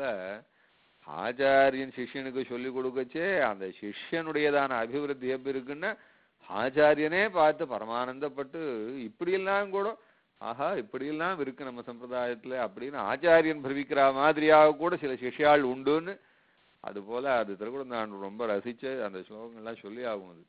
ஆச்சாரியன் சிஷ்யனுக்கு சொல்லி கொடுக்கச்சே அந்த சிஷ்யனுடையதான அபிவிருத்தி எப்படி இருக்குன்னா ஆச்சாரியனே பார்த்து பரமானந்தப்பட்டு இப்படியெல்லாம் கூட ஆஹா இப்படியெல்லாம் இருக்கு நம்ம சம்பிரதாயத்துல அப்படின்னு ஆச்சாரியன் பிரவிக்கிற மாதிரியாக கூட சில சிஷ்யாள் உண்டுன்னு அது போல அது திருக்குடந்தான் ரொம்ப ரசிச்சு அந்த ஸ்லோகங்கள்லாம் சொல்லி ஆகும் அது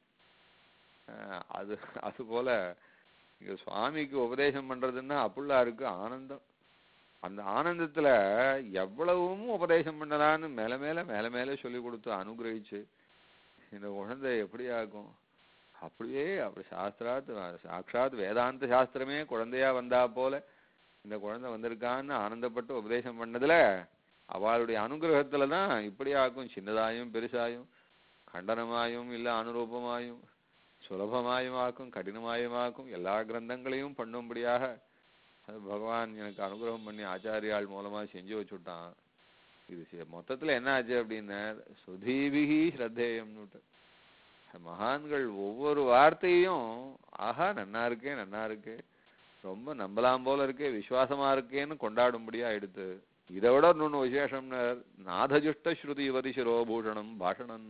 அஹ் அது அது போல இங்க சுவாமிக்கு உபதேசம் பண்றதுன்னா அப்புள்ளாருக்கு ஆனந்தம் அந்த ஆனந்தத்துல எவ்வளவும் உபதேசம் பண்ணலான்னு மேல மேல மேல மேல சொல்லி கொடுத்து அனுகிரகிச்சு இந்த குழந்தை எப்படி ஆகும் அப்படியே அப்படி சாஸ்திராத் சாட்சாத் வேதாந்த சாஸ்திரமே குழந்தையா வந்தா போல இந்த குழந்தை வந்திருக்கான்னு ஆனந்தப்பட்டு உபதேசம் பண்ணதுல அவளுடைய அனுகிரகத்துல தான் இப்படி ஆக்கும் சின்னதாயும் பெருசாயும் கண்டனமாயும் இல்ல அனுரூபமாயும் சுலபமாயும் ஆக்கும் கடினமாயும் ஆக்கும் எல்லா கிரந்தங்களையும் பண்ணும்படியாக அது பகவான் எனக்கு அனுகிரகம் பண்ணி ஆச்சாரியாள் மூலமா செஞ்சு வச்சுட்டான் இது சி- மொத்தத்துல என்ன ஆச்சு அப்படின்னா சுதீபிகி ஸ்ரத்தேயம்னுட்டு மகான்கள் ஒவ்வொரு வார்த்தையும் ஆஹா நன்னா இருக்கே நன்னா இருக்கே ரொம்ப நம்பலாம் போல இருக்கே விசுவாசமா இருக்கேன்னு கொண்டாடும்படியா எடுத்து இதை விட இன்னொன்னு விசேஷம்னு நாதஜுஷ்ட ஸ்ருதி யுவதி சிரோபூஷணம் பாஷணம்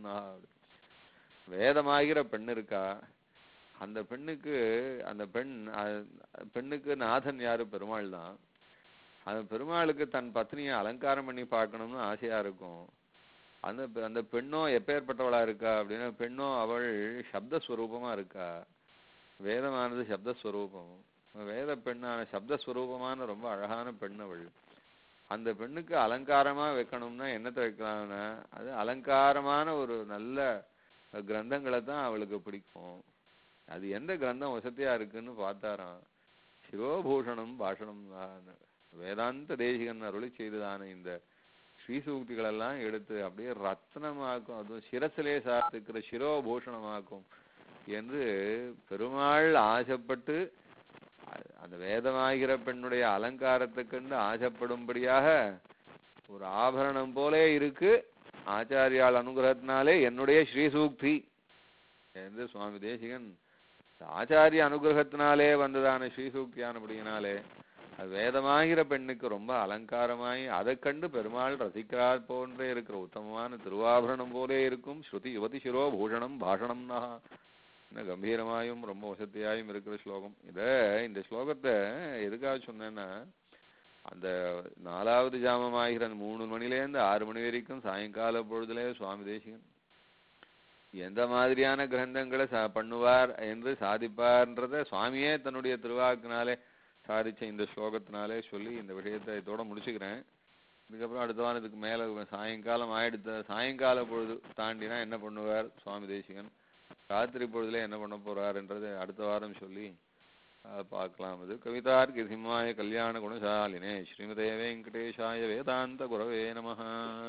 வேதமாகிற பெண் இருக்கா அந்த பெண்ணுக்கு அந்த பெண் அஹ், பெண்ணுக்கு நாதன் யாரு பெருமாள் தான் அந்த பெருமாளுக்கு தன் பத்னியை அலங்காரம் பண்ணி பார்க்கணும்னு ஆசையா இருக்கும் அந்த பெ- அந்த பெண்ணும் எப்பேற்பட்டவளா இருக்கா அப்படின்னா பெண்ணும் அவள் சப்தஸ்வரூபமா இருக்கா வேதமானது சப்தஸ்வரூபம் வேத பெண்ணான சப்தஸ்வரூபமான ரொம்ப அழகான பெண் அவள் அந்த பெண்ணுக்கு அலங்காரமா வைக்கணும்னா என்னத்தை வைக்கலாம்னா அது அலங்காரமான ஒரு நல்ல கிரந்தங்களை தான் அவளுக்கு பிடிக்கும் அது எந்த கிரந்தம் வசதியா இருக்குன்னு பார்த்தாராம் சிரோபூஷணம் பாஷணம் தான் வேதாந்த தேசிகன் அருளி செய்ததான இந்த ஸ்ரீசூக்திகளெல்லாம் எடுத்து அப்படியே ரத்னமாக்கும் அதுவும் சிரசிலே சாத்துக்கிற சிரோபூஷணமாக்கும் என்று பெருமாள் ஆசைப்பட்டு அ- அந்த வேதமாகிற பெண்ணுடைய அலங்காரத்தை கண்டு ஆசைப்படும்படியாக ஒரு ஆபரணம் போலே இருக்கு ஆச்சாரியால் அனுகிரகத்தினாலே என்னுடைய ஸ்ரீசூக்தி என்று சுவாமி தேசிகன் இந்த ஆச்சாரிய அனுகிரகத்தினாலே வந்ததான ஸ்ரீசூக்தியானபடியினாலே அது வேதமாகிற பெண்ணுக்கு ரொம்ப அலங்காரமாய் அதைக் கண்டு பெருமாள் ரசிக்கிறார் போன்றே இருக்கிற உத்தமமான திருவாபரணம் போலே இருக்கும் ஸ்ருதி யுவதி சிரோ பூஷணம் பாஷணம்னா என்ன கம்பீரமாயும் ரொம்ப வசதியாயும் இருக்கிற ஸ்லோகம் இத இந்த ஸ்லோகத்தை எதுக்காக சொன்னேன்னா அந்த நாலாவது ஜாமமாகிற அந்த மூணு மணிலேருந்து ஆறு மணி வரைக்கும் சாயங்கால பொழுதுல சுவாமி தேசிகன் எந்த மாதிரியான கிரந்தங்களை சா பண்ணுவார் என்று சாதிப்பார்ன்றத சுவாமியே தன்னுடைய திருவாக்கினாலே சாதிச்ச இந்த ஸ்லோகத்தினாலே சொல்லி இந்த விஷயத்தை இதோட முடிச்சுக்கிறேன் இதுக்கப்புறம் அடுத்த வாரம் இதுக்கு மேல சாயங்காலம் ஆயிடுத்த சாயங்கால பொழுது தாண்டினா என்ன பண்ணுவார் சுவாமி தேசிகன் ராத்திரி பொழுதுல என்ன பண்ண போறாருன்றதை அடுத்த வாரம் சொல்லி அஹ், பார்க்கலாம் அது கவிதார்க்கு சிம்மாய கல்யாண குணசாலினே ஸ்ரீமதே வெங்கடேஷாய வேதாந்த குரவே நமஹ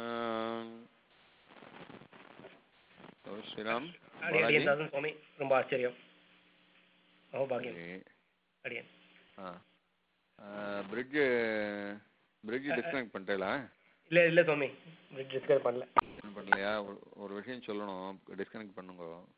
ஓ, ஸ்ரீராம் அடி பாலாஜி. அடியன் தாசன் சுவாமி ரொம்ப ஆச்சரியம் ஓ பாக்கியம் சரி. அடியன் பிரிட்ஜு பிரிட்ஜ் டிஸ்கனெக்ட் பண்ணிட்டேலா இல்ல இல்ல சுவாமி டிஸ்கஸ் பண்ணல பண்ணலையா ஒரு- ஒரு விஷயம் சொல்லணும் டிஸ்கனெக்ட் பண்ணுங்க